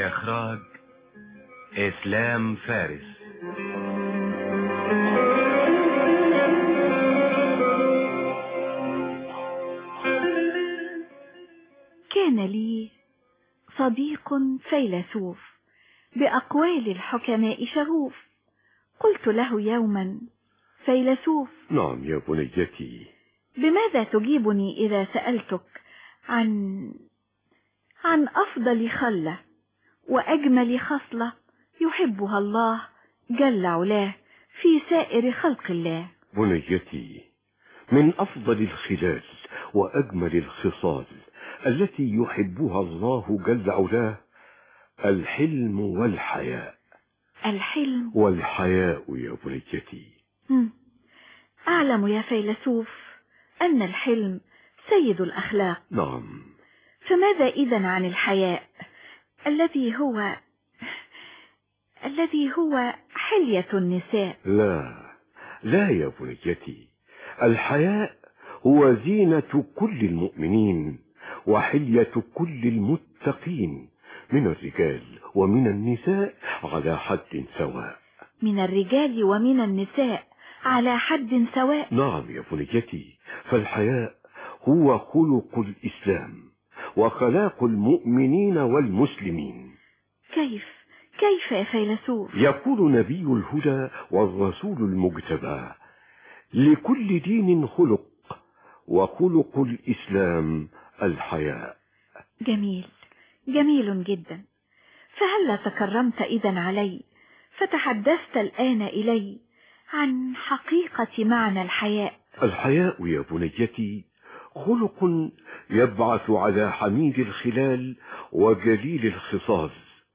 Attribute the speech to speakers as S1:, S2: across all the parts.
S1: إخراج إسلام فارس
S2: كان لي صديق فيلسوف بأقوال الحكماء شغوف قلت له يوما فيلسوف
S3: نعم يا بنيتي
S2: بماذا تجيبني إذا سألتك عن عن أفضل خلة وأجمل خصلة يحبها الله جل علاه في سائر خلق الله
S3: بنيتي من أفضل الخلال وأجمل الخصال التي يحبها الله جل علاه الحلم والحياء
S2: الحلم
S3: والحياء يا بنيتي
S2: مم. أعلم يا فيلسوف أن الحلم سيد الأخلاق
S3: نعم
S2: فماذا إذا عن الحياء الذي هو الذي هو حلية النساء
S3: لا لا يا بنيتي الحياء هو زينة كل المؤمنين وحلية كل المتقين من الرجال ومن النساء على حد سواء
S2: من الرجال ومن النساء على حد سواء
S3: نعم يا بنيتي فالحياء هو خلق الإسلام وخلاق المؤمنين والمسلمين
S2: كيف كيف يا فيلسوف
S3: يقول نبي الهدى والرسول المجتبى لكل دين خلق وخلق الإسلام الحياء
S2: جميل جميل جدا فهلا تكرمت إذا علي فتحدثت الآن إلي عن حقيقة معنى الحياء
S3: الحياء يا بنيتي خلق يبعث على حميد الخلال وجليل الخصال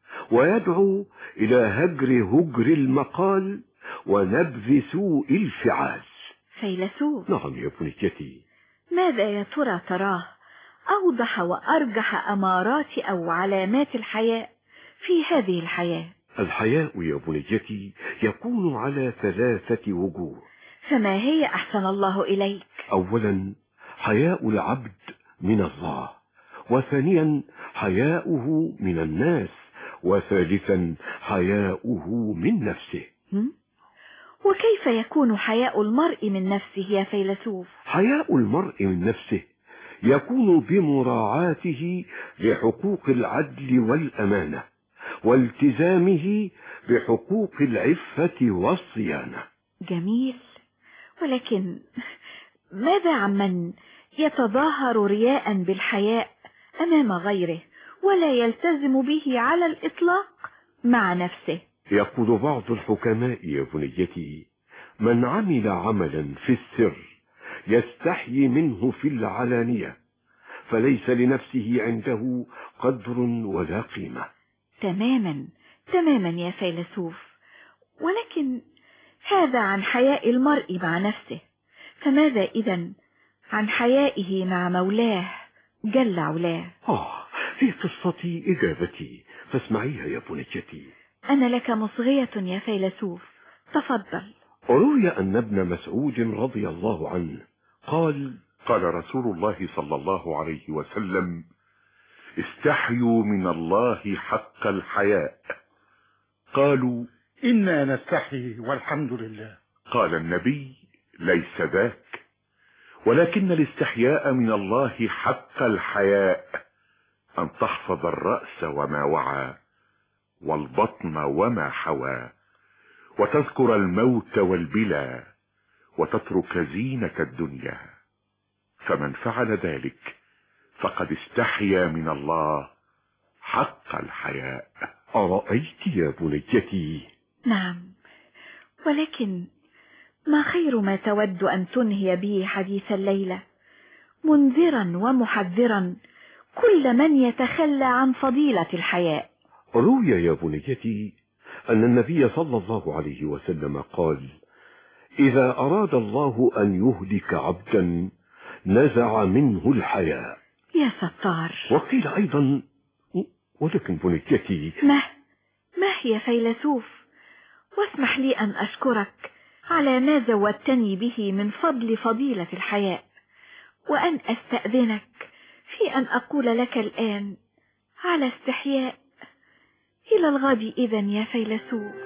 S3: ويدعو إلى هجر هجر المقال ونبذ سوء الفعال
S2: فيلسوف
S3: نعم يا بنيتي
S2: ماذا يا ترى تراه أوضح وأرجح أمارات أو علامات الحياء في هذه الحياة
S3: الحياء يا بنيتي يكون على ثلاثة وجوه
S2: فما هي أحسن الله إليك
S3: أولا حياء العبد من الله وثانيا حياؤه من الناس وثالثا حياؤه من نفسه
S2: هم؟ وكيف يكون حياء المرء من نفسه يا فيلسوف
S3: حياء المرء من نفسه يكون بمراعاته لحقوق العدل والأمانة والتزامه بحقوق العفة والصيانة
S2: جميل ولكن ماذا عمن يتظاهر رياء بالحياء أمام غيره ولا يلتزم به على الإطلاق مع نفسه
S3: يقول بعض الحكماء يا بنيتي من عمل عملا في السر يستحيي منه في العلانية فليس لنفسه عنده قدر ولا قيمة
S2: تماما تماما يا فيلسوف ولكن هذا عن حياء المرء مع نفسه فماذا إذا عن حيائه مع مولاه جل علاه
S3: آه في قصتي إجابتي فاسمعيها يا بنيتي
S2: أنا لك مصغية يا فيلسوف تفضل
S3: روي أن ابن مسعود رضي الله عنه قال
S4: قال رسول الله صلى الله عليه وسلم استحيوا من الله حق الحياء قالوا
S5: إنا نستحي والحمد لله
S4: قال النبي ليس ذاك ولكن الاستحياء من الله حق الحياء أن تحفظ الرأس وما وعى والبطن وما حوى وتذكر الموت والبلا وتترك زينة الدنيا فمن فعل ذلك فقد استحيا من الله حق الحياء
S3: أرأيت يا بنيتي
S2: نعم ولكن ما خير ما تود أن تنهي به حديث الليلة منذرا ومحذرا كل من يتخلى عن فضيلة الحياء
S3: روي يا بنيتي أن النبي صلى الله عليه وسلم قال إذا أراد الله أن يهلك عبدا نزع منه الحياء
S2: يا ستار
S3: وقيل أيضا ولكن بنيتي
S2: ما ما هي فيلسوف واسمح لي أن أشكرك على ما زودتني به من فضل فضيلة الحياء وأن أستأذنك في أن أقول لك الآن على استحياء إلى الغد إذا يا فيلسوف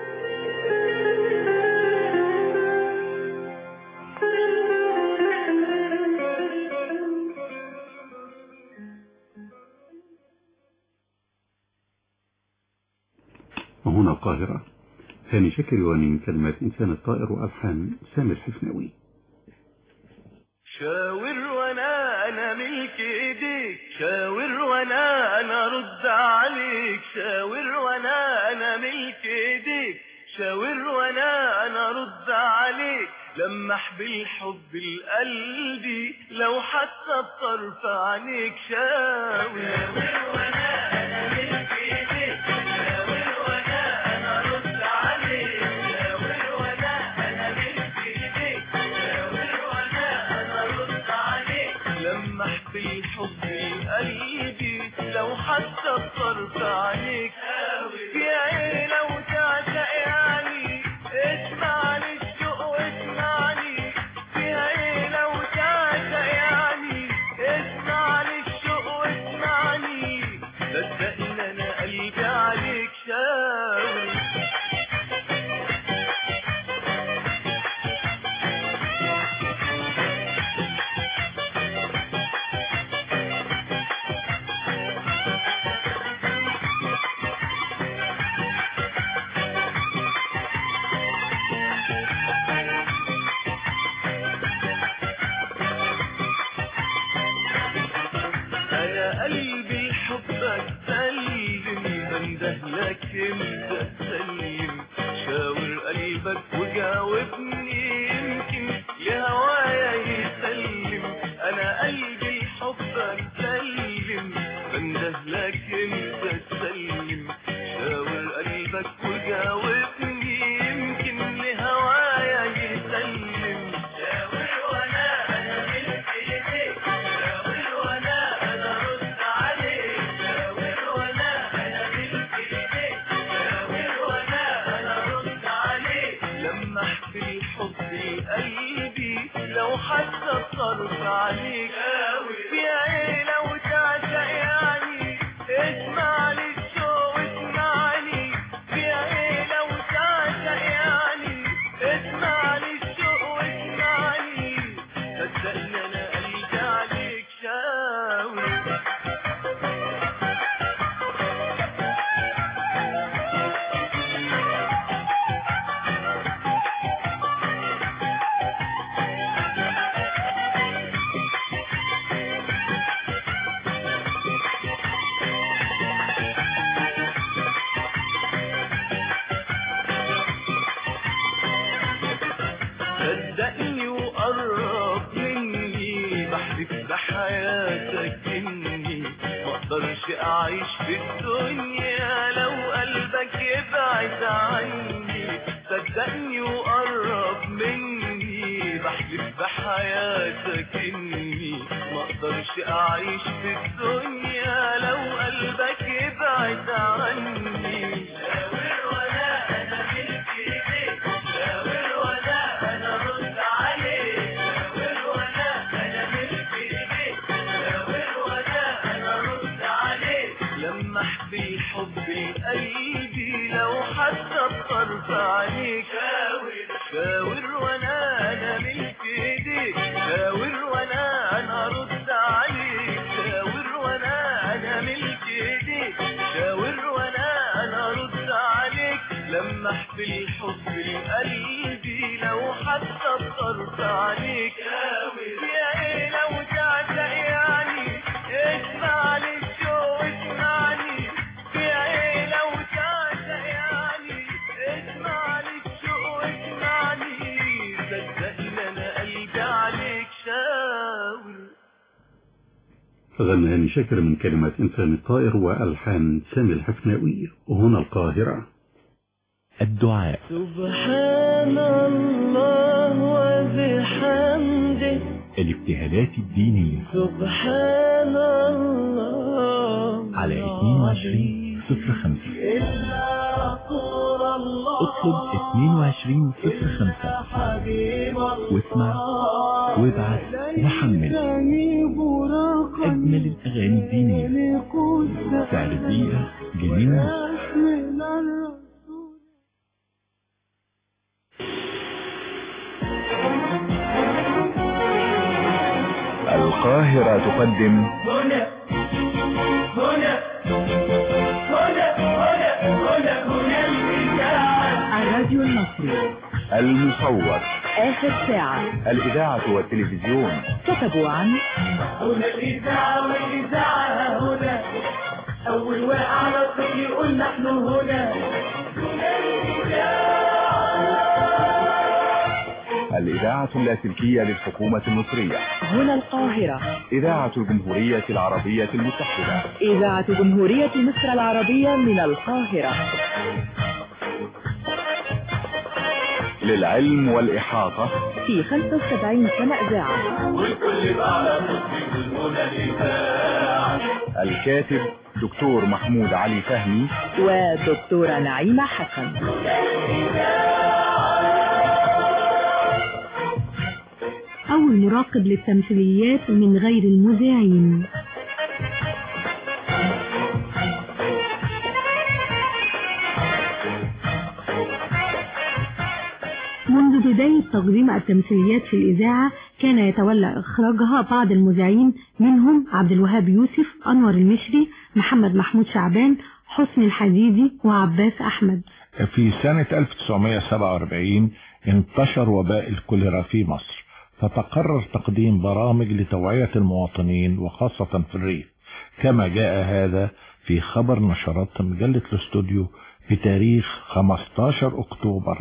S6: وهنا القاهرة هاني شكري ومن كلمات إنسان الطائر وألحان سامي الحفناوي
S7: شاور وانا انا ملك ايديك شاور وانا انا رد عليك شاور وانا انا ملك ايديك شاور وانا انا رد عليك لمح بالحب القلبي لو حتى بطرف عينيك شاور وانا انا ملك ايديك شاور وانا انا رد عليك شاور وانا انا ملك ايديك شاور وانا انا رد عليك لمح بالحب قلبي لو حتى بطرف عينيك في عينة وتعشق يعني اسمعني الشوق واسمعني في عينة وتعشق يعني اسمعني الشوق واسمعني صدقني انا قلبي عليك شاوي انا قلبي حبك سلم بندهلك انت سلم شاور قلبك وجاوبني يمكن لهوايا يسلم انا قلبي حبك سلم بندهلك انت سلم شاور قلبك وجاوبني يمكن لهوايا يسلم شاور وانا انا ملك ايديك شاور وانا انا رد عليك شاور وانا انا ملك ايديك شاور وانا انا رد عليك لمح في الحب قلبي لو حتى الطرف عليك في عيلة وتعشق يعني اسمعني الشوق اسمعني في عيلة وتعشق يعني اسمعني الشوق واسمعني صدقني انا قلبي عليك شاوي صدقني وقرب مني بحلف بحياتك اني مقدرش اعيش في الدنيا لو قلبك يبعد عني صدقني وقرب مني بحلف بحياتك اني مقدرش اعيش في الدنيا لو قلبك يبعد عني شاور ولا انا ملك ايديك شاور ولا انا رد عليك شاور ولا انا ملك ايديك شاور ولا انا رد عليك لمح بالحب قلبي لو حتى بطرف عليك شاور شاور وانا انا ملك ايديك شاور وانا انا رد عليك شاور وانا انا ملك ايديك شاور وانا انا رد عليك لمح بالحب قلبي لو حتى بطرف عليك شاور يا ايه لو تعشق يعني اسمعني الشوق اسمعني يا ايه لو تعشق يعني اسمعني الشوق اسمعني صدقني انا قلبي عليك شاور
S6: غنى هاني شاكر من كلمات إنسان الطائر وألحان سامي الحفناوي وهنا القاهرة
S8: الدعاء
S7: سبحان الله وبحمده
S8: الابتهالات الدينية
S7: سبحان الله
S8: على 22 صفر خمسة
S7: إلا رسول الله
S8: اطلب 22 صفر خمسة
S7: حبيب الله
S8: واسمع وابعث وحمل أجمل الأغاني الدينية سعر الدقيقة جنيه ونص
S7: الرسول
S8: القاهرة تقدم
S7: هنا هنا هنا هنا هنا هنا الإذاعة
S9: الراديو المصري
S8: المصور
S9: آخر ساعة
S8: الإذاعة والتلفزيون
S9: كتبوا عن
S7: هنا الإذاعة والإذاعة هنا أول واقع على الطفل يقول نحن هنا هنا الإذاعة
S8: الإذاعة اللاسلكية للحكومة المصرية
S9: هنا القاهرة
S8: إذاعة الجمهورية العربية المتحدة
S9: إذاعة جمهورية مصر العربية من القاهرة
S8: للعلم والإحاطة
S9: في 75 سنة إذاعة
S7: والكل على طفل هنا الإذاعة
S8: الكاتب دكتور محمود علي فهمي
S9: ودكتورة نعيمة حسن
S10: أول مراقب للتمثيليات من غير المذيعين منذ بداية تقديم التمثيليات في الإذاعة كان يتولى إخراجها بعض المذيعين منهم عبد الوهاب يوسف أنور المشري محمد محمود شعبان حسن الحديدي وعباس أحمد
S11: في سنة 1947 انتشر وباء الكوليرا في مصر فتقرر تقديم برامج لتوعية المواطنين وخاصة في الريف كما جاء هذا في خبر نشرت مجلة الاستوديو بتاريخ 15 أكتوبر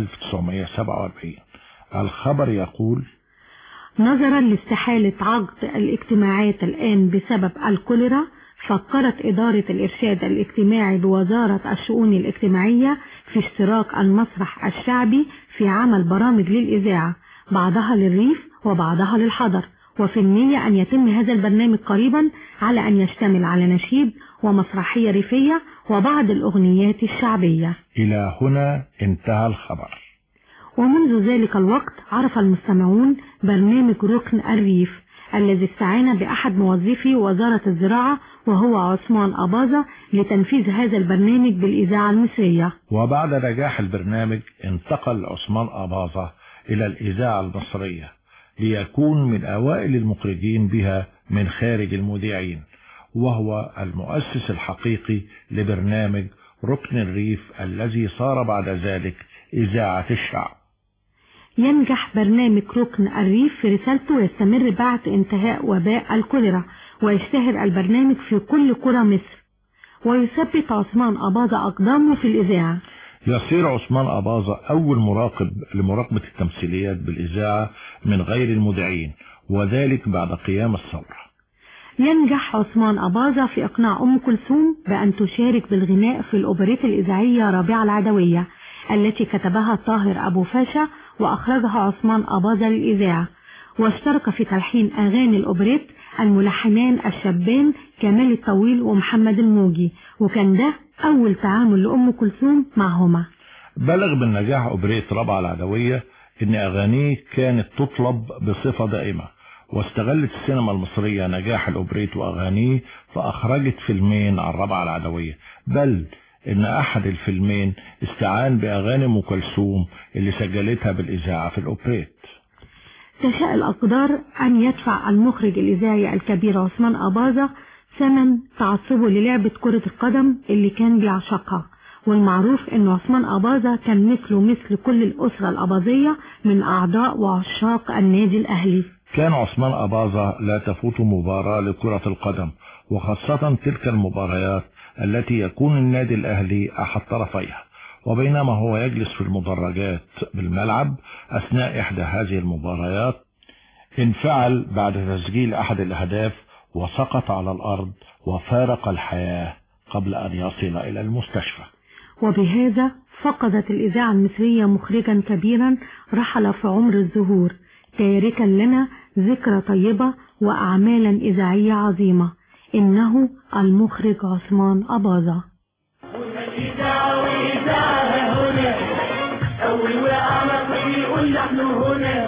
S11: 1947 الخبر يقول
S10: نظرا لاستحالة عقد الاجتماعات الآن بسبب الكوليرا فكرت إدارة الإرشاد الاجتماعي بوزارة الشؤون الاجتماعية في اشتراك المسرح الشعبي في عمل برامج للإذاعة بعضها للريف وبعضها للحضر وفي النية أن يتم هذا البرنامج قريبا على أن يشتمل على نشيد ومسرحية ريفية وبعض الأغنيات الشعبية
S11: إلى هنا انتهى الخبر
S10: ومنذ ذلك الوقت عرف المستمعون برنامج ركن الريف الذي استعان بأحد موظفي وزارة الزراعة وهو عثمان أباظة لتنفيذ هذا البرنامج بالإذاعة المصرية
S11: وبعد نجاح البرنامج انتقل عثمان أباظة إلى الإذاعة المصرية ليكون من أوائل المخرجين بها من خارج المذيعين وهو المؤسس الحقيقي لبرنامج ركن الريف الذي صار بعد ذلك إذاعة الشعب
S10: ينجح برنامج ركن الريف في رسالته ويستمر بعد انتهاء وباء الكوليرا ويشتهر البرنامج في كل قرى مصر ويثبت عثمان أباظة أقدامه في الإذاعة
S11: يصير عثمان أباظة أول مراقب لمراقبة التمثيليات بالإذاعة من غير المذيعين وذلك بعد قيام الثورة
S10: ينجح عثمان أباظة في إقناع أم كلثوم بأن تشارك بالغناء في الأوبريت الإذاعية رابعة العدوية التي كتبها طاهر أبو فاشا وأخرجها عثمان أباظة للإذاعة واشترك في تلحين أغاني الأوبريت الملحنان الشابان كمال الطويل ومحمد الموجي وكان ده أول تعامل لأم كلثوم معهما
S11: بلغ بالنجاح أوبريت رابعة العدوية إن أغانيه كانت تطلب بصفة دائمة واستغلت السينما المصرية نجاح الأوبريت وأغانيه فأخرجت فيلمين عن رابعة العدوية بل إن أحد الفيلمين استعان بأغاني أم كلثوم اللي سجلتها بالإذاعة في الأوبريت
S10: تشاء الأقدار أن يدفع المخرج الإذاعي الكبير عثمان أباظة ثمن تعصبه للعبة كرة القدم اللي كان بيعشقها والمعروف أن عثمان أباظة كان مثله مثل كل الأسرة الأباظية من أعضاء وعشاق النادي الأهلي
S11: كان عثمان أباظة لا تفوت مباراة لكرة القدم وخاصة تلك المباريات التي يكون النادي الأهلي أحد طرفيها وبينما هو يجلس في المدرجات بالملعب أثناء إحدى هذه المباريات انفعل بعد تسجيل أحد الأهداف وسقط على الأرض وفارق الحياة قبل أن يصل إلى المستشفى
S10: وبهذا فقدت الإذاعة المصرية مخرجا كبيرا رحل في عمر الزهور تاركا لنا ذكرى طيبة وأعمالا إذاعية عظيمة إنه المخرج عثمان أباظة
S7: إذاعة وإذاعة هنا أول واقع مصر يقول نحن هنا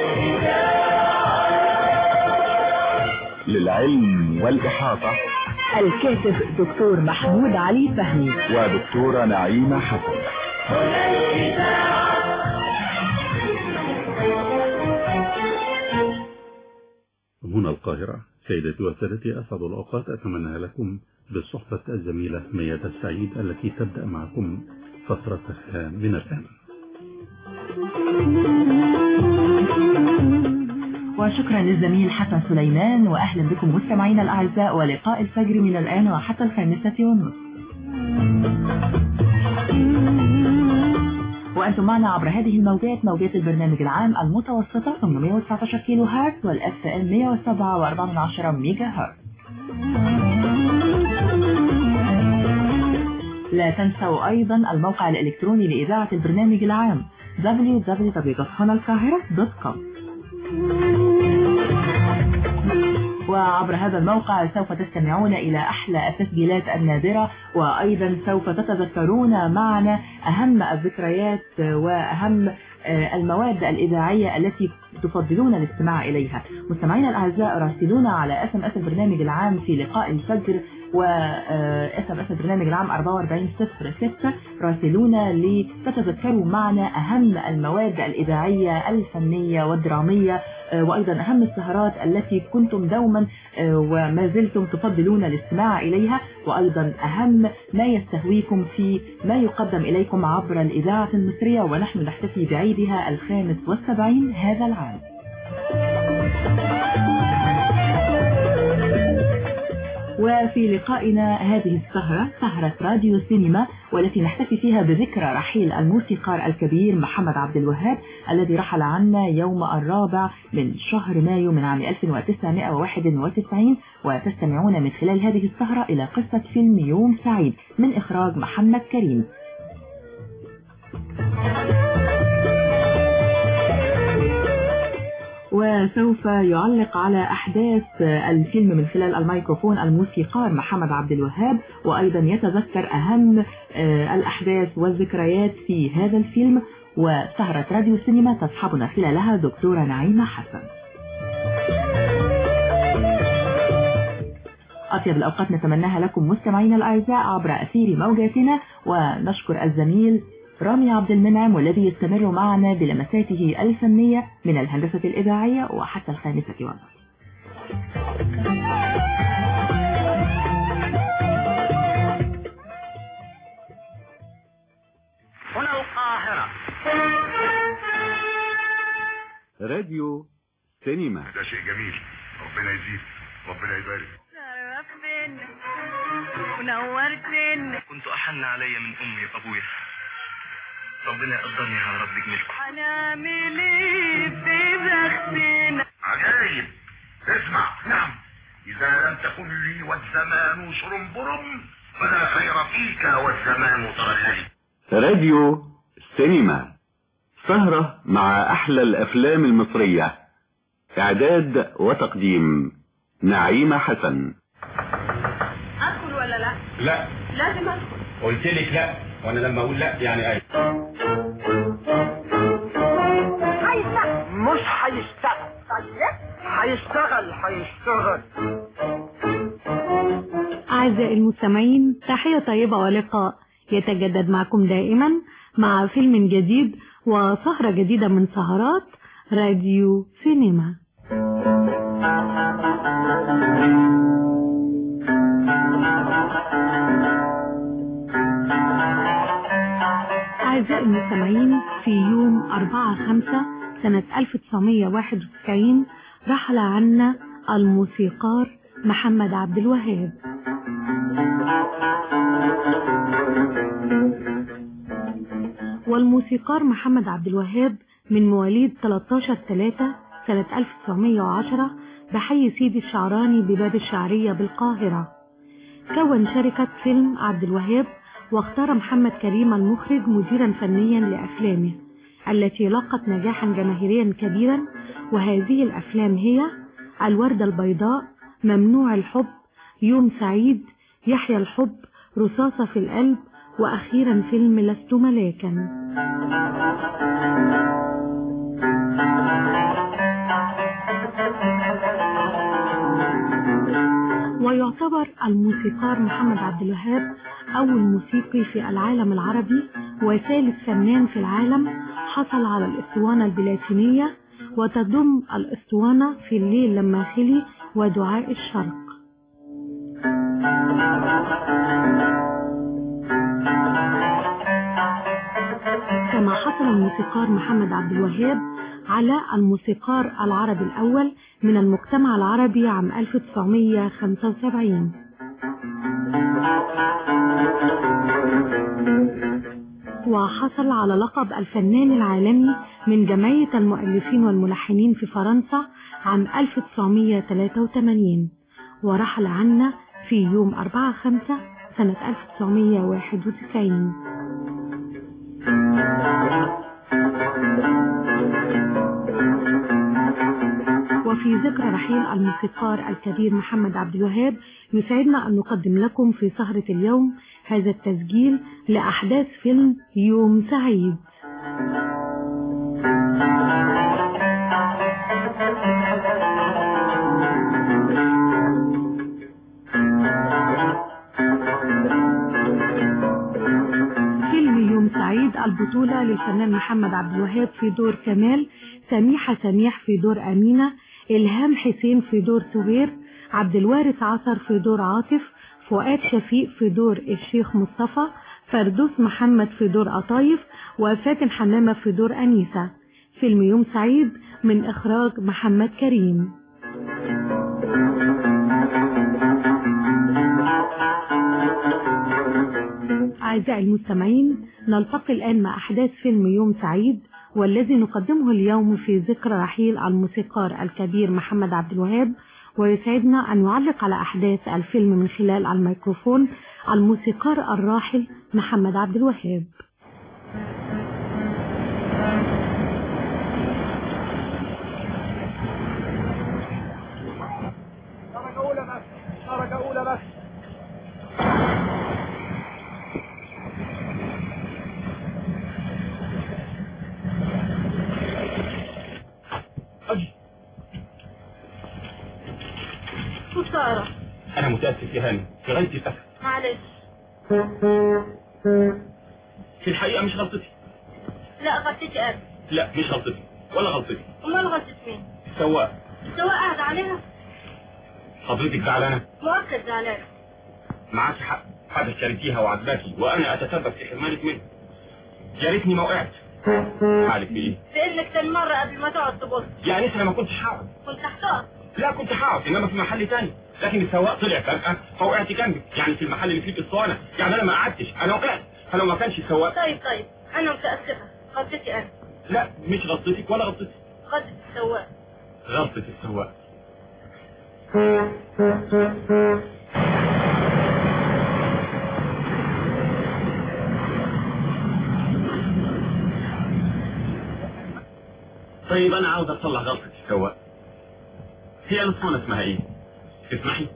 S8: للعلم والإحاطة
S9: الكاتب دكتور محمود علي فهمي
S8: ودكتورة نعيمة حسن
S6: هنا القاهرة سيدتي وسادتي أسعد الأوقات أتمنى لكم بالصحبة الزميلة ميادة السعيد التي تبدأ معكم فترتها من الآن
S9: وشكرا للزميل حسن سليمان وأهلا بكم مستمعينا الأعزاء ولقاء الفجر من الآن وحتى الخامسة والنصف وأنتم معنا عبر هذه الموجات موجات البرنامج العام المتوسطة 819 كيلو هرتز والأف ام 107.4 ميجا هرتز لا تنسوا أيضا الموقع الإلكتروني لإذاعة البرنامج العام www.hanalkahira.com وعبر هذا الموقع سوف تستمعون إلى أحلى التسجيلات النادرة وأيضا سوف تتذكرون معنا أهم الذكريات وأهم المواد الإذاعية التي تفضلون الاستماع إليها مستمعينا الأعزاء راسلونا على اس ام اس البرنامج العام في لقاء الفجر و اس ام اس البرنامج العام 4406 راسلونا لتتذكروا معنا أهم المواد الإذاعية الفنية والدرامية وأيضا أهم السهرات التي كنتم دوما وما زلتم تفضلون الاستماع إليها وأيضا أهم ما يستهويكم في ما يقدم إليكم عبر الإذاعة المصرية ونحن نحتفي بعيدها الخامس والسبعين هذا العام وفي لقائنا هذه السهرة سهرة راديو سينما والتي نحتفي فيها بذكرى رحيل الموسيقار الكبير محمد عبد الوهاب الذي رحل عنا يوم الرابع من شهر مايو من عام 1991 وتستمعون من خلال هذه السهرة إلى قصة فيلم يوم سعيد من إخراج محمد كريم وسوف يعلق على أحداث الفيلم من خلال الميكروفون الموسيقار محمد عبد الوهاب وأيضا يتذكر أهم الأحداث والذكريات في هذا الفيلم وسهرة راديو سينما تصحبنا خلالها دكتورة نعيمة حسن أطيب الأوقات نتمناها لكم مستمعينا الأعزاء عبر أثير موجاتنا ونشكر الزميل رامي عبد المنعم والذي يستمر معنا بلمساته الفنية من الهندسة الإذاعية وحتى الخامسة والنصف
S1: هنا القاهرة
S3: راديو سينما
S4: ده شيء جميل ربنا يزيد ربنا يبارك
S12: شرفتنا ونورتنا
S1: كنت أحن علي من أمي وأبويا ربنا يقدرني على رب جميلكم
S12: هنعمل ايه في بختنا
S4: عجايب اسمع نعم إذا لم تكن لي والزمان شرنبرم فلا خير فيك والزمان ترللي
S3: راديو سينما سهرة مع أحلى الأفلام المصرية إعداد وتقديم نعيمة حسن
S12: ادخل ولا لا
S13: لا
S12: لازم ادخل
S13: قلت لك لا وانا لما اقول لا يعني اي
S12: هيشتغل
S5: مش هيشتغل هيشتغل هيشتغل
S10: أعزائي المستمعين تحية طيبة ولقاء يتجدد معكم دائما مع فيلم جديد وسهرة جديدة من سهرات راديو سينما أعزائي المستمعين في يوم 4-5 سنة 1991 رحل عنا الموسيقار محمد عبد الوهاب والموسيقار محمد عبد الوهاب من مواليد 13 3 سنة 1910 بحي سيدي الشعراني بباب الشعرية بالقاهرة كون شركة فيلم عبد الوهاب واختار محمد كريم المخرج مديرا فنيا لأفلامه التي لقت نجاحا جماهيريا كبيرا وهذه الأفلام هي الوردة البيضاء ممنوع الحب يوم سعيد يحيى الحب رصاصة في القلب وأخيرا فيلم لست ملاكا بيعتبر الموسيقار محمد عبد الوهاب أول موسيقي في العالم العربي وثالث فنان في العالم حصل على الأسطوانة البلاتينية وتضم الأسطوانة في الليل لما خلي ودعاء الشرق كما حصل الموسيقار محمد عبد الوهاب على الموسيقار العربي الأول من المجتمع العربي عام 1975 وحصل على لقب الفنان العالمي من جمعية المؤلفين والملحنين في فرنسا عام 1983 ورحل عنا في يوم 4 5 سنة 1991 وفي ذكرى رحيل الموسيقار الكبير محمد عبد الوهاب يسعدنا أن نقدم لكم في سهرة اليوم هذا التسجيل لأحداث فيلم يوم سعيد فيلم يوم سعيد البطولة للفنان محمد عبد الوهاب في دور كمال سميحة سميح في دور أمينة إلهام حسين في دور سهير عبد الوارث عصر في دور عاطف فؤاد شفيق في دور الشيخ مصطفى فردوس محمد في دور قطايف وفاتن حمامة في دور أنيسة فيلم يوم سعيد من إخراج محمد كريم أعزائي المستمعين نلتقي الآن مع أحداث فيلم يوم سعيد والذي نقدمه اليوم في ذكرى رحيل الموسيقار الكبير محمد عبد الوهاب ويسعدنا أن يعلق على أحداث الفيلم من خلال الميكروفون الموسيقار الراحل محمد عبد الوهاب
S5: درجة أولى بس درجة أولى بس
S12: خسارة
S13: انا متاسف يا هاني في غايه الاسف
S12: معلش
S13: في الحقيقه مش غلطتي
S12: لا غلطتي أنا
S13: لا مش غلطتي ولا غلطتي
S12: أمال غلطة مين؟
S13: سواء
S12: سواء قاعد عليها
S13: حضرتك زعلانه
S12: مؤكد زعلانة
S13: معاكي حق حاجه اشتريتيها وعجباكي وانا اتسبب في حرمانك منها يا ريتني ما وقعت حالك بايه
S12: في إنك تاني مرة قبل ما تقعد تبص
S13: يعني انا ما كنتش هقعد
S12: كنت هتقعد
S13: لا كنت هقعد انما في محل تاني لكن السواق طلع فجاه فوقعت جنبي يعني في المحل اللي فيه الاسطوانه يعني انا ما قعدتش انا وقعت فلو ما كانش السواق
S12: طيب طيب أنا متأسفة غلطتي أنا
S13: لا مش غلطتك ولا غلطتي
S12: غلطة السواق
S13: غلطة السواق طيب انا عاوز اصلح غلطة السواق هي الاسطوانة اسمها ايه تسمحي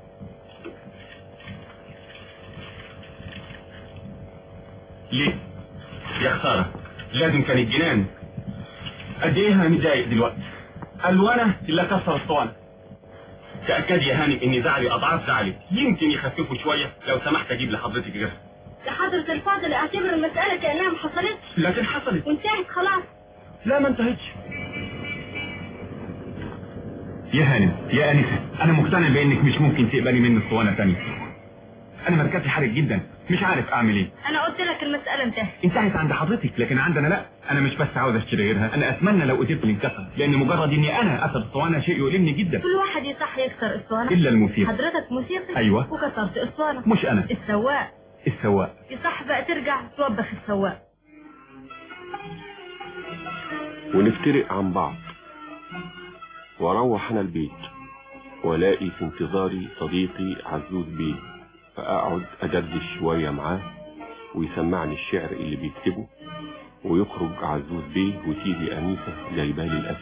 S13: ليه يا خسارة لازم كان الجنان قد ايه انا متضايق دلوقتي الوانا اللي كسر الاسطوانة تأكد يا هاني ان زعلي اضعاف زعلي يمكن يخففوا شوية لو سمحت اجيب لحضرتك غيرها
S12: يا حضرة الفاضل اعتبر المسألة كأنها ما حصلتش
S13: لكن حصلت
S12: وانتهت خلاص
S13: لا ما انتهتش يا هانم يا انسه انا مقتنع بانك مش ممكن تقبلي مني اسطوانه تانية انا مركزي حرج جدا مش عارف اعمل ايه
S12: أنا قلت لك المسألة انتهت
S13: انتهت عند حضرتك لكن عندنا لا انا مش بس عاوز اشتري غيرها انا اتمنى لو قدرت انكسر لان مجرد اني انا اثر اسطوانه شيء يؤلمني جدا
S12: كل واحد يصح يكسر اسطوانة
S13: إلا الموسيقى.
S12: حضرتك موسيقي
S13: أيوة.
S12: وكسرت اسطوانة
S13: مش أنا.
S12: السواق
S13: السواق
S12: يصح بقى ترجع توبخ السواق
S3: ونفترق عن بعض واروح انا البيت والاقي في انتظاري صديقي عزوز بيه فاقعد ادردش شوية معاه ويسمعني الشعر اللي بيكتبه ويخرج عزوز بيه وتيجي انيسة جايبالي الاكل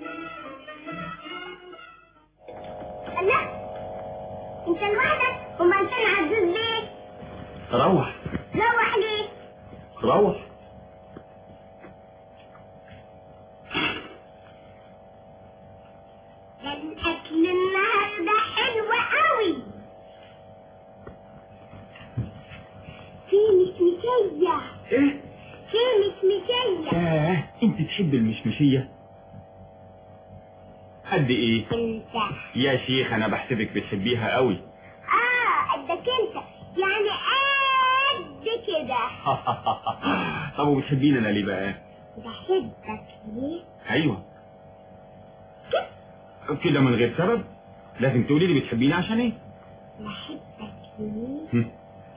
S14: الله انت لوحدك وما انت عزوز بيه
S13: روح
S14: روح ليه
S13: روح
S14: ده الاكل النهارده حلو قوي مشمشية
S13: ايه
S14: في مشمشية
S13: ياه انت تحب المشمشية قد ايه
S14: انت
S13: يا شيخ انا بحسبك بتحبيها قوي
S14: اه قدك انت يعني قد كده
S13: طب وبتحبيني انا ليه بقى
S14: بحبك ليه
S13: ايوه كده من غير سبب لازم تقولي لي بتحبيني عشان ايه
S14: بحبك ليه
S13: هم.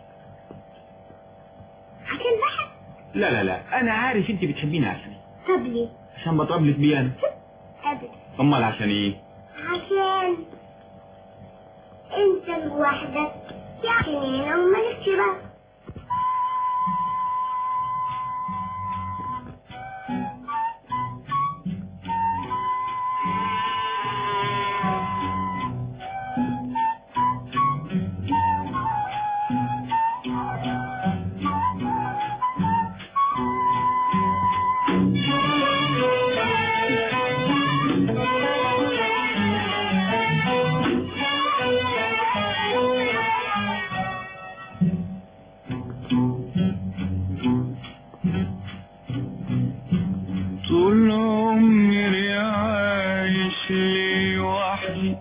S14: عشان بحب
S13: لا لا لا انا عارف انت بتحبيني عشان ايه
S14: طب ليه
S13: عشان بطبلك بيه انا
S14: ابدا
S13: امال عشان ايه
S14: عشان انت لوحدك يعني انا ومالكش بقى
S7: طول عمري عايش لوحدي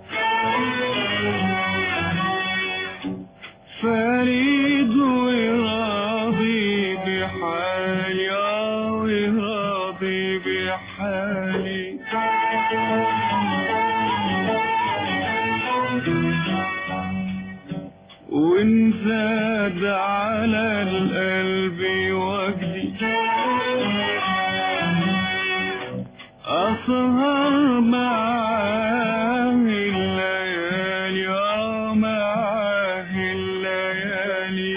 S7: فريد وراضي بحالي آه وراضي بحالي وإن زاد على القلب وجدي أسهر معاه الليالي آه معاه الليالي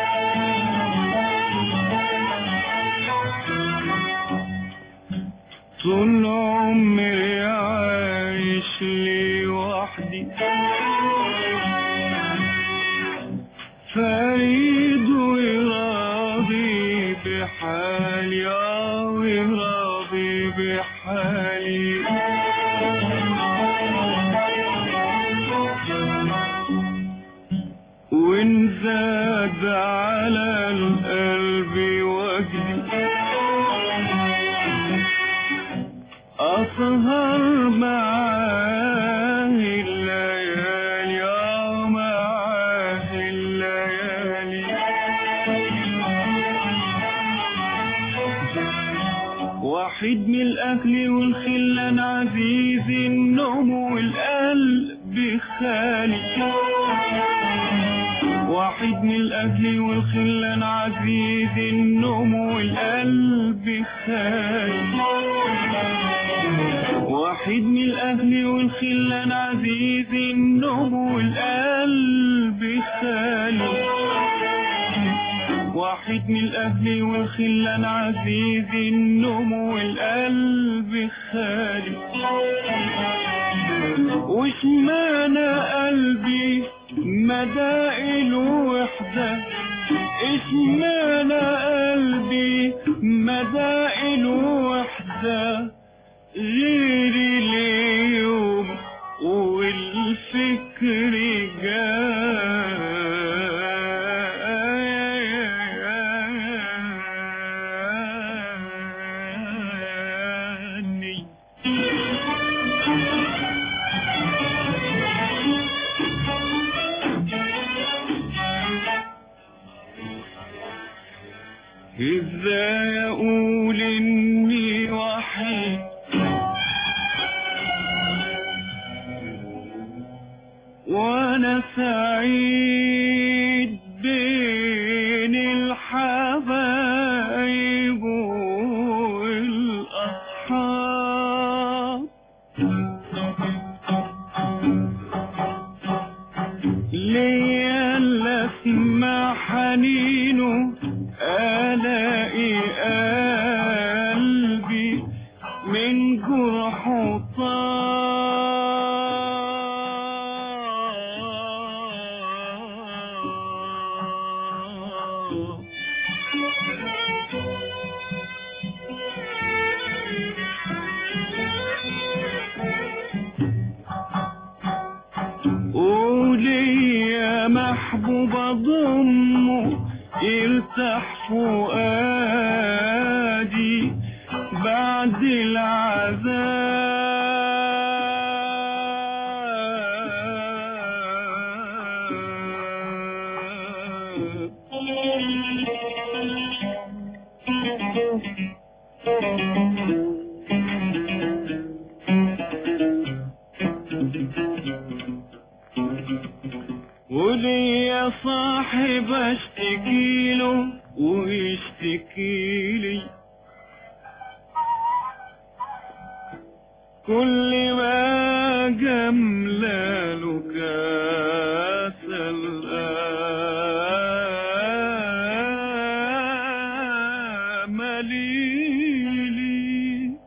S7: طول عمري عايش لوحدي فريد وراضي بحالي آه وراضي بحالي وإن زاد على القلب وجدي أسهر معاه الليالي آه معاه الليالي وحيد من الأهل والخلان عزيز النوم والقلب خالي وحيد من الأهل والخلان عزيز النوم والقلب خالي وحيد من الأهل والخلان عزيز النوم والقلب خالي واحد من الأهل والخلان عزيز النوم والقلب خالي وش معنى قلبي مدى الوحدة ايش معنى قلبي مدى الوحدة غير اليوم والفكر جاني ازاي اقول اني وحيد وانا سعيد بين الحبايب والاصحاب ليا اللي اسمع حنينه الاقي قلبي من جرحه طار قولي يا محبوب ضمه ارتاح فؤادي بعد العذاب وليا صاحب اشتكيله ويشتكيلي كل ما جملاله كاس الامليلي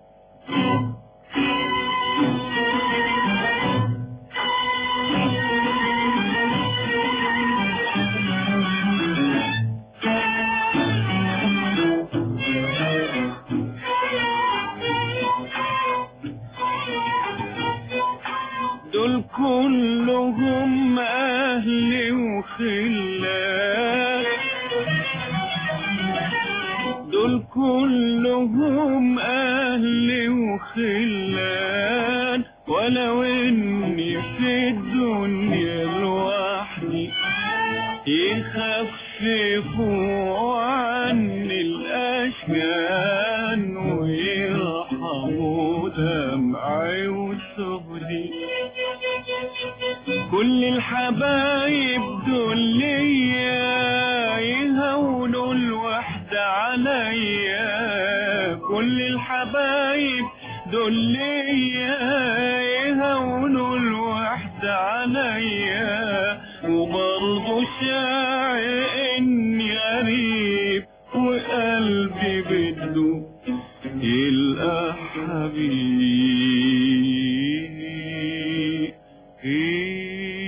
S7: دول كلهم اهلي وخلان دول كلهم اهلي وخلان ولو اني في الدنيا لوحدي يخففوا عني الاشجان ويرحموا دمعي وسهدي كل الحبايب دول ليا يهونوا الوحدة عليا كل الحبايب دول ليا يهونوا الوحدة عليا وبرضه شاعر اني غريب وقلبي بده يلقى حبيب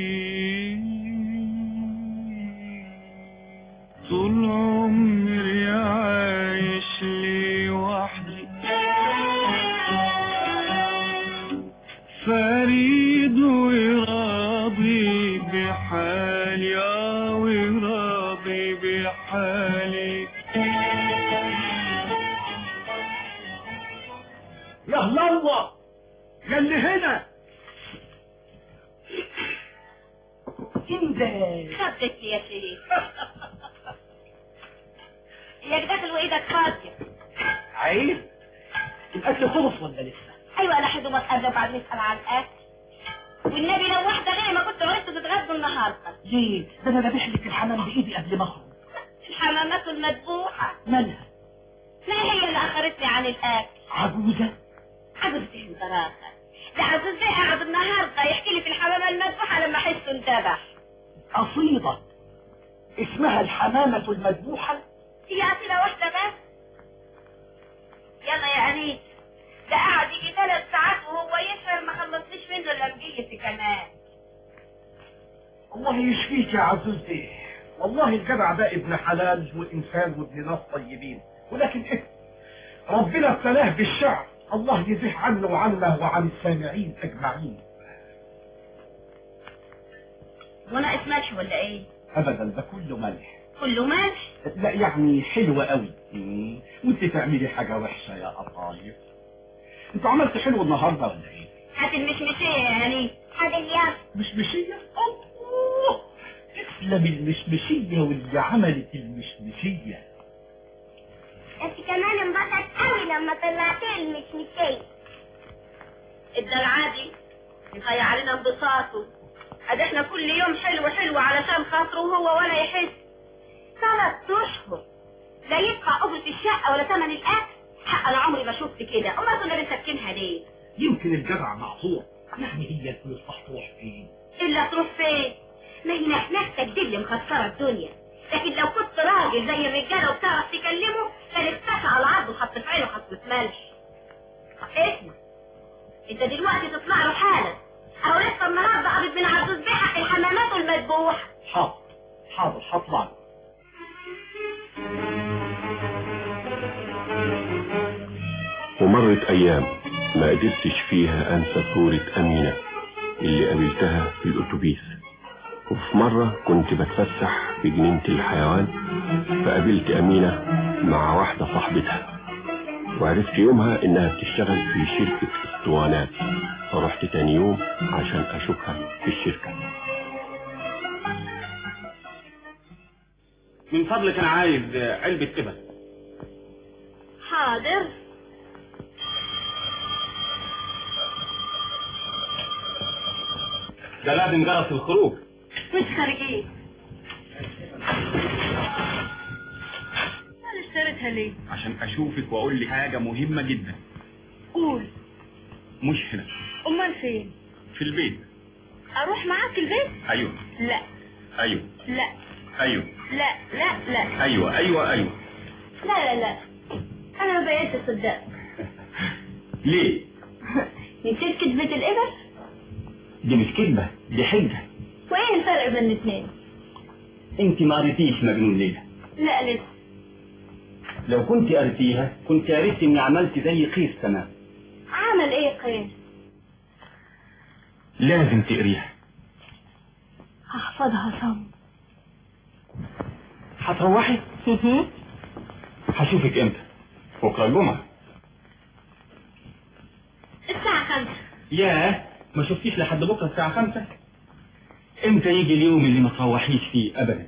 S7: طول عمري عايش لي وحدي فريد وراضي بحالي آه وراضي بحالي
S5: يا الله يا اللي هنا
S12: انزل خدت يا شريف ياك داخل وايدك فاضية
S5: عيب الاكل خلص ولا لسه
S12: ايوه انا حد ما اتقدم بعد نسأل عن الاكل والنبي لو واحدة غيري ما كنت عرفت تتغدوا النهاردة
S5: ليه ده انا ذابح لك الحمام بايدي قبل ما اخرج
S12: الحمامات المذبوحة
S5: مالها
S12: ما هي اللي اخرتني عن الاكل
S5: عجوزه
S12: عجوز ايه دراسة ده عجوز ده قاعد النهاردة يحكي لي في الحمامة المذبوحة لما حسه انتبه
S5: قصيده اسمها الحمامه المذبوحه
S12: هي أسئلة واحدة بس يلا يا أنيس ده قعد يجي ثلاث ساعات وهو يسهر ما خلصنيش منه الا مجيتي كمان
S5: الله يشفيك يا عزوز ايه والله الجدع ده ابن حلال وانسان وابن ناس طيبين ولكن ايه ربنا ابتلاه بالشعر الله يزيح عنه وعنا وعن السامعين اجمعين
S12: وناقص ملح ولا ايه
S5: ابدا ده كله ملح
S12: كله ملح
S5: لا يعني حلوة قوي مم. وانت تعملي حاجة وحشة يا قطايف انت عملت حلو النهاردة ولا ايه
S12: هات المشمشية يا أنيس هات الياس
S5: مشمشية الله تسلم المشمشية واللي عملت المشمشية
S14: انت كمان انبسط قوي لما طلعتي المشمشية
S12: الدلعادي يضيع علينا انبساطه ادي احنا كل يوم حلو حلو علشان خاطره هو ولا يحس ثلاث اشهر لا يدفع اجرة الشقة ولا ثمن الاكل حق انا عمري ما شفت كده امال كنا بنسكنها ليه
S5: يمكن الجدع معصور يعني هي الفلوس هتروح فين
S12: الا تروح فين ما هي نفسك دي اللي مخسرة الدنيا لكن لو كنت راجل زي الرجالة وبتعرف تكلمه كان اختفى على عرضه وحط في عينه حطة ملح طب اسمع انت دلوقتي تطلع له حالا اهو لسه النهارده قابض من عبد الزبيحة الحمامات المذبوحة
S5: حاضر حاضر هطلع له
S3: ومرت أيام ما قدرتش فيها أنسى صورة أمينة اللي قابلتها في الأتوبيس وفي مرة كنت بتفسح في جنينة الحيوان فقابلت أمينة مع واحدة صاحبتها وعرفت يومها إنها بتشتغل في شركة اسطوانات فرحت تاني يوم عشان أشوفها في الشركة
S13: من فضلك انا عايز علبة ابر
S12: حاضر
S13: ده لازم جرس الخروج
S12: مش خارجين انا اشتريتها ليه
S13: عشان اشوفك واقول لي حاجة مهمة جدا
S12: قول
S13: مش هنا
S12: امال فين
S13: في البيت
S12: اروح معاك البيت
S13: ايوه
S12: لا
S13: ايوه
S12: لا
S13: ايوه
S12: لا لا لا
S13: ايوه ايوه ايوه
S12: لا لا لا انا ما بقيتش اصدقك
S13: ليه
S12: نسيت كذبة الابر
S13: دي مش كذبة دي حجة
S12: وايه الفرق بين الاثنين
S13: انت ما قريتيش مجنون ليلى
S12: لا لسه
S13: لو كنت قريتيها كنت عرفت اني عملت زي قيس تمام
S12: عمل ايه قيس
S13: لازم تقريها
S12: هحفظها صم
S13: هتروحي هشوفك امتى بكره الجمعة
S12: الساعة خمسة
S13: ياه ما شفتيش لحد بكره الساعة خمسة امتى يجي اليوم اللي ما تروحيش فيه ابدا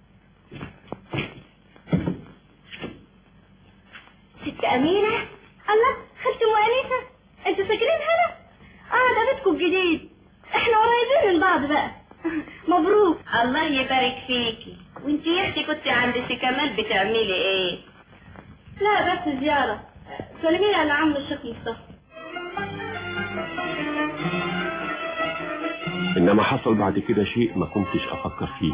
S12: ست أمينة الله خالتي أم أنيسة أنتوا ساكنين هنا؟ اه ده بيتكم الجديد احنا قريبين من بعض بقى مبروك الله يبارك فيكي وانت يا اختي كنت عند سي كمال بتعملي ايه لا بس زيارة سلمي على عم الشيخ مصطفى
S3: إنما حصل بعد كده شيء ما كنتش أفكر فيه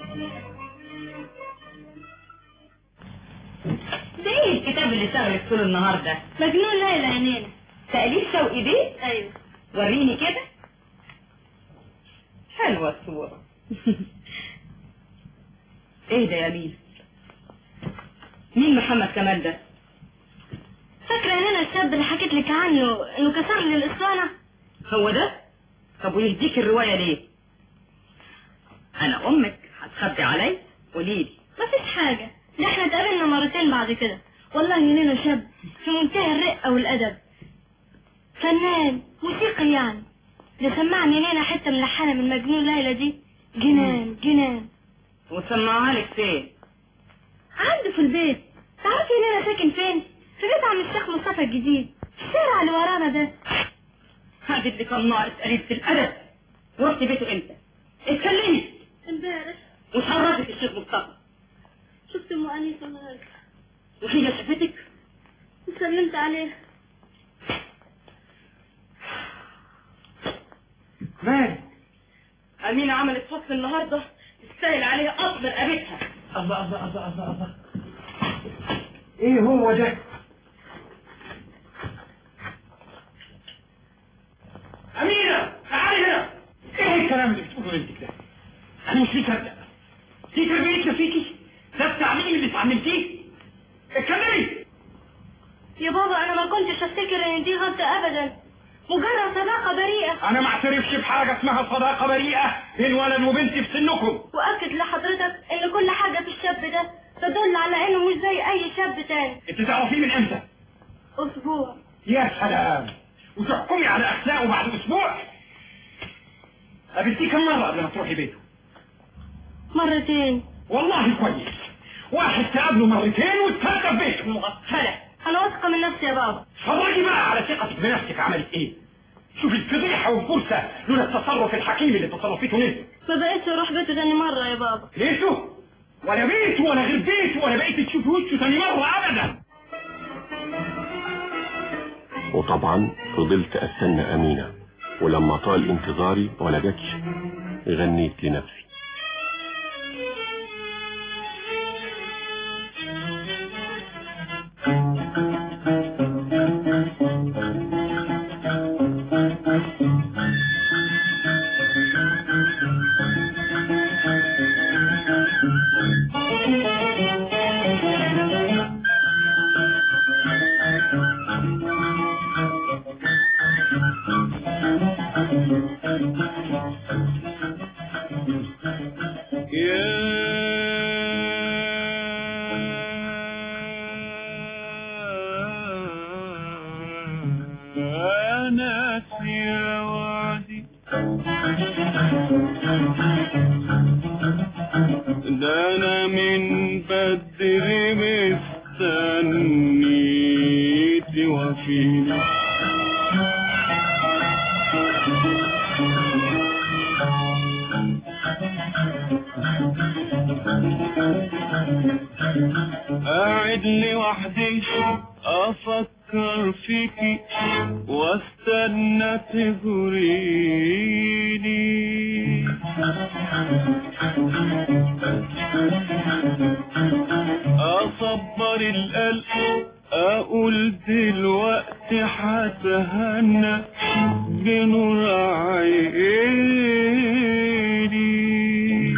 S12: ده ايه الكتاب اللي شغلك طول النهار ده مجنون ليلى يا نينا تأليف شوقي بيه ايوه وريني كده حلوة الصورة ايه ده يا مين مين محمد كمال ده فاكرة ان انا الشاب اللي حكيت لك عنه انه كسر لي الاسطوانة هو ده طب ويهديك الرواية ليه انا امك هتخبي علي قوليلي مفيش حاجة ده احنا اتقابلنا مرتين بعد كده والله اننا شاب في منتهى الرقة والادب فنان موسيقي يعني ده سمعني نينا حتة من لحنة من مجنون ليلى دي جنان جنان وسمعها لك فين عنده في البيت تعرفي نينا ساكن فين في بيت عم الشيخ مصطفى الجديد في الشارع اللي ورانا ده هذه اللي كان ناقص قريبة الأدب ورحت بيته امتى اتكلمي امبارح وشرفت الشيخ مصطفى شفت ام انيسه النهارده وهي شافتك وسلمت عليها
S13: مالك
S12: أمينة عملت فصل النهاردة تستاهل عليها قطر رقبتها
S5: الله الله الله الله الله ايه هو ده أمينة تعالي هنا ايه الكلام اللي بتقوله بنتك ده انا مش مصدق دي تربيتنا فيكي ده التعليم اللي اتعلمتيه اتكلمي
S12: يا بابا أنا ما كنتش أفتكر إن دي غلطة أبدا مجرد صداقة بريئة
S5: انا ما اعترفش بحاجة اسمها صداقة بريئة بين ولد وبنت في سنكم
S12: وأكد لحضرتك إن كل حاجة في الشاب ده تدل على إنه مش زي أي شاب تاني
S5: انت تعرفيه من امتى
S12: أسبوع
S5: يا سلام وتحكمي على اخلاقه بعد اسبوع قابلتيه كم مرة قبل ما تروحي بيته
S12: مرتين
S5: والله كويس واحد تقابله مرتين والثالثة في بيته
S12: مغفلة أنا واثقة من نفسي يا بابا
S5: فرجي بقى على ثقتك بنفسك عملت ايه شوفي الفضيحة والفرصة لولا التصرف الحكيم اللي تصرفته نيته
S12: ما بقيتش أروح بيته تاني مرة يا بابا
S5: ليته ولا بيته ولا غير بيته ولا بقيت تشوفي وشه تاني مرة ابدا
S3: وطبعا فضلت استنى امينة ولما طال انتظاري ولا جاتش غنيت لنفسي
S7: ده انا من بدري مستني توفيني قاعد لوحدي افكر فيكي واستنى تزوريني اصبر القلب اقول دلوقتي هتهنى بنور عيني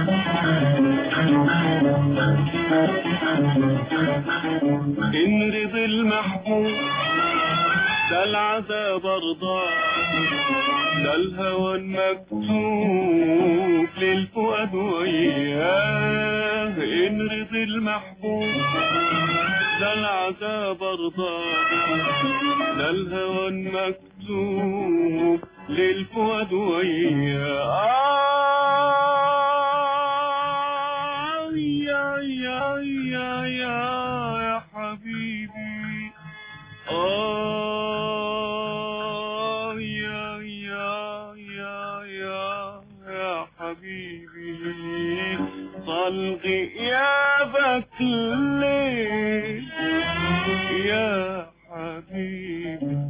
S7: ان رضي المحبوب ده العذاب ارضاه ده الهوى المكتوب للفؤاد وياه ان رضي المحبوب ده العذاب ارضاه ده الهوى المكتوب للفؤاد وياه آه يا يا يا يا يا حبيبي آه يا يا يا يا يا حبيبي طلقي يا بكلي يا حبيبي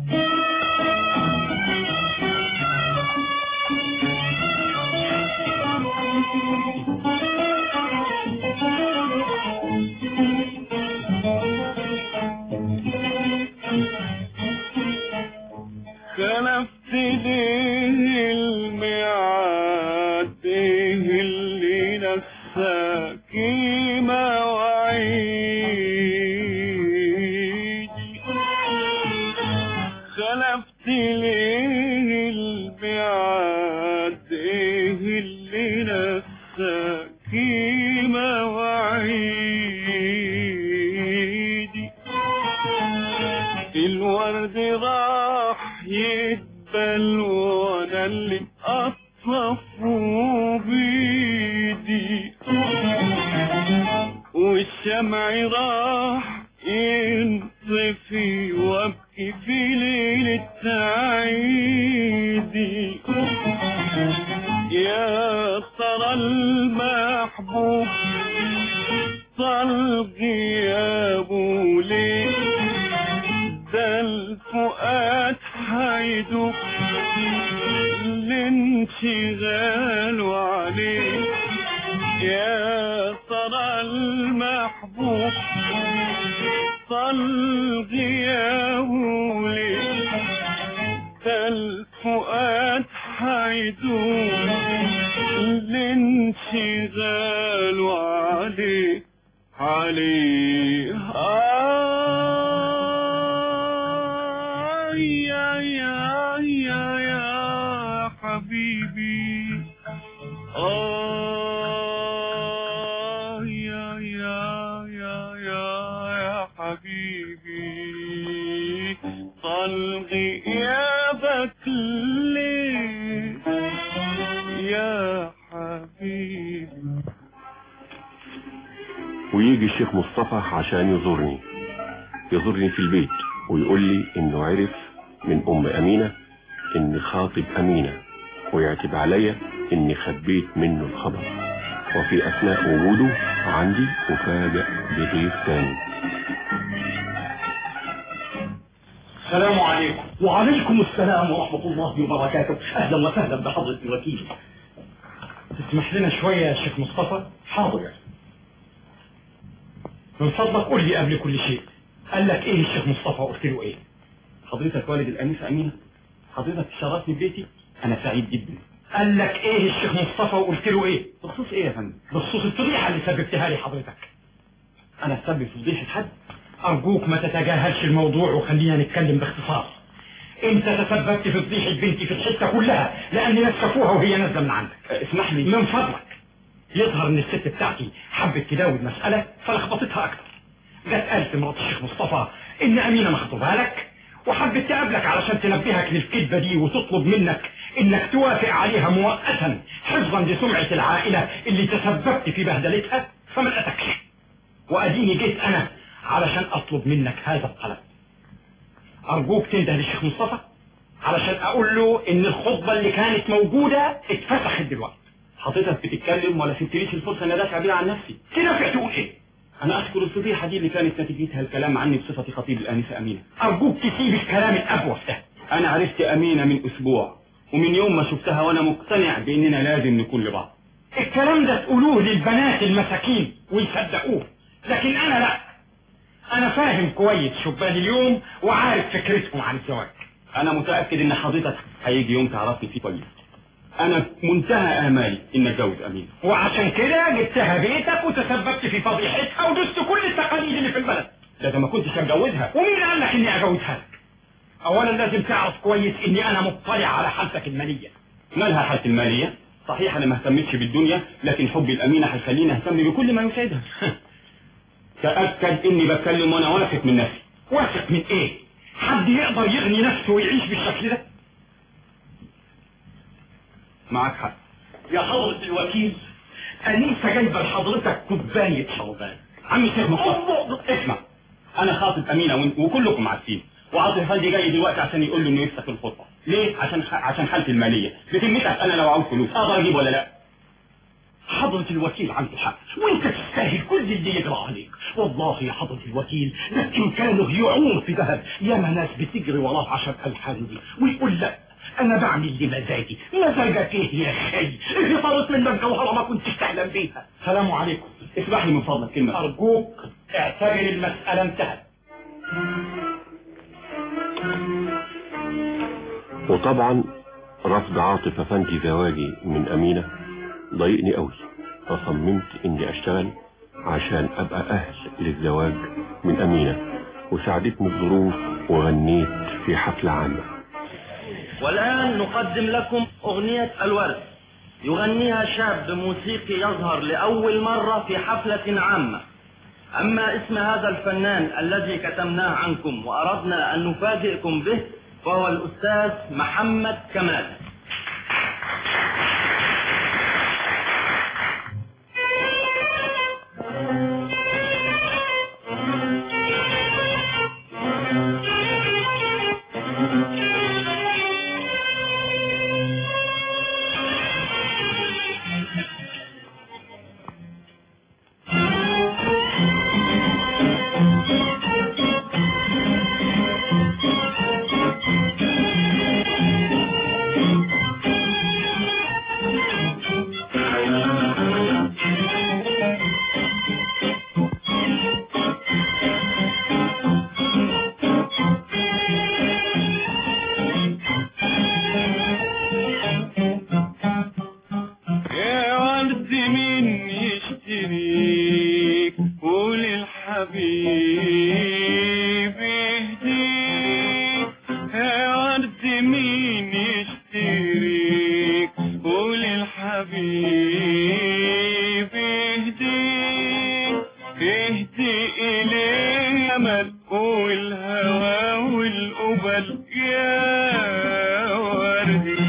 S7: خلفت ليه الميعاد ايه اللي نساكي مواعيدي خلفت ليه الميعاد ايه اللي نساكي مواعيدي الورد راح يدبل وانا اللي اطفه بيدي والشمع راح ينطفي وابكي في ليلة عيدي يا ترى المحبوب طال غيابه ليه ده الفؤاد حيدوب الانشغال عليه يا ترى المحبوب طال غيابه ليه ده الفؤاد حيدوب الانشغال عليه عليه آه يا يا يا يا حبيبي آه يا يا يا يا يا حبيبي طلقي يا بكلي يا حبيبي
S3: ويجي الشيخ مصطفى عشان يزورني يزورني في البيت ويقول لي انه عرف من ام امينة اني خاطب امينة ويعتب عليا اني خبيت منه الخبر وفي اثناء وجوده عندي افاجئ بضيف تاني
S5: السلام عليكم وعليكم السلام ورحمة الله وبركاته أهلا وسهلا بحضرة الوكيل تسمح لنا شوية يا شيخ مصطفى حاضر من فضلك قول لي قبل كل شيء قال لك ايه الشيخ مصطفى قلت له ايه
S13: حضرتك والد الأنيسة أمينة حضرتك شرفني ببيتي أنا سعيد جدا
S5: قال لك ايه الشيخ مصطفى وقلت له ايه
S13: بخصوص إيه يا فندم
S5: بخصوص الفضيحة اللي سببتها لي حضرتك
S13: أنا أسبب في فضيحة حد
S5: أرجوك ما تتجاهلش الموضوع وخلينا نتكلم باختصار انت تسببت في فضيحة بنتي في الحتة كلها لان ناس شافوها وهي نازلة من عندك
S13: اسمح لي
S5: من فضلك يظهر ان الست بتاعتي حبت تداوي المسألة فلخبطتها اكتر جت قالت مرات الشيخ مصطفى ان امينة مخطوبة لك وحبت تقابلك علشان تنبهك للكذبة دي وتطلب منك انك توافق عليها مؤقتا حفظا لسمعة العائلة اللي تسببت في بهدلتها فما اتكش واديني جيت انا علشان اطلب منك هذا الطلب ارجوك تنده للشيخ مصطفى علشان اقول له ان الخطبة اللي كانت موجودة اتفسخت دلوقتي
S13: حضرتك بتتكلم ولا سبتليش الفرصة ان ادافع بيها عن نفسي
S5: تدافع تقول ايه
S13: انا اشكر الفضيحة دي اللي كانت نتيجتها الكلام عني بصفتي خطيب الانسة امينة
S5: ارجوك تسيب الكلام الابوف ده
S13: انا عرفت امينة من اسبوع ومن يوم ما شفتها وانا مقتنع باننا لازم نكون لبعض
S5: الكلام ده تقولوه للبنات المساكين ويصدقوه لكن انا لا انا فاهم كويس شبان اليوم وعارف فكرتكم عن الزواج
S13: انا متأكد ان حضرتك هيجي يوم تعرفني فيه كويس انا في منتهى امالي ان اتجوز امينة
S5: وعشان كده جبتها بيتك وتسببت في فضيحتها ودست كل التقاليد اللي في البلد
S13: ده ده ما كنتش هتجوزها
S5: ومين قال لك اني اجوزها لك اولا لازم تعرف كويس اني انا مطلع على حالتك المالية
S13: مالها حالتي المالية صحيح انا ما اهتمتش بالدنيا لكن حبي الامينة هيخليني اهتم بكل ما يسعدها تأكد اني بتكلم وانا واثق من نفسي
S5: واثق من ايه حد يقدر يغني نفسه ويعيش بالشكل ده
S13: معك حق
S5: يا حضرة الوكيل أنيسة جايبة لحضرتك كوباية شربان
S13: عم الشيخ مصطفى اسمع انا خاطب امينة وإن- وكلكم عارفين وعاطف فندي جاي دلوقتي عشان يقول له انه يفسخ الخطبة ليه عشان عشان حالتي المالية بذمتك انا لو عاوز فلوس اقدر اجيب ولا لا
S5: حضرة الوكيل عنده حق وانت تستاهل كل اللي يجرى عليك والله يا حضرة الوكيل ده بإمكانه يعوم في ذهب ياما ناس بتجري وراه عشان ألحان دي ويقول لا انا بعمل لمزاجي مزاجك ايه يا خي اللي طارت منك جوهرة ما كنتش تحلم بيها سلام عليكم
S13: اسمح لي من فضلك كلمة
S5: ارجوك اعتبر المسألة انتهت
S3: وطبعا رفض عاطف افندي زواجي من امينة ضايقني قوي فصممت اني اشتغل عشان ابقى اهل للزواج من امينة وساعدتني الظروف وغنيت في حفلة عامة
S15: والآن نقدم لكم أغنية الورد يغنيها شاب موسيقي يظهر لأول مرة في حفلة عامة أما اسم هذا الفنان الذي كتمناه عنكم وأردنا أن نفاجئكم به فهو الأستاذ محمد كمال
S7: يا ورد مين يشتريك قول الحبيب يهديك يا ورد مين يشتريك قول الحبيب يهديك اهدي إليه أمل والهوى والقبل يا وردي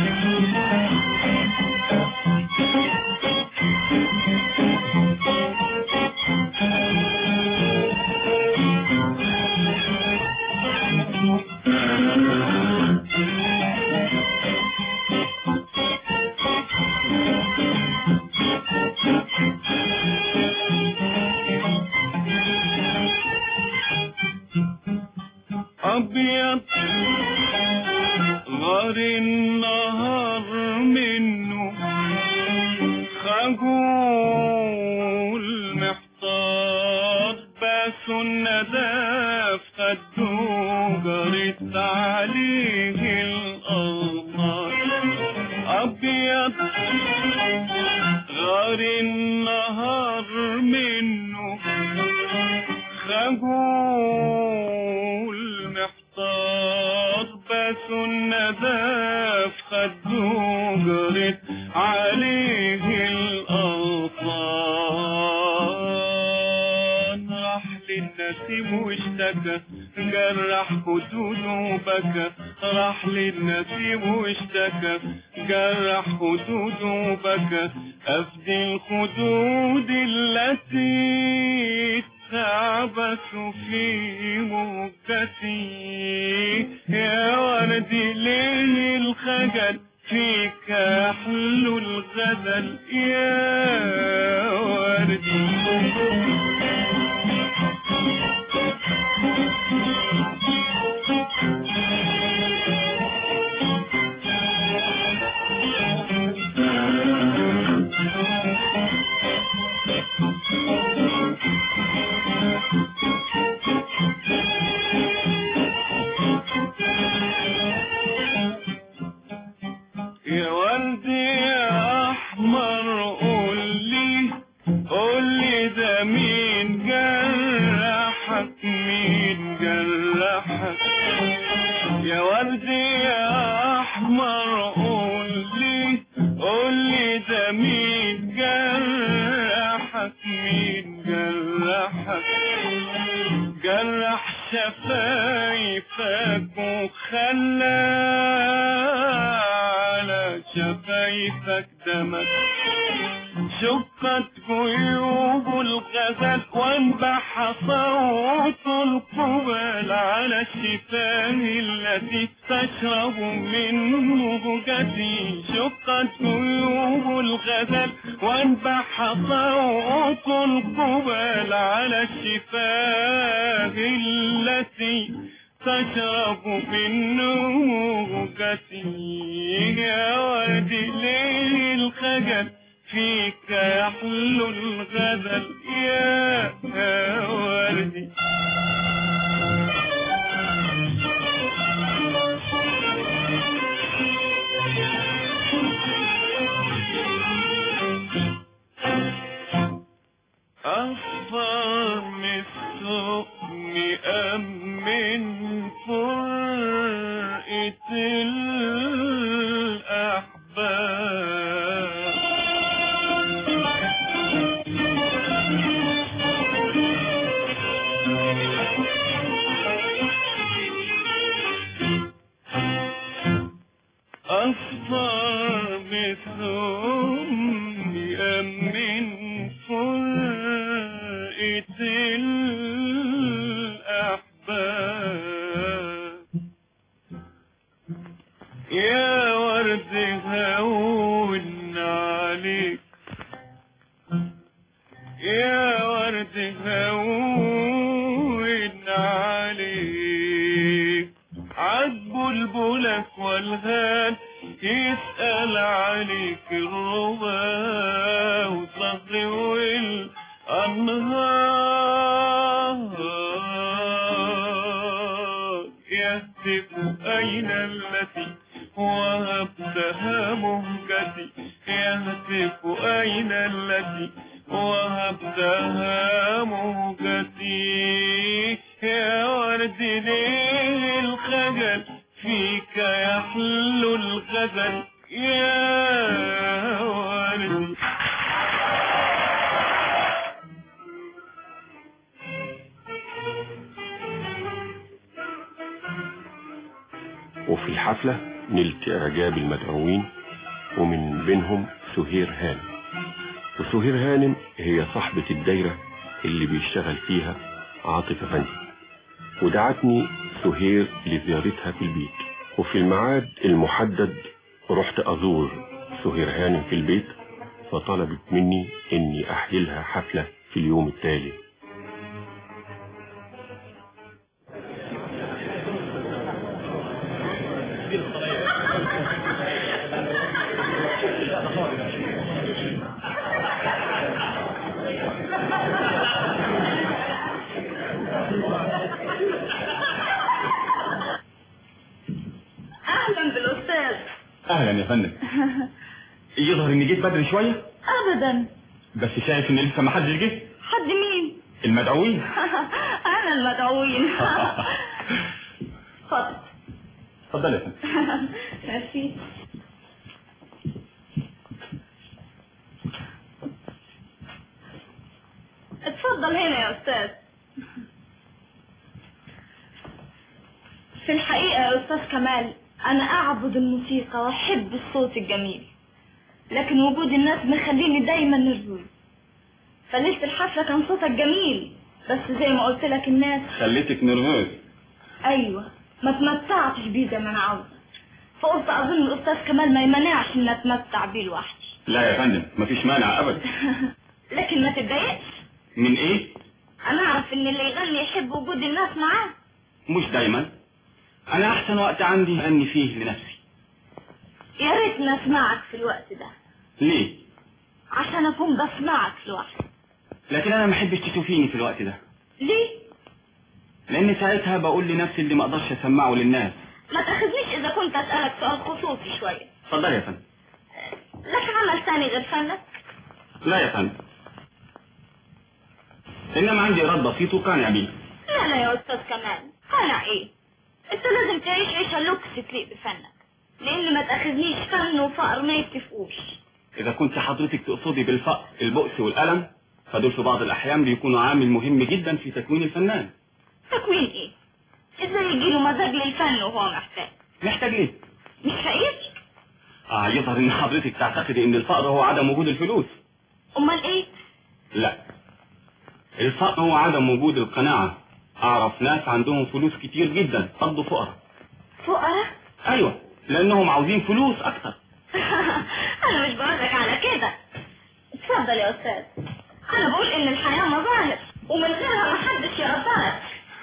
S7: أبيض غار النهار منه خجول محتار بس الندى في خده جرت عليه الأمطار أبيض غار النهار منه خجول محتار بس الندى في خده جرت عليه الأغصان راح للنسيم واشتكى جرح خدوده وبكى راح للنسيم واشتكى جرح خدود وبكى أفدي الخدود التي تعبث في مهجتي يا وردي ليه الخجل فيك يحلو الغزل يا وردي يا وردي يا احمر قول لي قول لي ده مين جرحك مين جرحك يا وردي يا احمر قول لي قول لي ده مين جرحك مين جرحك جرح شفايفك وخلى على شفايفك دمك شقت جيوب الغزل وانبح صوت القبل على الشفاه التي تشرب من مهجتي شقت جيوب الغزل وانبح صوت القبل على الشفاه التي تشرب من موجتي يا وردي ليه الخجل فيك يحلو الغزل يا وردي أصفر من السقم أم من فرقة أصفر من السقم أم من فرقة الأحباب يا ورد هون عليك يا ورد هون عليك عد بلبلك والهان يسأل عليك الربا وصغر والأنهار يهتف أين التي وهبتها مهجتي يهتف أين التي وهبتها مهجتي يا ورد ليه الخجل فيك يحلو الغزل يا ورد
S3: وفي الحفلة نلت إعجاب المدعوين ومن بينهم سهير هانم وسهير هانم هي صاحبة الدايرة اللي بيشتغل فيها عاطف أفندي ودعتني سهير لزيارتها في البيت وفي الميعاد المحدد رحت أزور سهير هانم في البيت فطلبت مني إني أحيي لها حفلة في اليوم التالي
S12: اهلا بالاستاذ
S13: اهلا يا فندم يظهر اني جيت بدري شويه
S12: ابدا
S13: بس شايف ان لسه ما حدش جه
S12: حد مين
S13: المدعوين
S12: انا المدعوين اتفضل
S13: اتفضل يا فندم
S12: ميرسي اتفضل هنا يا استاذ في الحقيقة يا استاذ كمال
S16: أنا أعبد الموسيقى وأحب الصوت الجميل لكن وجود الناس مخليني دايما نرفوز فليلة الحفلة كان صوتك جميل بس زي ما قلت لك الناس
S13: خليتك نرفوز
S16: أيوة ما تمتعتش بيه زي ما أنا عاوزة فقلت أظن الأستاذ كمال ما يمنعش إن أتمتع بيه لوحدي
S13: لا يا فندم مفيش مانع ابدا
S16: لكن ما تتضايقش
S13: من ايه
S16: أنا أعرف إن اللي يغني يحب وجود الناس معاه
S13: مش دايما انا احسن وقت عندي اني فيه لنفسي
S16: يا ريتني أسمعك في الوقت ده
S13: ليه
S16: عشان أكون بسمعك لوحدي
S13: لكن انا ما احبش تشوفيني في الوقت ده
S16: ليه؟
S13: لان ساعتها بقول لنفسي اللي ما اقدرش اسمعه للناس
S16: ما تاخذنيش إذا كنت أسألك سؤال خصوصي شوية
S13: اتفضل يا فندم
S16: لك عمل ثاني غير فنك؟
S13: لا يا فندم انما عندي رد بسيط وقانع بيه
S16: لا لا يا أستاذ كمال قنع إيه؟ أنت لازم تعيش عيشة لوكس تليق بفنك لأن ما تاخذنيش فن وفقر ما يتفقوش
S13: اذا كنت حضرتك تقصدي بالفقر البؤس والالم فدول في بعض الاحيان بيكونوا عامل مهم جدا في تكوين الفنان
S16: تكوين إيه؟ إزاي يجيله مزاج للفن وهو محتاج؟
S13: محتاج ليه
S16: مش فقير؟
S13: اه يظهر ان حضرتك تعتقدي ان الفقر هو عدم وجود الفلوس
S16: أمال إيه؟
S13: لا الفقر هو عدم وجود القناعة اعرف ناس عندهم فلوس كتير جدا قضوا فقراء
S16: فقراء؟
S13: ايوه لانهم عاوزين فلوس اكتر
S16: أنا مش بقولك على كده اتفضل يا أستاذ أنا بقول إن الحياة مظاهر ومن غيرها محدش يقدرك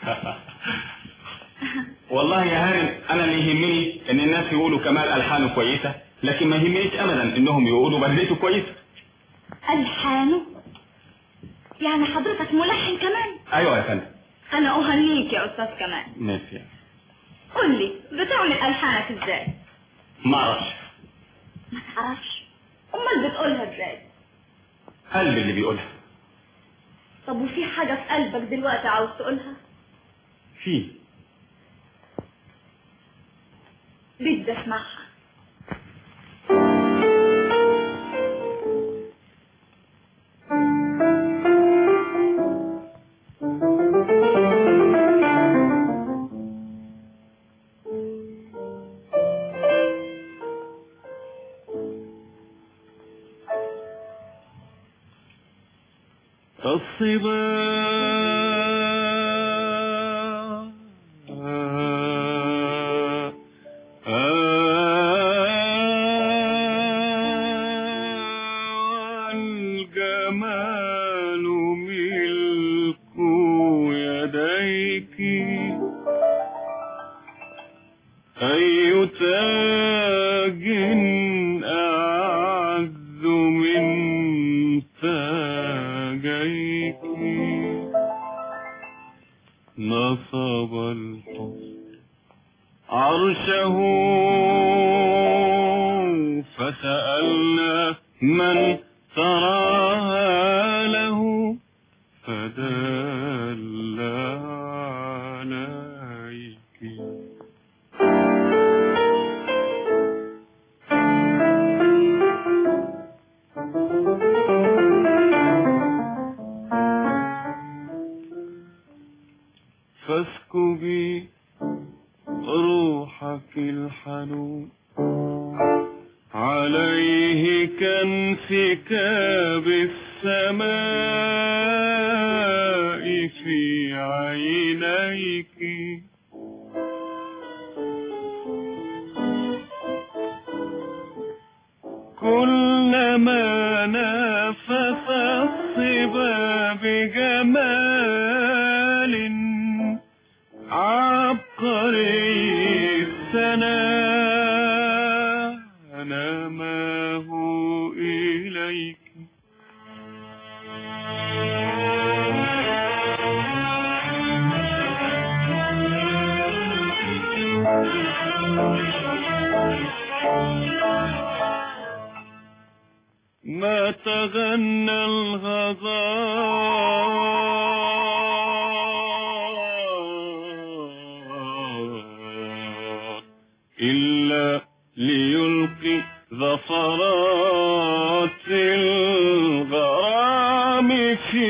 S13: والله يا هانم انا اللي يهمني ان الناس يقولوا كمال الحانه كويسة لكن ما يهمنيش ابدا انهم يقولوا بدلته كويسة
S16: ألحانه؟ يعني حضرتك ملحن كمان؟
S13: ايوه يا فندم
S16: أنا أهنيك يا أستاذ كمان
S13: ماشي
S16: قول لي بتعمل ألحانك إزاي؟
S13: ما اعرفش
S16: ما تعرفش أمال بتقولها إزاي؟
S13: قلبي اللي بيقولها
S16: طب وفي حاجة في قلبك دلوقتي عاوز تقولها؟
S13: فيه
S16: بدي أسمعها
S7: الصبا الجمال ملك يديك أي تاج أعز من تاجيك نصب الحب عرشه فسألنا من تراها له فدل عليك فاسكبي روحك الحنون عليه كانسكاب السماء في عينيك كلما نافس الصبا بجمال عبقري السنا نماه إليك ما تغنى الغزال إلا ليلقي ظفرات الغرام في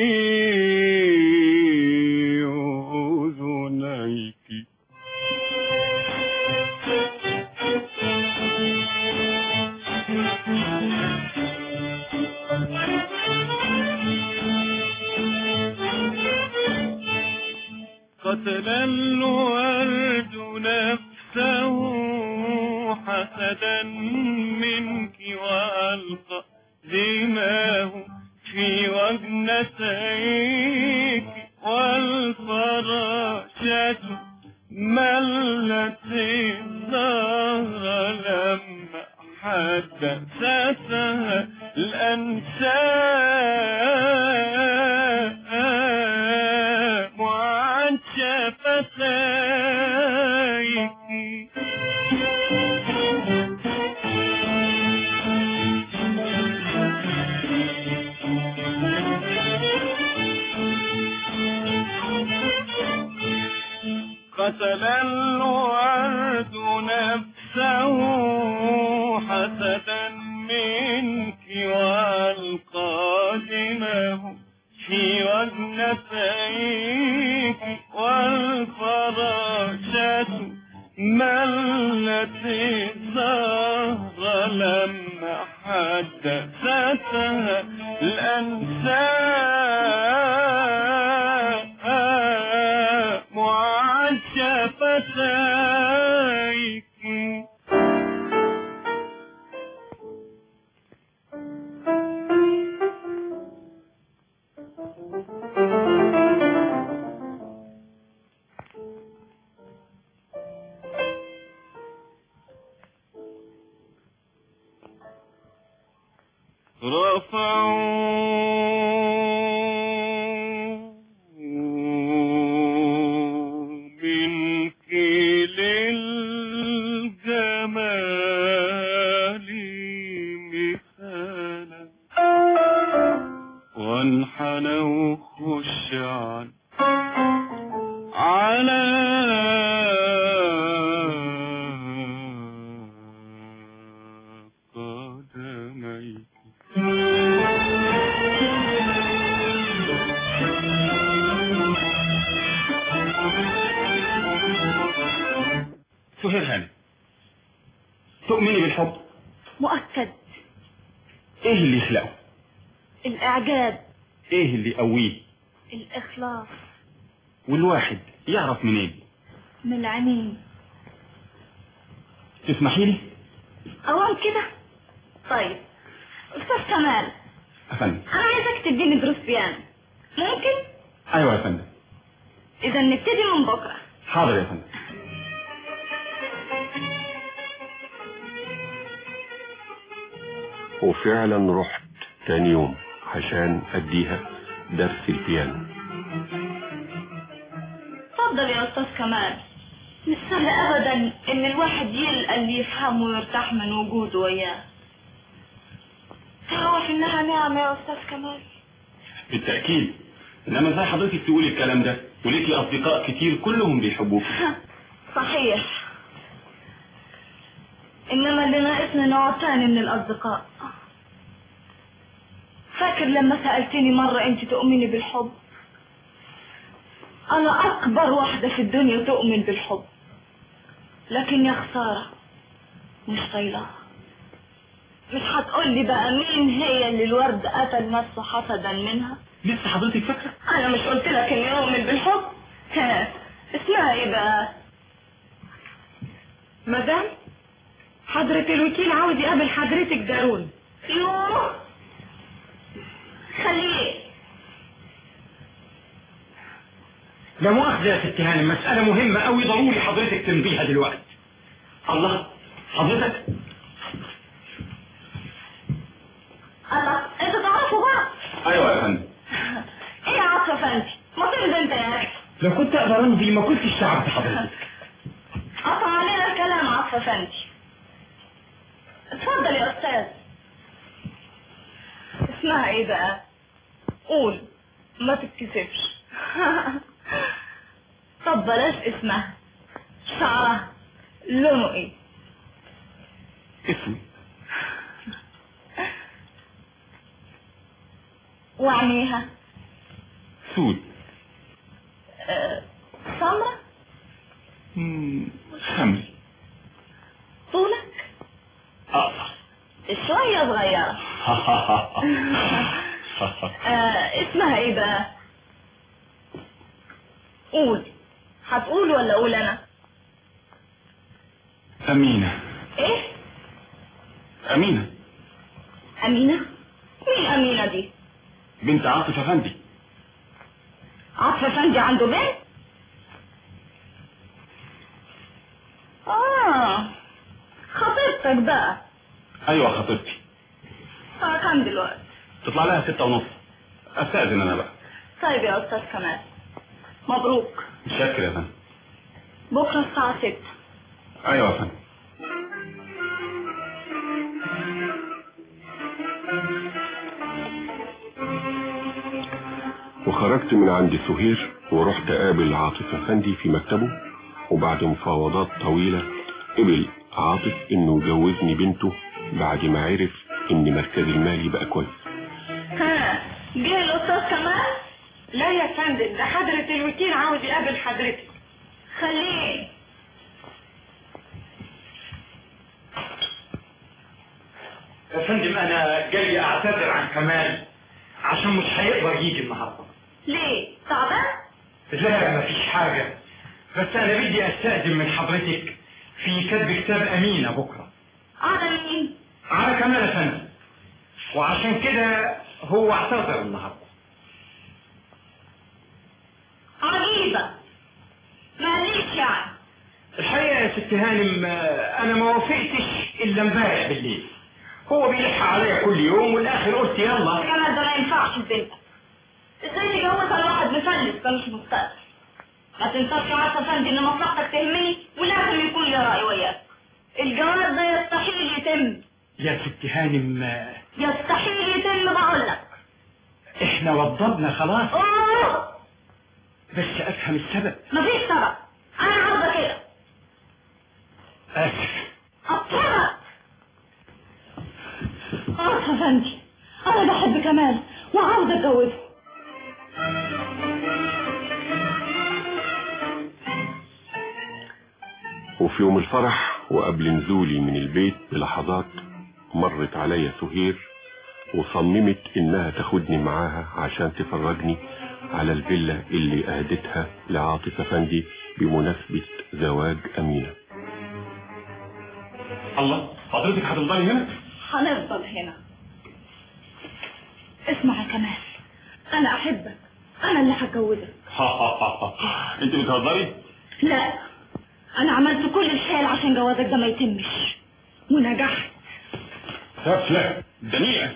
S7: أذنيك قتل الورد نفسه حسدا منك وألقى دماه في وجنتيك والفراشة ملت الظهر لما حدثتها الأنساء وعن شفتيك قتل الورد نفسه حسدا منك والقى دمه في وجنتيك والفراشة ملت الزهر لما حدثتها الأنساء وعن شفتيك رفعوا منك للجمال مثالا وانحنوا خشعا على قدميك
S13: سهير هانم تؤمني بالحب
S16: مؤكد
S13: ايه اللي يخلقه
S16: الإعجاب
S13: ايه اللي يقويه
S16: الإخلاص
S13: والواحد يعرف منين
S16: من العينين
S13: تسمحي لي
S16: أوام كده طيب أستاذ كمال
S13: افندم
S16: أنا عايزك تديني دروس بيانو ممكن؟
S13: ايوه يا فندم
S16: إذا نبتدي من بكرة
S13: حاضر يا فندم
S3: وفعلا رحت تاني يوم عشان اديها درس البيانو
S16: اتفضل يا أستاذ كمال مش سهل أبدا إن الواحد يلقى اللي يفهمه ويرتاح من وجوده وياه تعرف إنها نعمة يا أستاذ كمال
S13: بالتأكيد انما ازاي حضرتك تقولي الكلام ده وليكي اصدقاء كتير كلهم بيحبوك
S16: صحيح إنما اللي ناقصني نوع تاني من الأصدقاء فاكر لما سألتني مرة أنت تؤمني بالحب أنا أكبر واحدة في الدنيا تؤمن بالحب لكن يا خسارة مش طايلة مش هتقول لي بقى مين هي اللي الورد قتل نفسه حسدا منها
S13: لسه حضرتك فاكرة
S16: أنا مش قلت لك إني أؤمن بالحب ها اسمها إيه بقى مدام حضرة الوكيل عاوز يقابل حضرتك ضروري يوه خليه
S13: لا مؤاخذة يا ست هانم مسألة مهمة قوي ضروري حضرتك تمضيها دلوقتي الله حضرتك
S16: الله انتوا تعرفوا بعض
S13: ايوه يا فندم
S16: ايه يا عطف انت ما ترد انت يا اخي
S13: لو كنت اقدر امضي ما كنتش تعبت حضرتك
S16: قطع علينا الكلام عطف انت اتفضل يا استاذ اسمها ايه بقى قول ما تتكسفش طب بلاش اسمها شعرها لونه ايه
S13: اسمي
S16: وعينيها
S13: سود
S16: آه، سمرة
S13: مم، خمري
S16: طولك
S13: اقصر
S16: شوية صغيرة آه، اسمها ايه بقى قول هتقول ولا اقول انا
S13: أمينة
S16: ايه
S13: أمينة
S16: امينة مين امينة دي
S13: بنت عاطف أفندي
S16: عطف افندي عنده بنت اه خطيبتك بقى
S13: أيوة خطيبتي
S16: اه كام دلوقتي
S13: تطلع لها ستة ونص أستأذن أنا بقى
S16: طيب يا استاذ كمال مبروك
S13: متشكر يا فندم
S16: بكره الساعة ستة
S13: أيوة يا فندم
S3: وخرجت من عند سهير ورحت قابل عاطف افندي في مكتبه وبعد مفاوضات طويلة قبل عاطف انه يجوزني بنته بعد ما عرف ان مركزي المالي بقى كويس
S16: ها جه الاستاذ كمال
S17: لا يا فندم ده حضرة الوكيل عاوز يقابل حضرتك
S16: خليه
S5: يا فندم انا جاي اعتذر عن كمال عشان مش هيقدر يجي النهارده
S16: ليه تعبان
S5: لا مفيش حاجة بس انا بدي استأذن من حضرتك في كتب كتاب امينة بكرة
S16: على مين
S5: على كمال يا فندم وعشان كده هو اعتذر النهارده
S16: عجيبة ماليش يعني
S5: الحقيقة يا ست هانم آه، انا ما وافقتش الا امبارح بالليل هو بيلح عليا كل يوم والاخر قلت يلا
S16: كمال ده ما ينفعش لبنتك ازاي تجوزها لواحد مفلس ده مش مستقبل ما تنساش يا عارفة فندي ان مصلحتك تهمني ولازم يكون لي رأي وياك الجواز ده يستحيل يتم
S5: يا ست هانم آه،
S16: يستحيل يتم بقولك
S5: احنا وضبنا خلاص
S16: اوه
S5: بس افهم السبب
S16: مفيش سبب انا عاوزة كده
S5: اسف
S16: اضطرت عارفة فندي انا بحب كمال وعاوزة اتجوزه
S3: وفي يوم الفرح وقبل نزولي من البيت بلحظات مرت عليا سهير وصممت انها تاخدني معاها عشان تفرجني على الفيلا اللي اهدتها لعاطف افندي بمناسبة زواج امينة
S13: الله حضرتك هتفضلي هنا
S16: هنفضل هنا اسمع يا كمال انا احبك انا اللي هتجوزك
S13: انت بتهزري
S16: لا انا عملت كل الحيل عشان جوازك ده ما يتمش ونجحت
S13: سفلة دنيئة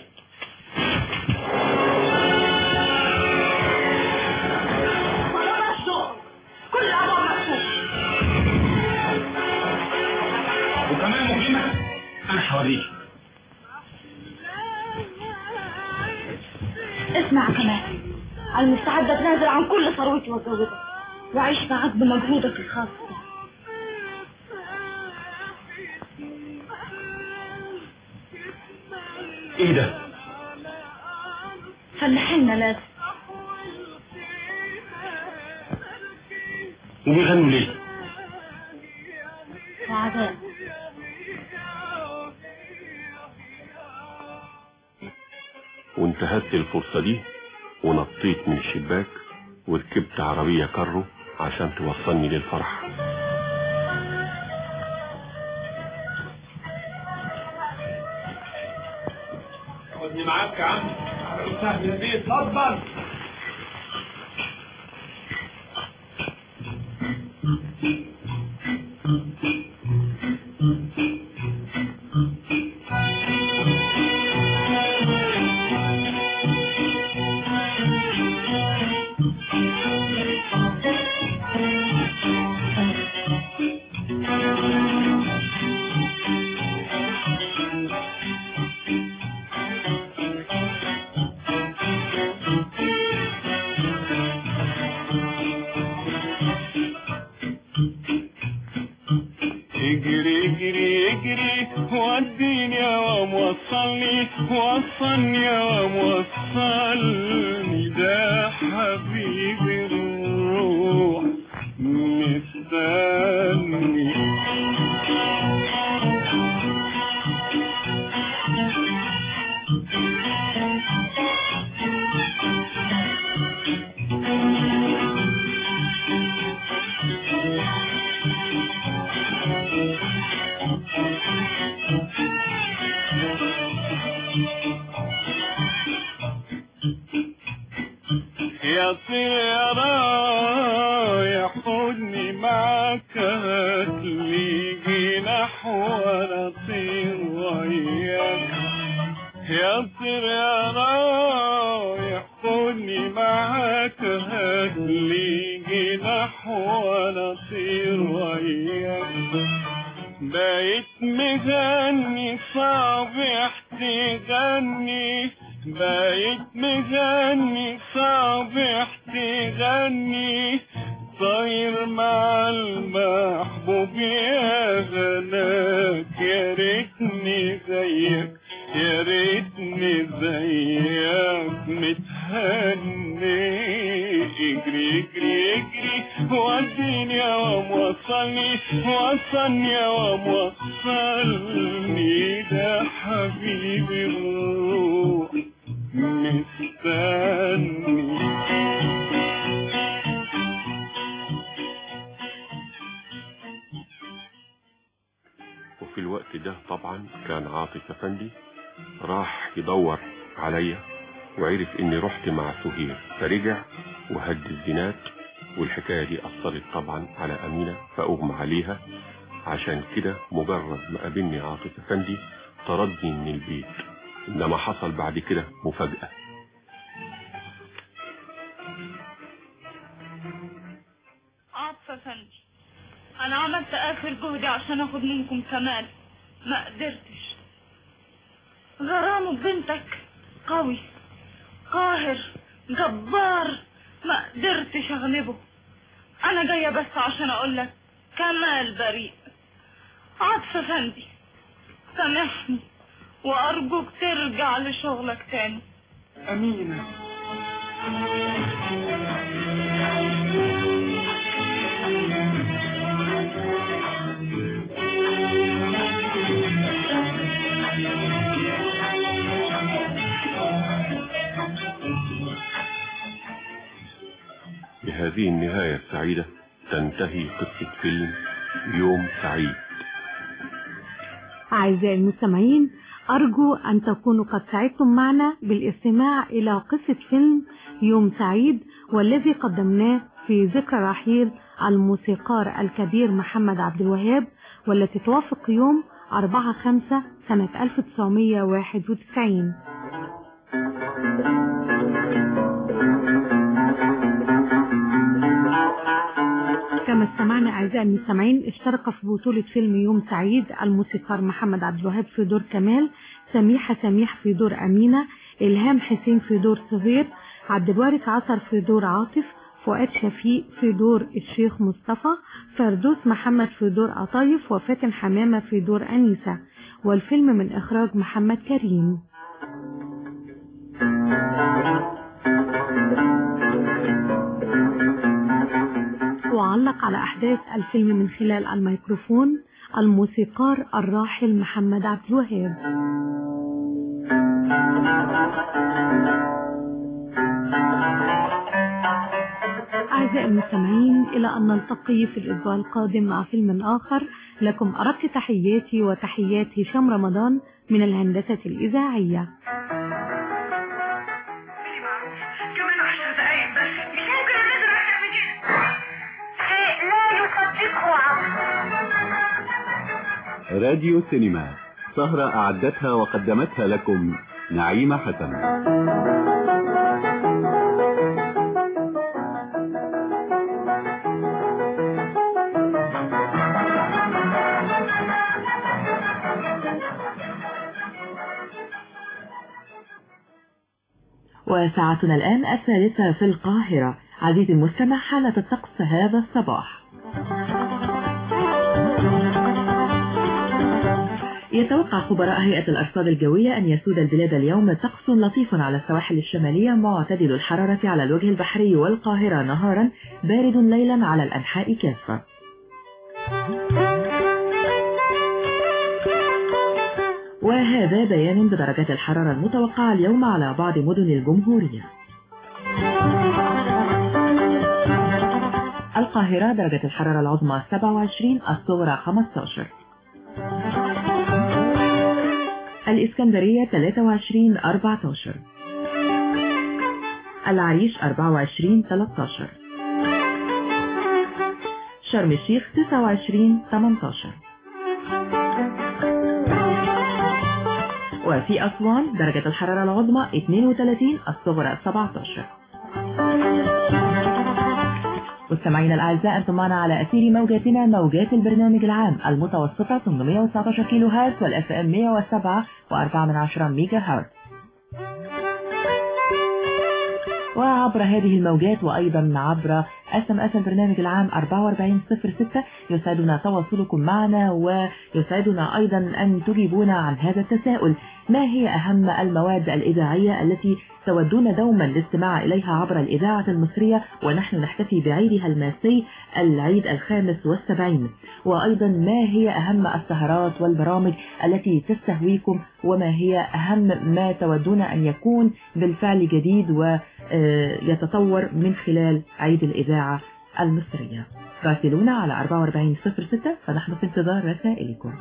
S16: خلاص شغل كل الابواب مفتوحه
S13: وكمان مجرمة انا هوريك
S16: اسمع يا كمال انا مستعدة اتنازل عن كل ثروتي واتجوزك واعيش معاك بمجهودك الخاص
S13: ايه ده
S16: فلاحيننا لازم
S13: وبيغنوا ليه
S16: وعذاب
S3: وانتهزت الفرصة دي ونطيت من الشباك وركبت عربية كارو عشان توصلني للفرح
S5: خدني معاك يا عم على وسهلا بيه اتفضل
S7: اجري اجري اجري وديني يا وموصلني وصلني يا وموصلني ده حبيبي الروح مستني يا طير يا رايح خدني معاك هاتلي جناح وانا طير وياك يا طير يا رايح خدني معاك هاتلي جناح وانا طير وياك بقيت مغني صابح تغني بقيت مغني صابح تغني طاير مع المحبوب يا غناك يا ريتني زيك يا ريتني زيك متهني اجري اجري اجري وديني يا وصلني وصلني يا وصلني ده حبيبي الروح مستني
S3: وفي الوقت ده طبعا كان عاطف افندي راح يدور عليا وعرف اني رحت مع سهير فرجع وهد الزينات والحكاية دي أثرت طبعا على أمينة فأغمى عليها عشان كده مجرد ما قابلني عاطف أفندي طردني من البيت إنما حصل بعد كده مفاجأة
S16: عطفة فندي انا عملت اخر جهدي عشان اخد منكم كمال ما قدرتش غرام بنتك قوي قاهر جبار ما قدرتش اغلبه انا جاية بس عشان اقول لك كمال بريء عطفة فندي سامحني وارجوك ترجع لشغلك تاني
S5: أمينة
S3: بهذه النهاية السعيدة تنتهي قصة فيلم يوم سعيد
S10: أعزائي المستمعين أرجو أن تكونوا قد سعدتم معنا بالاستماع إلى قصة فيلم يوم سعيد والذي قدمناه في ذكرى رحيل الموسيقار الكبير محمد عبد الوهاب والتي توافق يوم 4 5 سنة 1991 كما استمعنا أعزائي المستمعين اشترك في بطولة فيلم يوم سعيد الموسيقار محمد عبد الوهاب في دور كمال سميحة سميح في دور أمينة إلهام حسين في دور صغير عبد الوارث عصر في دور عاطف فؤاد شفيق في دور الشيخ مصطفى فردوس محمد في دور قطايف وفاتن حمامة في دور أنيسة والفيلم من إخراج محمد كريم وعلق على أحداث الفيلم من خلال الميكروفون الموسيقار الراحل محمد عبد الوهاب أعزائي المستمعين إلى أن نلتقي في الأسبوع القادم مع فيلم آخر لكم أرق تحياتي وتحيات هشام رمضان من الهندسة الإذاعية
S17: كمان عشر دقايق بس مش ممكن الناس اكتر من كده شيء لا يصدقه عقل
S18: راديو سينما سهرة أعدتها وقدمتها لكم نعيمة حسن
S9: وساعتنا الآن الثالثة في القاهرة عزيزي المستمع حالة الطقس هذا الصباح يتوقع خبراء هيئة الأرصاد الجوية أن يسود البلاد اليوم طقس لطيف على السواحل الشمالية معتدل الحرارة على الوجه البحري والقاهرة نهارا بارد ليلا على الأنحاء كافة وهذا بيان بدرجات الحرارة المتوقعة اليوم على بعض مدن الجمهورية القاهرة درجة الحرارة العظمى 27 الصغرى 15 الإسكندرية 23 14 العريش 24 13 شرم الشيخ 29 18 وفي أسوان درجة الحرارة العظمى 32 الصغرى 17 مستمعينا الأعزاء أنتم معنا على أثير موجاتنا موجات البرنامج العام المتوسطة 819 كيلو هرتز والأف ام 107 و4 من 10 ميجا هرتز وعبر هذه الموجات وأيضا عبر اس ام اس البرنامج العام 4406 يسعدنا تواصلكم معنا ويسعدنا أيضا أن تجيبونا عن هذا التساؤل ما هي أهم المواد الإذاعية التي تودون دوما الاستماع إليها عبر الإذاعة المصرية ونحن نحتفي بعيدها الماسي العيد الخامس والسبعين وأيضا ما هي أهم السهرات والبرامج التي تستهويكم وما هي أهم ما تودون أن يكون بالفعل جديد ويتطور من خلال عيد الإذاعة المصرية راسلونا على 4406 فنحن في انتظار رسائلكم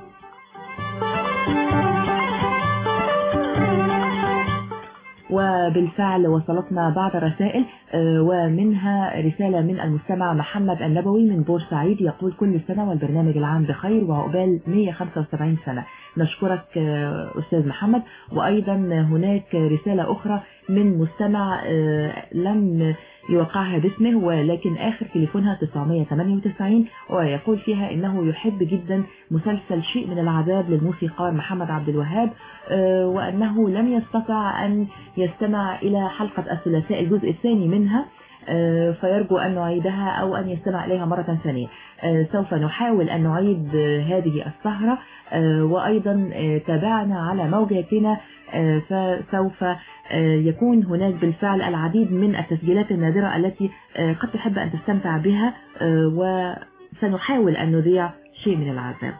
S9: وبالفعل وصلتنا بعض الرسائل ومنها رسالة من المستمع محمد النبوي من بورسعيد يقول كل سنة والبرنامج العام بخير وعقبال 175 سنة نشكرك أستاذ محمد وأيضا هناك رسالة أخرى من مستمع لم يوقعها باسمه ولكن آخر تليفونها 998 ويقول فيها إنه يحب جدا مسلسل شيء من العذاب للموسيقار محمد عبد الوهاب وأنه لم يستطع أن يستمع إلى حلقة الثلاثاء الجزء الثاني منها فيرجو أن نعيدها أو أن يستمع إليها مرة ثانية سوف نحاول أن نعيد هذه السهرة وأيضا تابعنا على موجاتنا فسوف يكون هناك بالفعل العديد من التسجيلات النادرة التي قد تحب أن تستمتع بها وسنحاول أن نذيع شيء من العذاب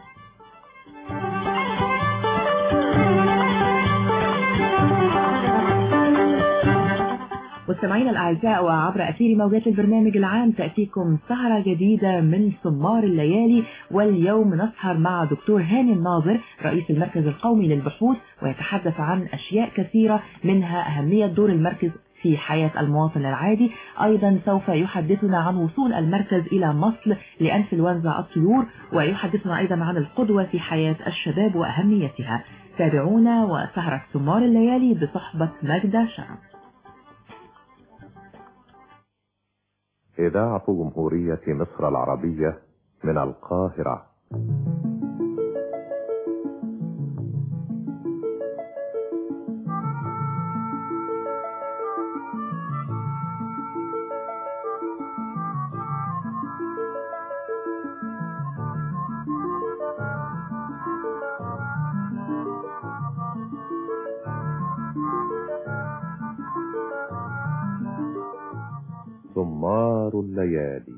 S9: مستمعينا الأعزاء وعبر أثير موجات البرنامج العام تأتيكم سهرة جديدة من سمار الليالي واليوم نسهر مع دكتور هاني الناظر رئيس المركز القومي للبحوث ويتحدث عن أشياء كثيرة منها أهمية دور المركز في حياة المواطن العادي أيضا سوف يحدثنا عن وصول المركز إلى مصل لأنفلونزا الطيور ويحدثنا أيضا عن القدوة في حياة الشباب وأهميتها تابعونا وسهرة سمار الليالي بصحبة مجدة شرف
S19: إذاعة جمهورية مصر العربية من القاهرة سمار الليالي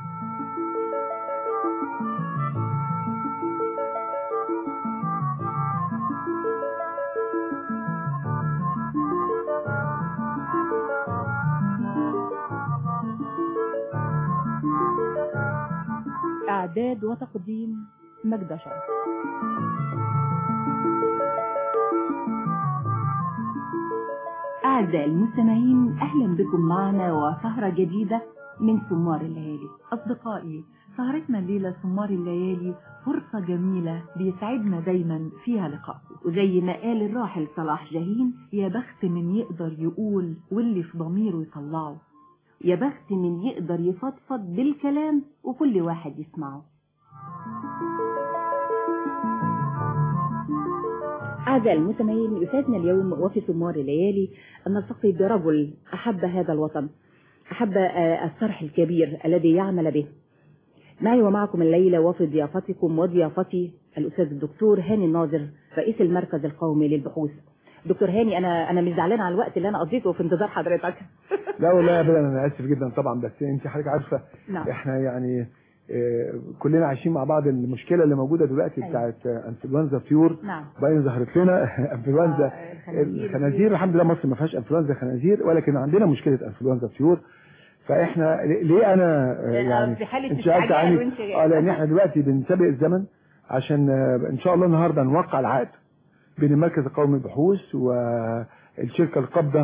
S9: إعداد وتقديم مجدة شرف
S20: أعزائي المستمعين أهلا بكم معنا وسهرة جديدة من سمار الليالي
S9: أصدقائي سهرتنا الليلة سمار الليالي فرصة جميلة بيسعدنا دايما فيها لقاءكم
S20: وزي ما قال الراحل صلاح جاهين
S9: يا بخت من يقدر يقول واللي في ضميره يطلعه
S20: يا بخت من يقدر يفضفض بالكلام وكل واحد يسمعه أعزائي المستمعين يسعدنا اليوم وفي سمار الليالي أن نلتقي برجل أحب هذا الوطن أحب الصرح الكبير الذي يعمل به معي ومعكم الليلة وفي ضيافتكم وضيافتي الأستاذ الدكتور هاني الناظر رئيس المركز القومي للبحوث دكتور هاني أنا أنا مش زعلان على الوقت اللي أنا قضيته في انتظار حضرتك
S21: لا والله ابدا انا اسف جدا طبعا بس انت حضرتك عارفه
S20: نعم.
S21: احنا يعني آه، كلنا عايشين مع بعض المشكله اللي موجوده دلوقتي
S20: أيوة.
S21: بتاعت آه، انفلونزا طيور
S20: نعم
S21: باين ظهرت لنا انفلونزا الخنازير الحمد لله مصر ما فيهاش انفلونزا خنازير ولكن عندنا مشكله انفلونزا طيور فاحنا ليه انا آه، يعني
S20: في حالة
S21: انشغلت
S20: استعجال
S21: عني
S20: وانت-
S21: اه لان احنا دلوقتي بنسابق الزمن عشان آه، ان شاء الله النهارده نوقع العقد بين المركز القومي للبحوث والشركه القابضه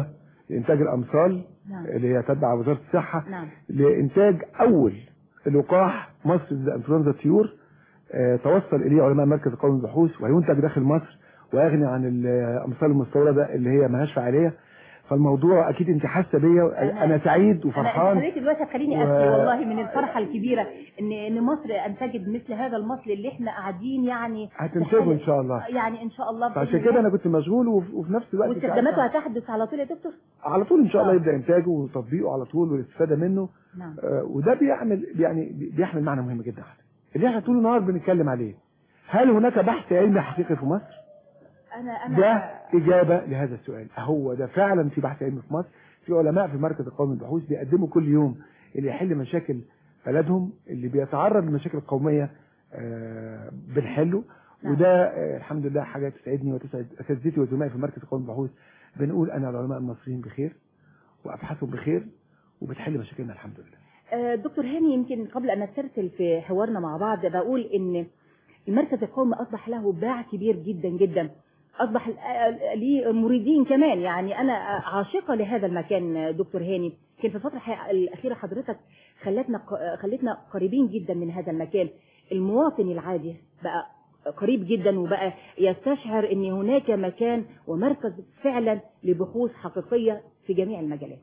S21: لانتاج الامثال
S20: نعم.
S21: اللي هي تتبع وزاره الصحه
S20: نعم
S21: لانتاج اول لقاح مصر لانفلونزا الطيور آه، توصل اليه علماء مركز القومي للبحوث وهينتج داخل مصر ويغني عن الامثال المستورده اللي هي ملهاش فعاليه فالموضوع اكيد انت حاسه بيا
S20: أنا-
S21: انا سعيد
S20: انا
S21: وفرحان
S20: خليتي دلوقتي هتخليني
S21: و-
S20: ابكي والله من الفرحه الكبيره ان ان مصر انتجت مثل هذا المصل اللي احنا قاعدين يعني
S21: هتنتجوا ان شاء الله
S20: يعني ان شاء الله
S21: فعشان
S20: بإذن
S21: كده
S20: الله.
S21: انا كنت مشغول وف- وفي نفس الوقت أنت
S20: واستخداماته
S21: عارفة-
S20: هتحدث على طول يا دكتور
S21: على طول ان شاء الله
S20: آه.
S21: يبدا انتاجه وتطبيقه على طول والاستفاده منه
S20: نعم
S21: آه، وده بيعمل يعني بيحمل معنى مهم جدا اللي احنا طول النهار بنتكلم عليه هل هناك بحث علمي حقيقي في مصر؟
S20: انا انا
S21: ده إجابة لهذا السؤال هو ده فعلا في بحث علمي في مصر في علماء في المركز القومي للبحوث بيقدموا كل يوم اللي يحل مشاكل بلدهم اللي بيتعرض لمشاكل قومية آه، بنحله وده آه، الحمد لله حاجة تسعدني وتسعد أساتذتي وزملائي في المركز القومي للبحوث بنقول أنا العلماء المصريين بخير وأبحاثهم بخير وبتحل مشاكلنا الحمد لله
S20: آه، دكتور هاني يمكن قبل ان نسترسل في حوارنا مع بعض بقول ان المركز القومي اصبح له باع كبير جدا جدا اصبح آه، ليه مريدين كمان يعني انا عاشقه لهذا المكان آه، دكتور هاني كان في الفتره الحقيقة الاخيره حضرتك خلتنا خلتنا قريبين جدا من هذا المكان المواطن العادي بقى قريب جدا وبقى يستشعر ان هناك مكان ومركز فعلا لبحوث حقيقيه في جميع المجالات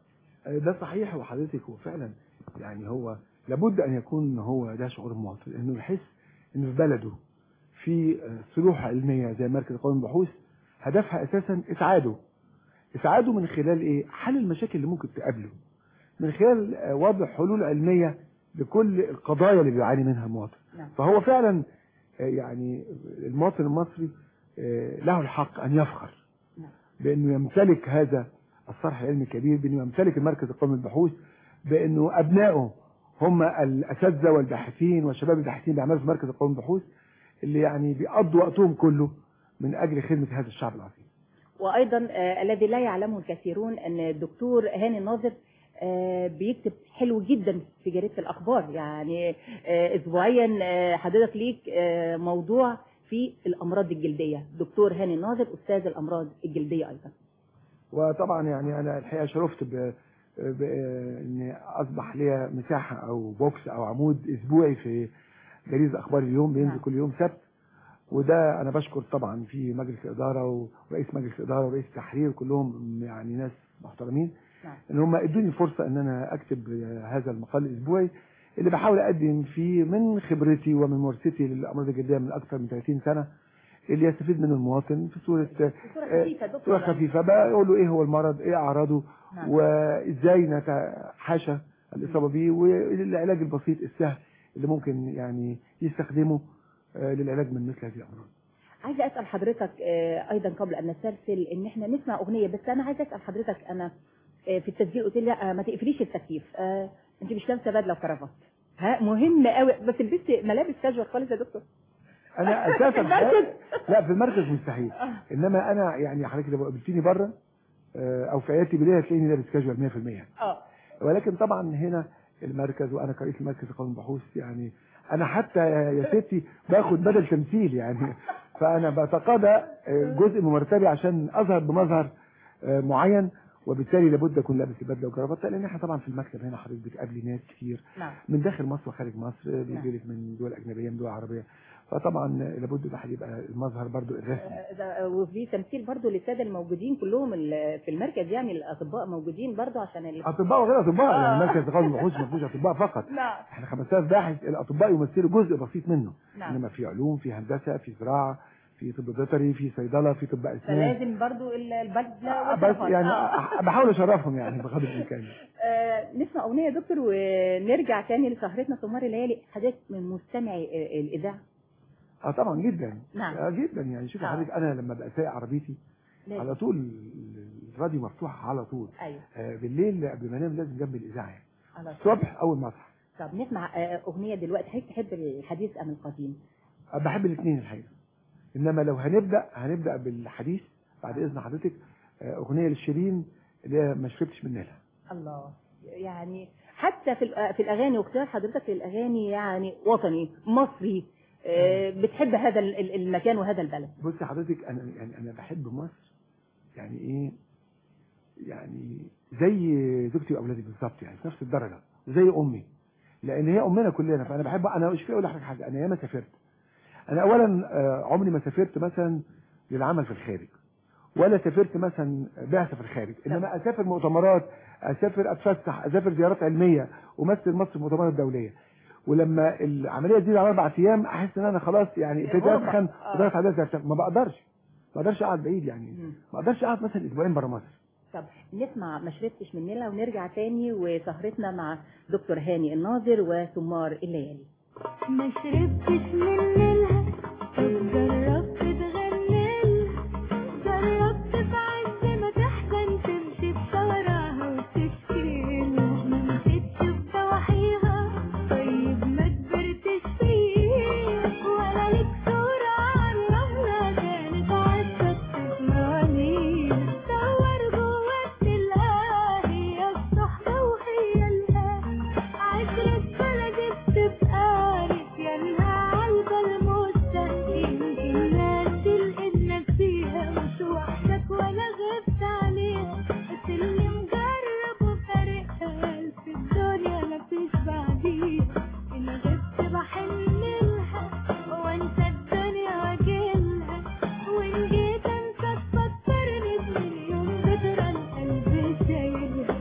S21: ده صحيح وحضرتك هو فعلا يعني هو لابد ان يكون هو ده شعور المواطن انه يحس ان في بلده في صلوح علميه زي مركز القومي للبحوث هدفها اساسا اسعاده اسعاده من خلال ايه حل المشاكل اللي ممكن تقابله من خلال آه، وضع حلول علميه لكل القضايا اللي بيعاني منها المواطن
S20: نعم.
S21: فهو فعلا آه، يعني المواطن المصري آه، له الحق ان يفخر
S20: نعم.
S21: بانه يمتلك هذا الصرح العلمي الكبير بانه يمتلك المركز القومي للبحوث بانه ابنائه هم الاساتذه والباحثين والشباب الباحثين اللي بيعملوا في مركز القومي للبحوث اللي يعني بيقضوا وقتهم كله من اجل خدمه هذا الشعب العظيم
S20: وايضا آه الذي لا يعلمه الكثيرون ان الدكتور هاني الناظر آه بيكتب حلو جدا في جريده الاخبار يعني آه اسبوعيا آه حضرتك ليك آه موضوع في الامراض الجلديه دكتور هاني الناظر استاذ الامراض الجلديه ايضا
S21: وطبعا يعني انا الحقيقه شرفت ب بان اصبح لي مساحه او بوكس او عمود اسبوعي في جريده اخبار اليوم بينزل
S20: نعم.
S21: كل يوم سبت وده انا بشكر طبعا في مجلس الاداره ورئيس مجلس الاداره ورئيس التحرير كلهم يعني ناس محترمين
S20: نعم.
S21: ان هم ادوني فرصه ان انا اكتب هذا المقال الاسبوعي اللي بحاول اقدم فيه من خبرتي ومن ممارستي للامراض الجلديه من اكثر من 30 سنه اللي يستفيد منه المواطن في صوره
S20: صورة خفيفة دكتور
S21: صوره خفيفه بقول له ايه هو المرض ايه اعراضه
S20: نعم.
S21: وازاي نتحاشى الاصابه به والعلاج البسيط السهل اللي ممكن يعني يستخدمه آه، للعلاج من مثل هذه الامراض
S20: عايزه اسال حضرتك آه، ايضا قبل ان نسترسل ان احنا نسمع اغنيه بس انا عايزه اسال حضرتك انا آه، في التسجيل قلت لي لا آه، ما تقفليش التكييف آه، انت مش لابسه بدله وكرافات ها مهم قوي بس لبست ملابس كاجوال خالص يا دكتور
S21: انا اساسا
S20: المركز.
S21: لا في المركز مستحيل انما انا يعني حضرتك لو قابلتيني بره آه، او في عيادتي بالليل هتلاقيني لابس كاجوال 100%
S20: اه
S21: ولكن طبعا هنا المركز وانا كرئيس المركز القومي للبحوث يعني انا حتى يا ستي باخد بدل تمثيل يعني فانا بتقاضى آه، جزء من مرتبي عشان اظهر بمظهر آه، معين وبالتالي لابد اكون لابس البدله وكرافته لان احنا طبعا في المكتب هنا حضرتك بتقابلي ناس كتير
S20: نعم
S21: من داخل مصر وخارج مصر بيجي لك من دول اجنبيه من دول عربيه فطبعا لابد الواحد يبقى المظهر برضو الرسمي
S20: آه، ده- وفي تمثيل برضو للساده الموجودين كلهم ال- في المركز يعني الاطباء موجودين برضو عشان ال...
S21: اطباء وغير اطباء
S20: آه.
S21: يعني مركز القومي للبحوث ما فيهوش اطباء فقط
S20: نعم
S21: احنا 5000 باحث الاطباء يمثلوا جزء بسيط منه
S20: نعم.
S21: انما في علوم في هندسه في زراعه في طب بيطري في صيدله في طب اسنان
S20: فلازم برضو ال- البدله
S21: بس
S20: والكرافات.
S21: يعني
S20: آه.
S21: بحاول اشرفهم يعني بقدر الامكان
S20: آه، نسمع أغنية يا دكتور ونرجع تاني لسهرتنا سمار الليالي حضرتك من مستمعي آه، الإذاعة
S21: اه طبعا جدا
S20: نعم.
S21: آه جدا يعني شوف
S20: آه.
S21: حضرتك انا لما بقى سايق عربيتي
S20: لازم.
S21: على طول الراديو مفتوح على طول
S20: أيوه
S21: آه بالليل قبل ما انام لازم جنب الاذاعه يعني
S20: على طول.
S21: الصبح اول ما اصحى
S20: طب نسمع آه، أغنية دلوقتي حضرتك تحب الحديث أم القديم
S21: آه، بحب الاثنين الحقيقه انما لو هنبدا هنبدا بالحديث بعد اذن حضرتك آه، اغنيه للشيرين اللي هي ما شربتش من نيلها
S20: الله يعني حتى في الأ- في الأغاني واختيار حضرتك للأغاني يعني وطني مصري آه، بتحب هذا ال- ال- المكان وهذا البلد
S21: بصي حضرتك انا يعني انا بحب مصر يعني ايه يعني زي زوجتي واولادي بالظبط يعني في نفس الدرجه زي امي لان هي امنا كلنا فانا بحب انا مش في اقول لحضرتك حاجه انا ياما سافرت انا اولا آه، عمري ما سافرت مثلا للعمل في الخارج ولا سافرت مثلا بعثه في الخارج انما اسافر مؤتمرات اسافر اتفسح اسافر زيارات علميه وامثل مصر في مؤتمرات دوليه ولما العمليه تزيد على اربع ايام احس ان انا خلاص يعني ابتديت
S20: غربة.
S21: اسخن
S20: آه.
S21: ودرجه حدث ارتفع. ما بقدرش ما اقدرش اقعد بعيد يعني ما اقدرش اقعد مثلا اسبوعين بره مصر
S20: طب نسمع ما شربتش من نيلها ونرجع تاني وسهرتنا مع دكتور هاني الناظر وسمار الليالي
S2: ما شربتش من نيلها طب جربت تغني جربت في عز ما تحزن تمشي بشوارعها وتشكي ما مشيتش بضواحيها طيب ما كبرتش فيه ولا ليك صورة على الرملة كانت عدت تسمعني دور جواك تلاقيها هي الصحبة وهي الأهل عشرة بلدي بتبقى نسيانها عالبة المستهين الناس اللي فيها مش وحدك ولا غبت عليها بس اللي مجرب وفارقها في الدنيا مفيش بعديها إن غبت بحن لها وانسى الدنيا واجيلها وإن جيت انسى تفكرني بمليون ذكرى القلب شايلها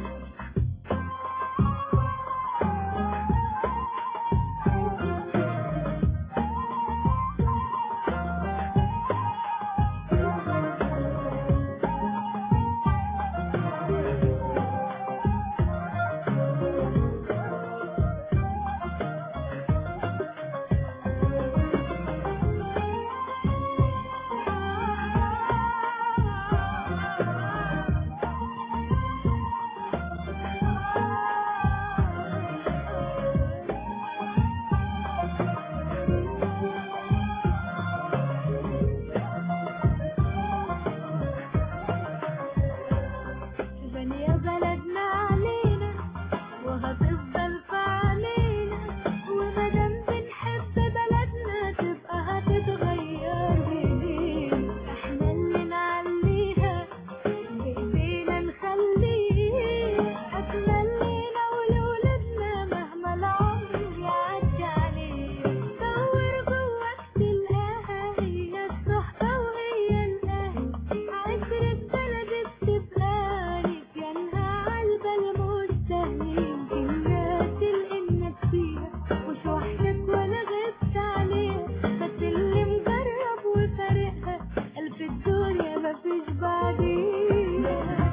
S2: غنية بلدنا علينا وهتفضل في علينا ومادام بنحب بلدنا تبقى هتتغير بإيدينا احنا اللي نعليها بإيدينا نخليها أجمل لينا ولولادنا مهما العمر يعدي عليه دور جواك تلقاها هي الصحبة وهي الأهل عشرة بلد بتبقى نسيانها عالبة المستهين الناس اللي فيها مش وحدك ولا غبت عليها بس اللي مجرب وفارقها قلب الدنيا مفيش بعديها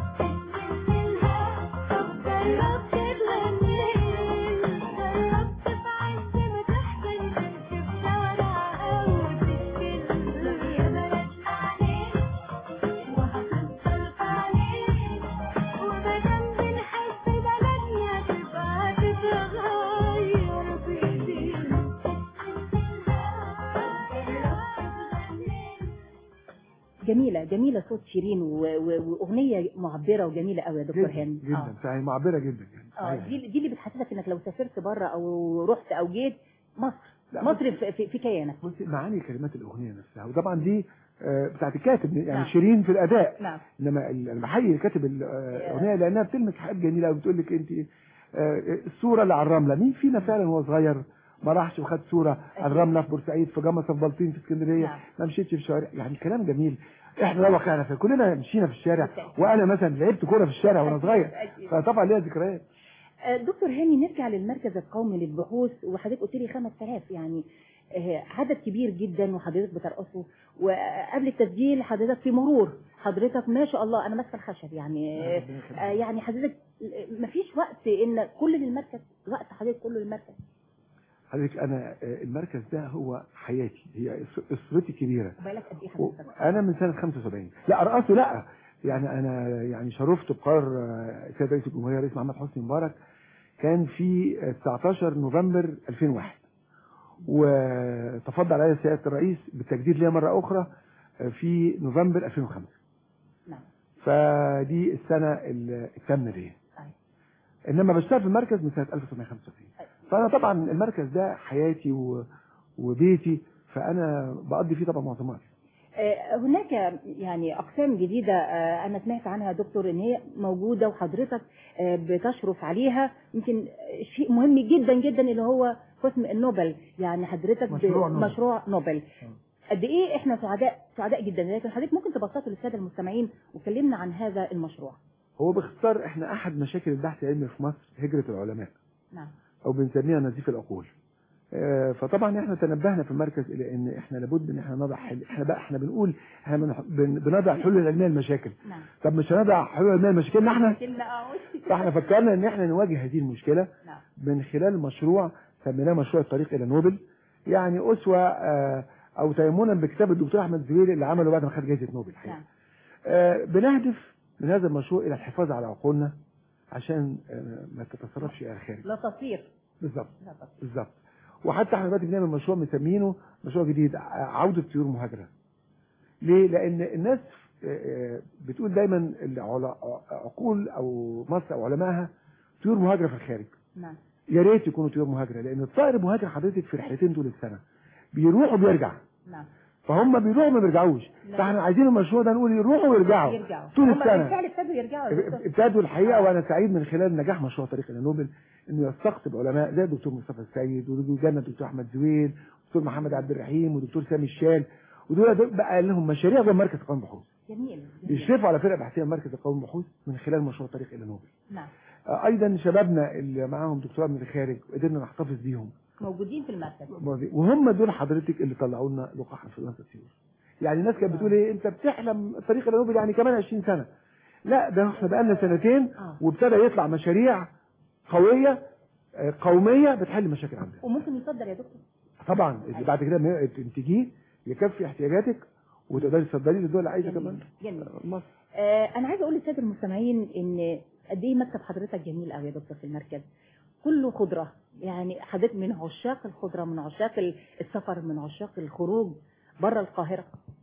S2: طب جربت تغني جربت في عز ما تحزن تمشي في شوارعها وتشكي الدنيا بلدنا علينا وهتفضل في علينا ومادام بنحب بلدنا تبقى هتتغير بإيدينا
S20: جميلة جميلة صوت شيرين و- و- وأغنية معبرة وجميلة قوي يا دكتور
S21: جدا
S20: هاني
S21: جدا صحيح معبره جدا يعني
S20: اه
S21: صحيح.
S20: دي دي اللي بتحسسك انك لو سافرت بره او رحت او جيت مصر
S21: لا،
S20: مصر في, في, في كيانك
S21: بصي معاني كلمات الاغنيه نفسها وطبعا دي آه، بتاعت الكاتب يعني
S20: نعم.
S21: شيرين في الاداء
S20: نعم
S21: انما ال- انا بحيي اللي كاتب الاغنيه لانها بتلمس حاجات جميله قوي بتقول لك انت آه، الصوره اللي على الرمله مين فينا فعلا وهو صغير ما راحش وخد صوره على الرمله في بورسعيد في جمصه في بلطيم في اسكندريه
S20: نعم.
S21: ما مشيتش في شوارع يعني كلام جميل احنا ده واقعنا فيه كلنا مشينا في الشارع وانا مثلا لعبت كوره في الشارع وانا صغير
S20: أكيد.
S21: فطبعا ليها ذكريات
S20: آه، دكتور هاني نرجع للمركز القومي للبحوث وحضرتك قلت لي 5000 يعني آه، عدد كبير جدا وحضرتك بترقصه وقبل التسجيل حضرتك في مرور حضرتك ما شاء الله انا ماسكه الخشب يعني آه، آه، يعني حضرتك ما فيش وقت ان كل للمركز وقت حضرتك كله للمركز
S21: حضرتك انا آه، المركز ده هو حياتي هي أس- اسرتي كبيره
S20: بالك قد ايه
S21: و-
S20: حضرتك
S21: انا من سنه 75 لا ارقصه لا يعني انا يعني شرفت بقرار آه، سيد رئيس الجمهوريه رئيس محمد حسني مبارك كان في آه، 19 نوفمبر 2001 وتفضل علي سياده الرئيس بالتجديد ليا مره اخرى آه، في نوفمبر 2005
S20: نعم
S21: فدي السنه اللي التامه ليا انما بشتغل في المركز من سنه 1975 فانا طبعا المركز ده حياتي و... وبيتي فانا بقضي فيه طبعا معظم وقتي
S20: آه، هناك يعني أقسام جديدة آه، أنا سمعت عنها يا دكتور إن هي موجودة وحضرتك آه، بتشرف عليها يمكن شيء مهم جدا جدا اللي هو قسم النوبل يعني حضرتك
S21: مشروع نوبل.
S20: مشروع نوبل قد إيه إحنا سعداء سعداء جدا لكن حضرتك ممكن تبسطه للسادة المستمعين وكلمنا عن هذا المشروع
S21: هو باختصار احنا احد مشاكل البحث العلمي في مصر هجرة العلماء
S20: نعم
S21: او بنسميها نزيف العقول آه، فطبعا احنا تنبهنا في المركز الى ان احنا لابد ان احنا نضع حل احنا بقى احنا بنقول احنا بنح- بن- بنضع الحلول العلميه للمشاكل
S20: نعم
S21: طب مش هنضع حلول علميه لمشاكلنا احنا
S20: كلمة أعوش.
S21: فاحنا فكرنا ان احنا نواجه هذه المشكله
S20: نعم
S21: من خلال مشروع سميناه مشروع الطريق الى نوبل يعني اسوه آه، او تيمنا بكتاب الدكتور احمد زويل اللي عمله بعد ما خد جائزه نوبل الحقيقه
S20: نعم
S21: آه، بنهدف من هذا المشروع الى الحفاظ على عقولنا عشان آه، ما تتصرفش الى الخارج
S20: لا تصير
S21: بالظبط
S20: لا تصير
S21: بالظبط وحتى احنا دلوقتي بنعمل مشروع مسمينه مشروع جديد ع- عودة طيور مهاجرة ليه؟ لأن الناس آه، آه، بتقول دايما العلا- عقول أو مصر أو علمائها طيور مهاجرة في الخارج
S20: نعم
S21: يا ريت يكونوا طيور مهاجرة لأن الطائر مهاجر حضرتك في رحلتين طول السنة بيروح وبيرجع
S20: نعم
S21: فهم بيروحوا ما بيرجعوش
S20: لا.
S21: فاحنا عايزين المشروع ده نقول يروحوا ويرجعوا
S20: يرجعوا
S21: طول
S20: هم
S21: السنة
S20: بالفعل ابتدوا يرجعوا يا دكتور.
S21: ابتدوا الحقيقه وانا سعيد من خلال نجاح مشروع طريق الى نوبل انه يستقطب علماء زي الدكتور مصطفى السيد وجانا الدكتور احمد زويل ودكتور محمد عبد الرحيم ودكتور سامي الشال ودول دول بقى لهم مشاريع جوه مركز قوم بحوث
S20: جميل جميل
S21: بيشرفوا على فرق بحثيه من مركز القوم بحوث من خلال مشروع طريق الى نوبل
S20: نعم
S21: آه، ايضا شبابنا اللي معاهم دكتوراه من الخارج قدرنا نحتفظ بيهم
S20: موجودين في المركز
S21: وهم دول حضرتك اللي طلعوا لنا لقاح انفلونزا الطيور يعني الناس كانت بتقول ايه انت بتحلم طريق الى نوبل يعني كمان 20 سنه لا ده احنا بقالنا سنتين
S20: آه.
S21: وابتدى يطلع مشاريع قويه آه، قوميه بتحل مشاكل عندنا
S20: وممكن يصدر يا دكتور
S21: طبعا اللي بعد كده ما تنتجيه يكفي احتياجاتك وتقدري تصدريه للدول اللي عايزه كمان
S20: جميل
S21: مصر
S20: آه انا عايزه اقول للساده المستمعين ان قد ايه مكتب حضرتك جميل قوي يا دكتور في المركز كله خضره يعني حضرتك من عشاق الخضره من عشاق السفر من عشاق الخروج بره القاهره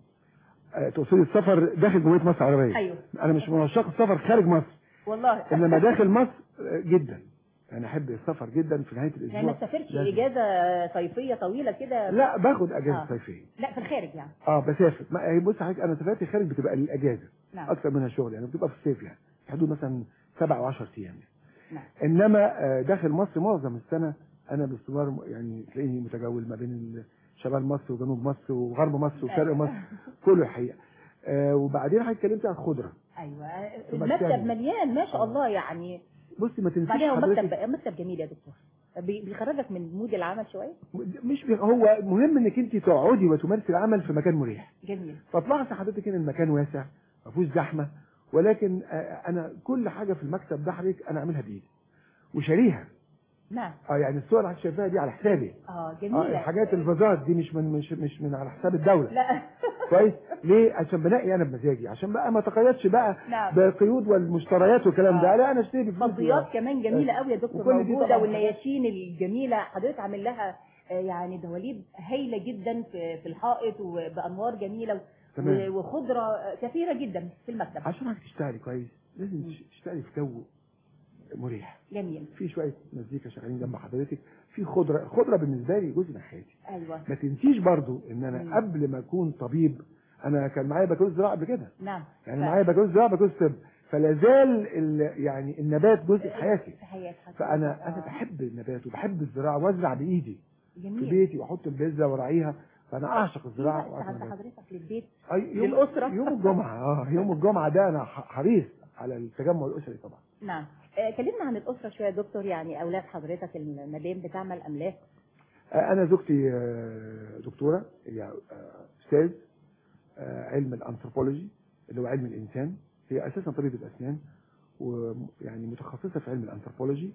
S21: آه، تقصدي السفر داخل جمهوريه مصر العربيه
S20: ايوه
S21: انا مش من عشاق السفر خارج مصر
S20: والله
S21: انما داخل مصر آه، جدا انا احب السفر جدا في نهايه الاسبوع
S20: يعني ما تسافرش
S21: لازم.
S20: اجازه صيفيه طويله كده
S21: لا باخد اجازه
S20: آه.
S21: صيفيه
S20: لا في الخارج يعني
S21: اه بسافر ما هي بص حضرتك انا سافرت خارج بتبقى للاجازه
S20: نعم
S21: اكثر منها شغل يعني بتبقى في الصيف يعني في حدود مثلا سبع او 10 ايام
S20: نعم
S21: انما آه، داخل مصر معظم السنه انا باستمرار م- يعني تلاقيني متجول ما بين ال- شمال مصر وجنوب مصر وغرب مصر وشرق
S20: أيوة.
S21: مصر كله الحقيقه آه وبعدين حضرتك اتكلمت عن الخضره
S20: ايوه
S21: في
S20: المكتب
S21: مكتبي.
S20: مليان ما شاء الله يعني
S21: بصي ما تنسيش
S20: بعدين هو
S21: حضرتك
S20: مكتب مكتب جميل يا دكتور بي- بيخرجك من مود العمل شويه
S21: مش بي- هو مهم انك انت تقعدي وتمارسي العمل في مكان مريح
S20: جميل
S21: فتلاحظي حضرتك ان المكان واسع ما فيهوش زحمه ولكن آه، انا كل حاجه في المكتب ده حضرتك انا اعملها بايدي وشاريها
S20: نعم
S21: اه يعني الصور اللي حضرتك شايفاها دي على حسابي
S20: اه
S21: اه
S20: جميله
S21: الحاجات الفازات دي مش من مش مش من على حساب الدوله
S20: لا
S21: كويس ليه عشان بنقي انا بمزاجي عشان بقى ما تقيدش بقى
S20: نعم.
S21: بقيود والمشتريات والكلام ده
S20: آه.
S21: لا انا اشتري بفلوسي
S20: فضيات كمان جميله قوي يا دكتور
S21: وكل دي
S20: موجوده
S21: طبعاً
S20: والنياشين الجميله حضرتك عامل لها آه، يعني دواليب هايله جدا في في الحائط وبانوار جميله و-
S21: تمام.
S20: وخضره آه، كثيره جدا في المكتب
S21: عشان حضرتك تشتغلي كويس لازم تش- تشتغلي في جو مريح
S20: جميل
S21: في شويه مزيكا شغالين جنب حضرتك في خضره الخضره بالنسبه لي جزء من حياتي
S20: ايوه
S21: ما تنسيش برضو ان
S20: مم.
S21: انا قبل ما اكون طبيب انا كان معايا بكالوريوس زراعه قبل كده
S20: نعم
S21: يعني
S20: ف-
S21: معايا بكالوريوس زراعه بكالوريوس طب فلا زال ال- يعني النبات جزء في حياتي
S20: في حياتك
S21: فانا انا
S20: آه.
S21: بحب النبات وبحب الزراعه وازرع بايدي في
S20: جميل
S21: بيتي واحط البذره وراعيها فانا اعشق الزراعه
S20: وقت
S21: وأعشق
S20: عند
S21: النبات.
S20: حضرتك للبيت
S21: أي يوم
S20: للأسرة.
S21: يوم الجمعه اه يوم الجمعه ده انا ح- حريص على التجمع الاسري طبعا
S20: نعم آه، كلمنا عن الاسره شويه يا دكتور يعني اولاد حضرتك المدام بتعمل املاك
S21: آه، انا زوجتي آه، دكتوره هي آه، استاذ آه، علم الانثروبولوجي اللي هو علم الانسان هي اساسا طبيبه اسنان ويعني متخصصه في علم الانثروبولوجي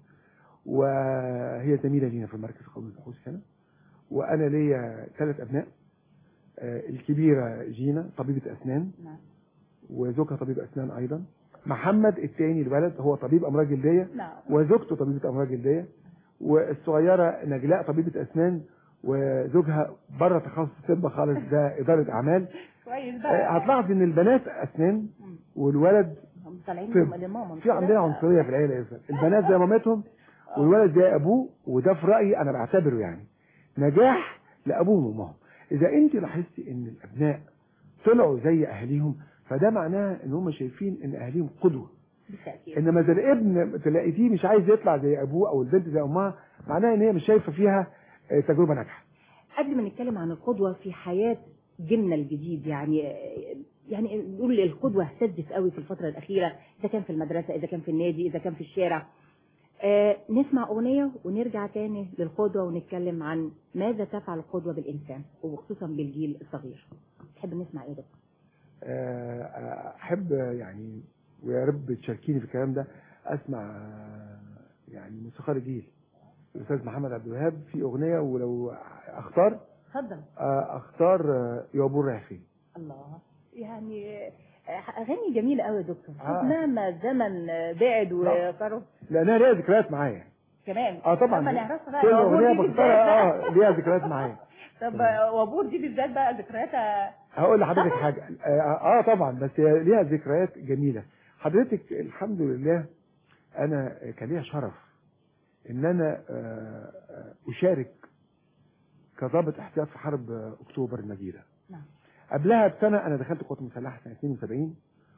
S21: وهي زميله لينا في المركز القومي للبحوث هنا وانا ليا ثلاث ابناء آه، الكبيره جينا طبيبه اسنان
S20: نعم
S21: وزوجها طبيب اسنان ايضا محمد الثاني الولد هو طبيب امراض جلديه
S20: نعم
S21: وزوجته طبيبه امراض جلديه والصغيره نجلاء طبيبه اسنان وزوجها بره تخصص طب خالص ده اداره اعمال
S20: كويس
S21: آه،
S20: بقى
S21: هتلاحظ ان البنات اسنان
S20: مم.
S21: والولد
S20: هم طالعين
S21: طب.
S20: لماما مش
S21: في عندنا
S20: كده؟
S21: عنصريه في العيله يا أستاذ. البنات زي مامتهم والولد زي ابوه وده في رايي انا بعتبره يعني نجاح لابوهم وامهم اذا انت لاحظتي ان الابناء طلعوا زي اهاليهم فده معناه ان هم شايفين ان اهاليهم قدوه
S20: بالتأكيد
S21: انما اذا الابن تلاقيه مش عايز يطلع زي ابوه او البنت زي امها معناها ان هي مش شايفه فيها آه، تجربه ناجحه
S20: قبل ما نتكلم عن القدوة في حياة جيلنا الجديد يعني يعني نقول القدوة اهتزت قوي في الفترة الأخيرة إذا كان في المدرسة إذا كان في النادي إذا كان في الشارع آه نسمع أغنية ونرجع تاني للقدوة ونتكلم عن ماذا تفعل القدوة بالإنسان وخصوصا بالجيل الصغير تحب نسمع إيه ده؟
S21: آه، آه، احب يعني ويا رب تشاركيني في الكلام ده اسمع آه، يعني موسيقار الجيل الاستاذ محمد عبد الوهاب في اغنيه ولو اختار
S20: اتفضل
S21: آه، اختار آه، يا ابو الريحين
S20: الله يعني آه، أغاني جميلة قوي يا دكتور
S21: آه.
S20: شوف مهما الزمن بعد وقرب
S21: لانها ليها ذكريات معايا
S20: كمان
S21: اه طبعا
S20: أما نعرفها بقى
S21: كل
S20: وابور
S21: اغنيه
S20: دي بالذات
S21: بختارها
S20: بقى.
S21: اه ليها ذكريات معايا
S20: طب وابور دي بالذات بقى ذكرياتها
S21: هقول لحضرتك حاجه اه, آه طبعا بس هي ليها ذكريات جميله حضرتك الحمد لله انا كان ليا شرف ان انا آه، آه، اشارك كضابط احتياط في حرب آه، اكتوبر المجيده
S20: نعم.
S21: قبلها بسنه انا دخلت القوات المسلحه سنه 72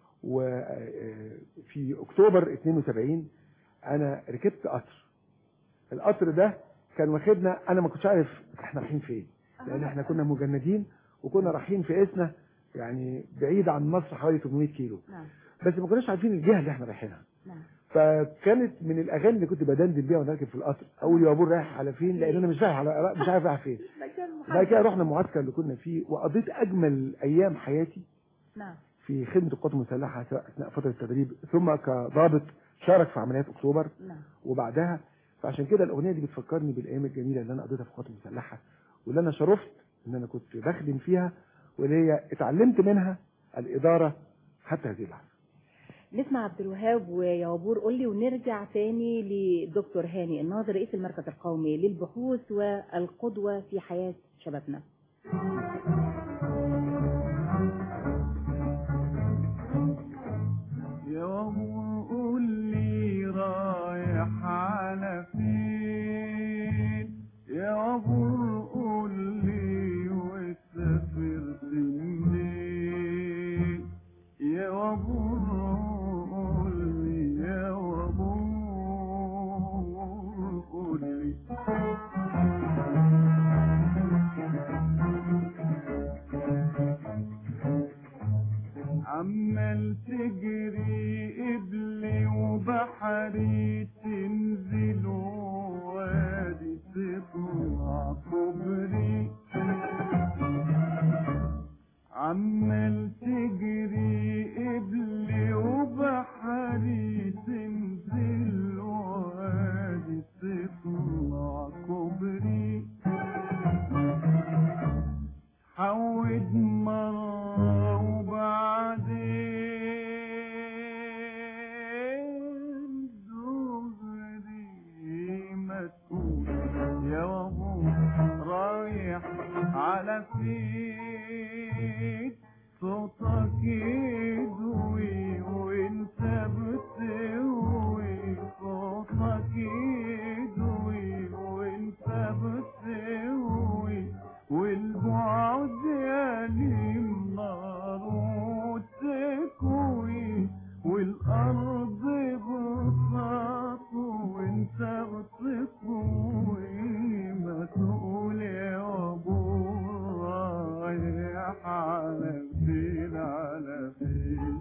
S21: وفي اكتوبر 72 انا ركبت قطر القطر ده كان واخدنا انا ما كنتش عارف احنا رايحين فين لان احنا كنا مجندين وكنا رايحين في اسنا يعني بعيد عن مصر حوالي 800 كيلو
S20: نعم
S21: بس ما كناش عارفين الجهه اللي احنا رايحينها
S20: نعم
S21: فكانت من الاغاني اللي كنت بدندن بيها وانا راكب في القطر اول يا ابو رايح على فين لان انا مش رايح على مش عارف رايح فين بعد كده رحنا المعسكر اللي كنا فيه وقضيت اجمل ايام حياتي
S20: نعم
S21: في خدمه القوات المسلحه سواء اثناء فتره التدريب ثم كضابط شارك في عمليات اكتوبر
S20: نعم
S21: وبعدها فعشان كده الاغنيه دي بتفكرني بالايام الجميله اللي انا قضيتها في القوات المسلحه واللي انا شرفت ان انا كنت بخدم فيها واللي هي اتعلمت منها الاداره حتى هذه اللحظه
S20: نسمع عبد الوهاب ويا وبور قول لي ونرجع تاني لدكتور هاني الناظر رئيس المركز القومي للبحوث والقدوة في حياة شبابنا
S7: يا أبو قول لي رايح على فين يا أبو قول لي وسافرت منين يا أبو قول لي يا أبو قول لي عمال تجري قبلي وبحري تنزل وادي تطلع كوبري عمال تجري قبلي وبحري تنزل وادي تطلع كوبري حود مرة وبعدين دغري ما تقول يا وابو رايح على فين صوتك يدوي وانت بتهوي صوتك يدوي وانت بتهوي والبعد يليم نار وتكوي والارض بساط وانت بتكوي ما تقول يا ابو رايح على فين على فين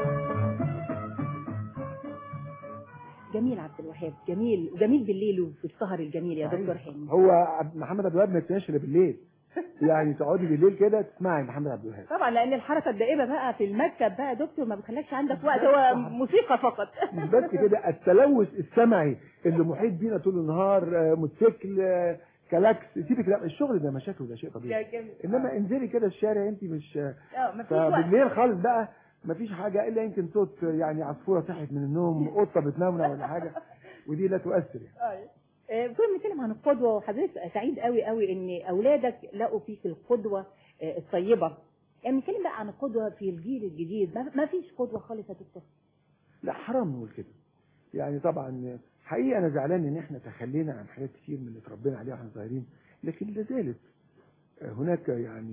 S20: جميل عبد الوهاب جميل وجميل بالليل وفي السهر الجميل يا دكتور هاني
S21: هو عبد- محمد عبد الوهاب ما يتناش الا بالليل يعني تقعدي بالليل كده تسمعي محمد عبد الوهاب
S20: طبعا لان الحركه الدائمه بقى في المكتب بقى يا دكتور ما بتخليكش عندك وقت هو موسيقى فقط
S21: مش بس كده التلوث السمعي اللي محيط بينا طول النهار آه، موتوسيكل آه، كلاكس سيبك لا الشغل ده مشاكل وده شيء طبيعي
S20: يا جميل.
S21: انما انزلي كده الشارع انت مش
S20: اه مفيش وقت
S21: فبالليل خالص بقى مفيش حاجه الا يمكن صوت يعني عصفوره صحت من النوم قطه بتنامنا ولا حاجه ودي لا تؤثر يعني.
S20: آه. آه، كنا بنتكلم عن القدوة وحضرتك سعيد قوي قوي ان اولادك لقوا فيك القدوة آه، الطيبة يعني نتكلم بقى عن القدوة في الجيل الجديد ما ما فيش قدوة خالص يا دكتور
S21: لا حرام نقول كده يعني طبعا حقيقه انا زعلان ان احنا تخلينا عن حاجات كتير من اللي اتربينا عليها واحنا صغيرين لكن لا زالت هناك يعني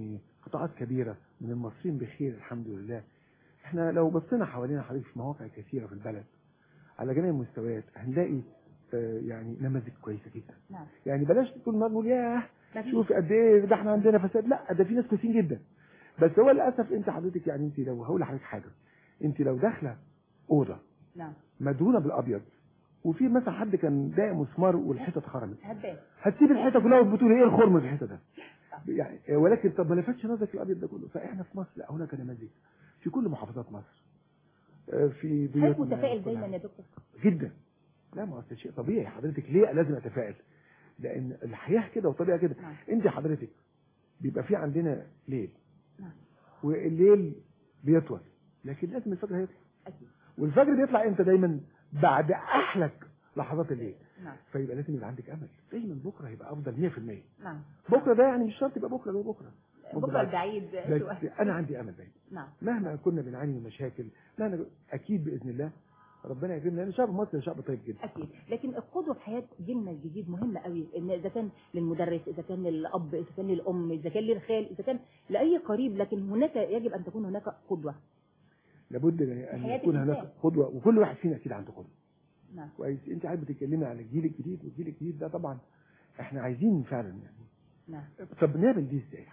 S21: قطاعات كبيرة من المصريين بخير الحمد لله احنا لو بصينا حوالينا حضرتك في مواقع كثيرة في البلد على جميع المستويات هنلاقي آه، يعني نماذج كويسة جدا
S20: نعم
S21: يعني بلاش طول ما نقول ياه
S20: مفيش.
S21: شوف قد ايه ده احنا عندنا فساد لا ده في ناس كويسين جدا بس هو للاسف انت حضرتك يعني انت لو هقول لحضرتك حاجه انت لو داخله اوضه
S20: نعم
S21: مدهونه بالابيض وفي مثلا حد كان داقي مسمار والحيطه اتخرمت
S20: هبان
S21: هتسيب الحيطه كلها وبتقول ايه الخرم في الحيطه ده يعني آه، ولكن طب ما لفتش نظرك الابيض ده كله فاحنا في مصر لا هناك نماذج في كل محافظات مصر آه، في
S20: حضرتك
S21: بيوتنا
S20: متفائل
S21: في كل
S20: دايما
S21: حاجة.
S20: يا دكتور
S21: جدا لا ما هو أصل شيء طبيعي حضرتك ليه لازم اتفائل لان الحياه كده وطبيعه كده
S20: نعم.
S21: انت حضرتك بيبقى في عندنا ليل
S20: نعم.
S21: والليل بيطول لكن لازم الفجر هيطلع
S20: أكيد
S21: والفجر بيطلع امتى دايما بعد احلك لحظات الليل
S20: نعم
S21: فيبقى لازم يبقى عندك امل دايما بكره هيبقى افضل 100%
S20: نعم
S21: بكره ده يعني مش شرط يبقى بكره ده بكره
S20: بكره البعيد
S21: بس
S20: سؤال.
S21: انا عندي امل دايما
S20: نعم
S21: مهما كنا بنعاني من مشاكل مهما اكيد باذن الله ربنا يكرمنا لان شعب مصر شعب طيب جدا
S20: اكيد لكن القدوه في حياه جيلنا الجديد مهمه قوي ان اذا كان للمدرس اذا كان للاب اذا كان للام اذا كان للخال اذا كان لاي قريب لكن هناك يجب ان تكون هناك قدوه
S21: لابد ان
S20: حياة
S21: يكون هناك
S20: الإنسان.
S21: قدوه وكل واحد فينا اكيد عنده قدوه
S20: نعم
S21: كويس انت عايز بتتكلمي عن الجيل الجديد والجيل الجديد ده طبعا احنا عايزين فعلا يعني
S20: نعم
S21: طب نعمل دي ازاي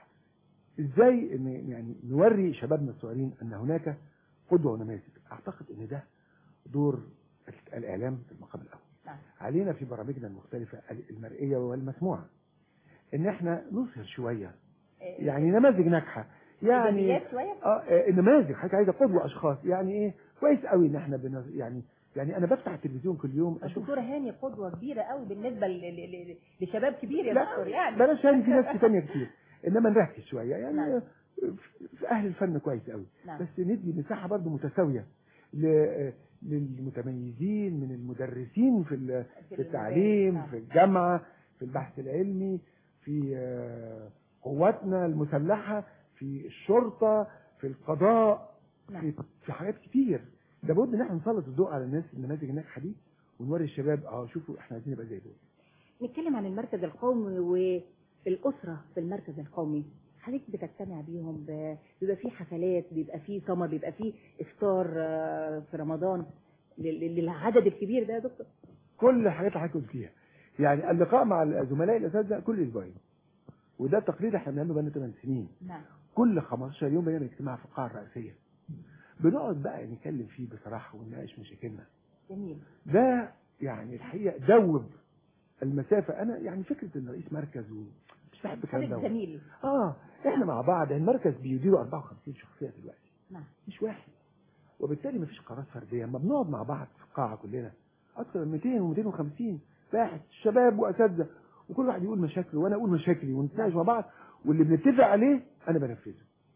S21: ازاي ان يعني نوري شبابنا الصغيرين ان هناك قدوه ونماذج اعتقد ان ده دور الاعلام في المقام الاول
S20: نعم
S21: علينا في برامجنا المختلفه المرئيه والمسموعه ان احنا نظهر شويه يعني نماذج ناجحه يعني
S20: إيجابيات شوية؟
S21: اه آه، نماذج حضرتك عايزه قدوه اشخاص يعني ايه كويس قوي ان احنا بن يعني يعني انا بفتح التلفزيون كل يوم اشوف
S20: الدكتوره هاني قدوه كبيره قوي بالنسبه ل- ل- ل- لشباب كبير يا
S21: لا،
S20: دكتور يعني
S21: بلاش يعني في ناس تانية كتير انما نركز شويه يعني
S20: نعم.
S21: في اهل الفن كويس قوي
S20: نعم.
S21: بس ندي مساحه برضو متساويه ل- للمتميزين من المدرسين في ال-
S20: في
S21: في التعليم
S20: نعم.
S21: في الجامعه في البحث العلمي في آه، قواتنا المسلحه في الشرطه في القضاء
S20: نعم.
S21: في في حاجات كتير لابد ان احنا نسلط الضوء على الناس النماذج الناجحه دي ونوري الشباب اه شوفوا احنا عايزين نبقى زي دول
S20: نتكلم عن المركز القومي والاسره في المركز القومي حضرتك بتجتمع بيهم ب- بيبقى فيه حفلات بيبقى فيه سمر بيبقى فيه افطار آه، في رمضان لل- للعدد الكبير ده يا دكتور
S21: كل الحاجات اللي حضرتك قلتيها يعني اللقاء مع الزملاء الاساتذه كل اسبوعين وده التقليد احنا بنعمله بقالنا 8 سنين
S20: نعم
S21: كل 15 يوم بنعمل اجتماع في القاعه الرئيسيه بنقعد بقى نتكلم فيه بصراحه ونناقش مشاكلنا
S20: جميل
S21: ده يعني الحقيقه دوب المسافه انا يعني فكره ان رئيس مركز و... مش بحب الكلام
S20: حضرتك
S21: ده
S20: زميلي
S21: اه احنا مع بعض المركز بيديره 54 شخصيه دلوقتي
S20: نعم
S21: مش واحد وبالتالي مفيش قرارات فرديه اما بنقعد مع بعض في القاعه كلنا اكثر من 200 و250 باحث شباب واساتذه وكل واحد يقول مشاكله وانا اقول مشاكلي ونتناقش مع بعض واللي بنتفق عليه انا بنفذه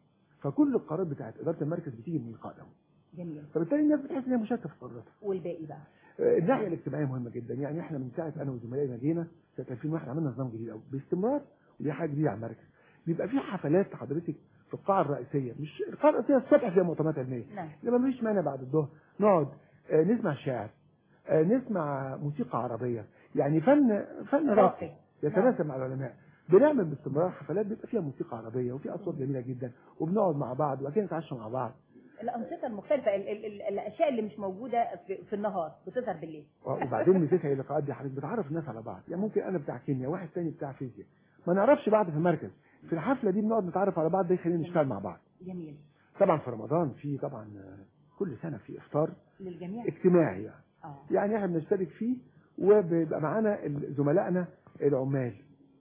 S21: فكل القرارات بتاعت اداره المركز بتيجي من اللقاء ده
S20: جميل
S21: فبالتالي الناس بتحس ان هي مشاركه في قراراتها
S20: والباقي بقى
S21: آه، الناحيه الاجتماعيه مهمه جدا يعني احنا من ساعه انا وزملائي ما جينا سنه 2001 عملنا نظام جديد قوي باستمرار ودي حاجه جديده على المركز بيبقى في حفلات حضرتك في القاعه الرئيسيه مش القاعه الرئيسيه الصبح فيها مؤتمرات علميه
S20: نعم
S21: لما مفيش مانع بعد الظهر نقعد آه، نسمع شعر آه، نسمع موسيقى عربيه يعني فن فن راقي يتناسب مع العلماء بنعمل باستمرار حفلات بيبقى فيها موسيقى عربيه وفي اصوات جميله جدا وبنقعد مع بعض وبعد كده نتعشى مع بعض
S20: الانشطه المختلفه ال ال ال الاشياء اللي مش موجوده في, في النهار بتظهر بالليل
S21: وبعدين ميزتها اللقاءات دي حضرتك بتعرف الناس على بعض يعني ممكن انا بتاع كيمياء واحد تاني بتاع فيزياء ما نعرفش بعض في المركز في الحفله دي بنقعد نتعرف على بعض ده يخلينا نشتغل مع بعض
S20: جميل
S21: طبعا في رمضان في طبعا آه، كل سنه في افطار
S20: للجميع
S21: اجتماعي يعني
S20: اه
S21: يعني احنا بنشترك فيه وبيبقى معانا ال- زملائنا العمال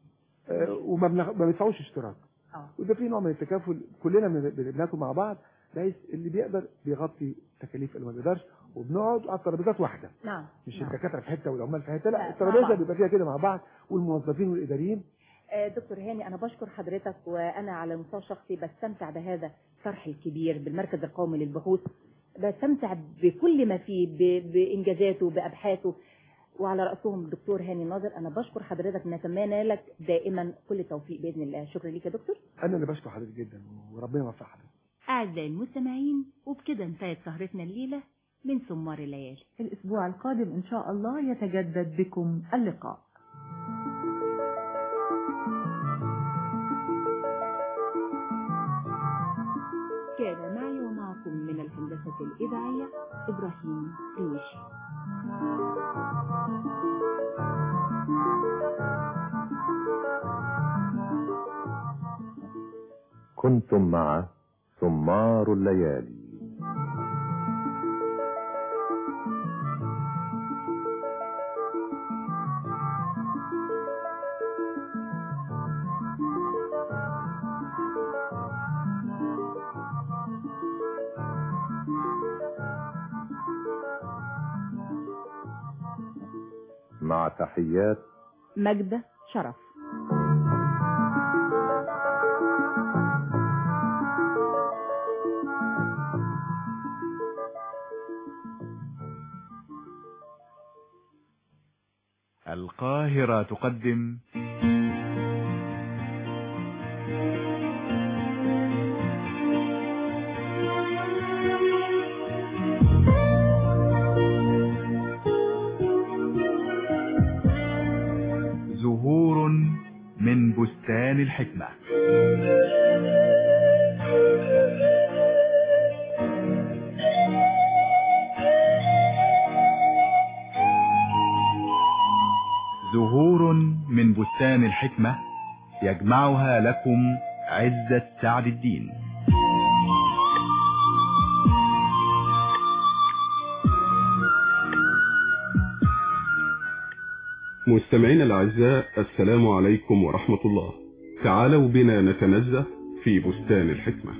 S21: آه، وما بناخ- ما بندفعوش اشتراك
S20: اه
S21: وده في نوع من التكافل كلنا بن- بن- بناكل مع بعض بحيث اللي بيقدر بيغطي تكاليف اللي ما بيقدرش وبنقعد على الترابيزات واحده
S20: نعم
S21: مش
S20: نعم.
S21: الدكاتره في حته والعمال في حته
S20: لا،
S21: لا
S20: مع
S21: الترابيزه
S20: بعض.
S21: بيبقى فيها كده مع بعض والموظفين والاداريين
S20: آه، دكتور هاني انا بشكر حضرتك وانا على المستوى الشخصي بستمتع بهذا الطرح الكبير بالمركز القومي للبحوث بستمتع بكل ما فيه ب- بانجازاته بابحاثه وعلى راسهم الدكتور هاني الناظر انا بشكر حضرتك نتمنى لك دائما كل التوفيق باذن الله شكرا ليك يا دكتور
S21: انا اللي بشكر حضرتك جدا وربنا يوفق حضرتك
S20: اعزائي المستمعين وبكده انتهت سهرتنا الليله من سمار الليالي
S9: الأسبوع القادم إن شاء الله يتجدد بكم اللقاء
S20: الهندسة الإذاعية إبراهيم رويشي
S19: كنتم مع سمار الليالي مع تحيات
S20: مجد شرف
S8: القاهرة تقدم زهور من بستان الحكمة زهور من بستان الحكمة يجمعها لكم عزة سعد الدين
S11: مستمعينا الأعزاء السلام عليكم ورحمة الله تعالوا بنا نتنزه في بستان الحكمة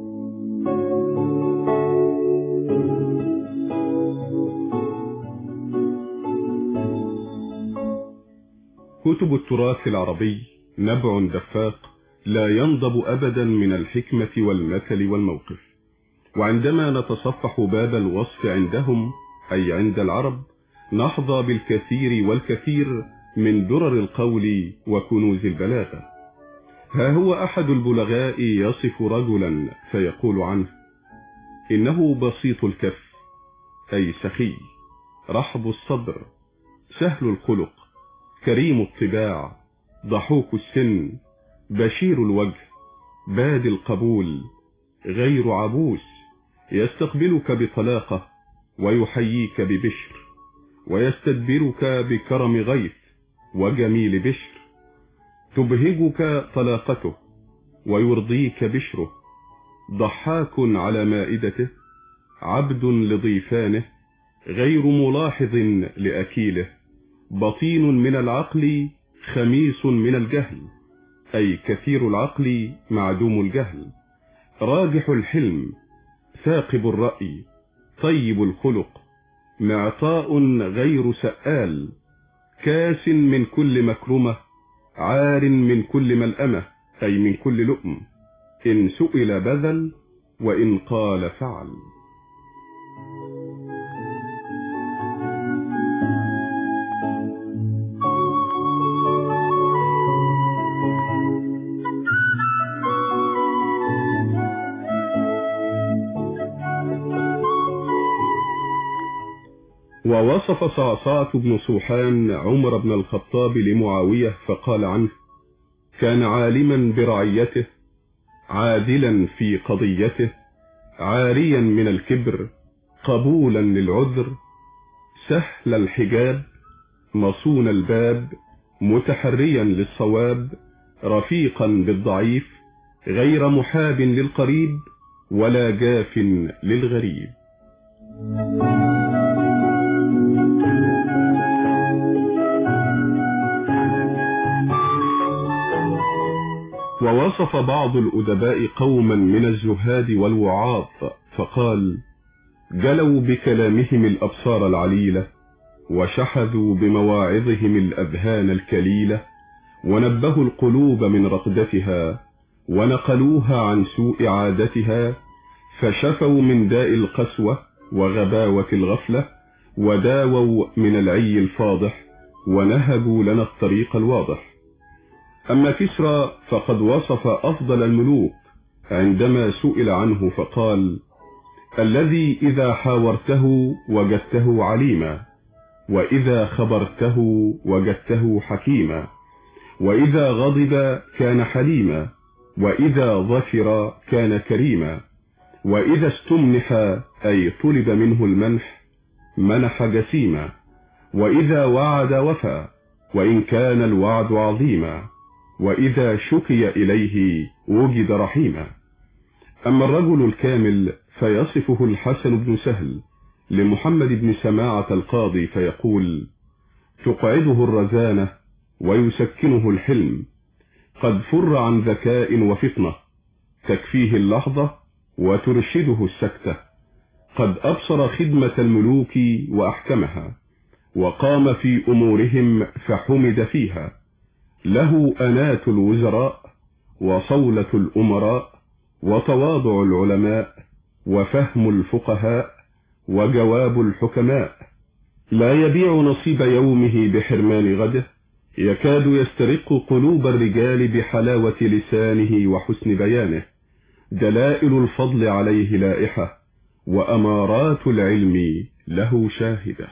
S11: كتب التراث العربي نبع دفاق لا ينضب أبدا من الحكمة والمثل والموقف وعندما نتصفح باب الوصف عندهم أي عند العرب نحظى بالكثير والكثير من درر القول وكنوز البلاغة ها هو أحد البلغاء يصف رجلا فيقول عنه إنه بسيط الكف أي سخي رحب الصدر سهل الخلق كريم الطباع ضحوك السن بشير الوجه باد القبول غير عبوس يستقبلك بطلاقة ويحييك ببشر ويستدبرك بكرم غيث وجميل بشر تبهجك طلاقته ويرضيك بشره ضحاك على مائدته عبد لضيفانه غير ملاحظ لأكيله بطين من العقل خميس من الجهل أي كثير العقل معدوم الجهل راجح الحلم ثاقب الرأي طيب الخلق معطاء غير سآل كاس من كل مكرمة عار من كل ملأمة أي من كل لؤم إن سئل بذل وإن قال فعل ووصف صعصعة بن صوحان عمر بن الخطاب لمعاوية فقال عنه كان عالما برعيته عادلا في قضيته عاريا من الكبر قبولا للعذر سهل الحجاب مصون الباب متحريا للصواب رفيقا بالضعيف غير محاب للقريب ولا جاف للغريب ووصف بعض الأدباء قوما من الزهاد والوعاظ فقال جلوا بكلامهم الأبصار العليلة وشحذوا بمواعظهم الأذهان الكليلة ونبهوا القلوب من رقدتها ونقلوها عن سوء عادتها فشفوا من داء القسوة وغباوة الغفلة وداووا من العي الفاضح ونهبوا لنا الطريق الواضح أما كسرى فقد وصف أفضل الملوك عندما سئل عنه فقال الذي إذا حاورته وجدته عليما وإذا خبرته وجدته حكيما وإذا غضب كان حليما وإذا ظفر كان كريما وإذا استمنح أي طلب منه المنح منح جسيما وإذا وعد وفى وإن كان الوعد عظيما وإذا شكي إليه وجد رحيما أما الرجل الكامل فيصفه الحسن بن سهل لمحمد بن سماعة القاضي فيقول تقعده الرزانة ويسكنه الحلم قد فر عن ذكاء وفطنة تكفيه اللحظة وترشده السكتة قد أبصر خدمة الملوك وأحكمها وقام في أمورهم فحمد فيها له أنات الوزراء وصولة الأمراء وتواضع العلماء وفهم الفقهاء وجواب الحكماء لا يبيع نصيب يومه بحرمان غده يكاد يسترق قلوب الرجال بحلاوة لسانه وحسن بيانه دلائل الفضل عليه لائحة وأمارات العلم له شاهدة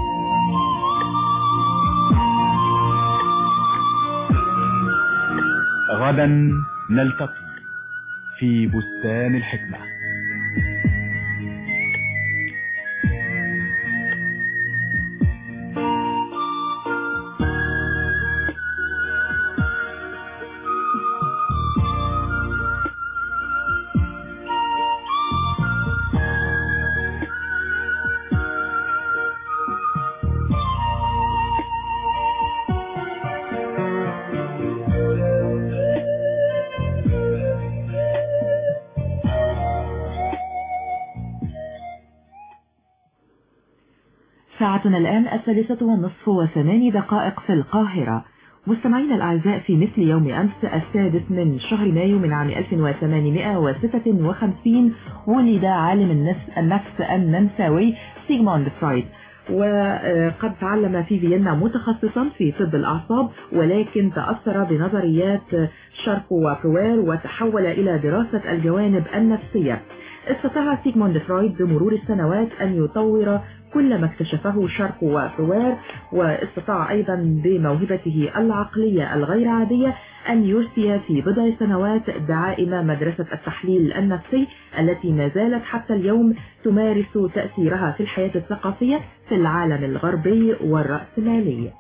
S8: غدا نلتقي في بستان الحكمة
S9: ساعتنا الآن السادسة والنصف وثماني دقائق في القاهرة مستمعينا الأعزاء في مثل يوم أمس السادس من شهر مايو من عام 1856 ولد عالم النفس, النفس النمساوي سيغموند فرويد وقد تعلم في فيينا متخصصا في طب الأعصاب ولكن تأثر بنظريات شاركو وفروير وتحول إلى دراسة الجوانب النفسية استطاع سيغموند فرويد بمرور السنوات أن يطور كل ما اكتشفه شاركو وفروير واستطاع أيضا بموهبته العقلية الغير عادية أن يرسي في بضع سنوات دعائم مدرسة التحليل النفسي التي ما زالت حتى اليوم تمارس تأثيرها في الحياة الثقافية في العالم الغربي والرأسمالي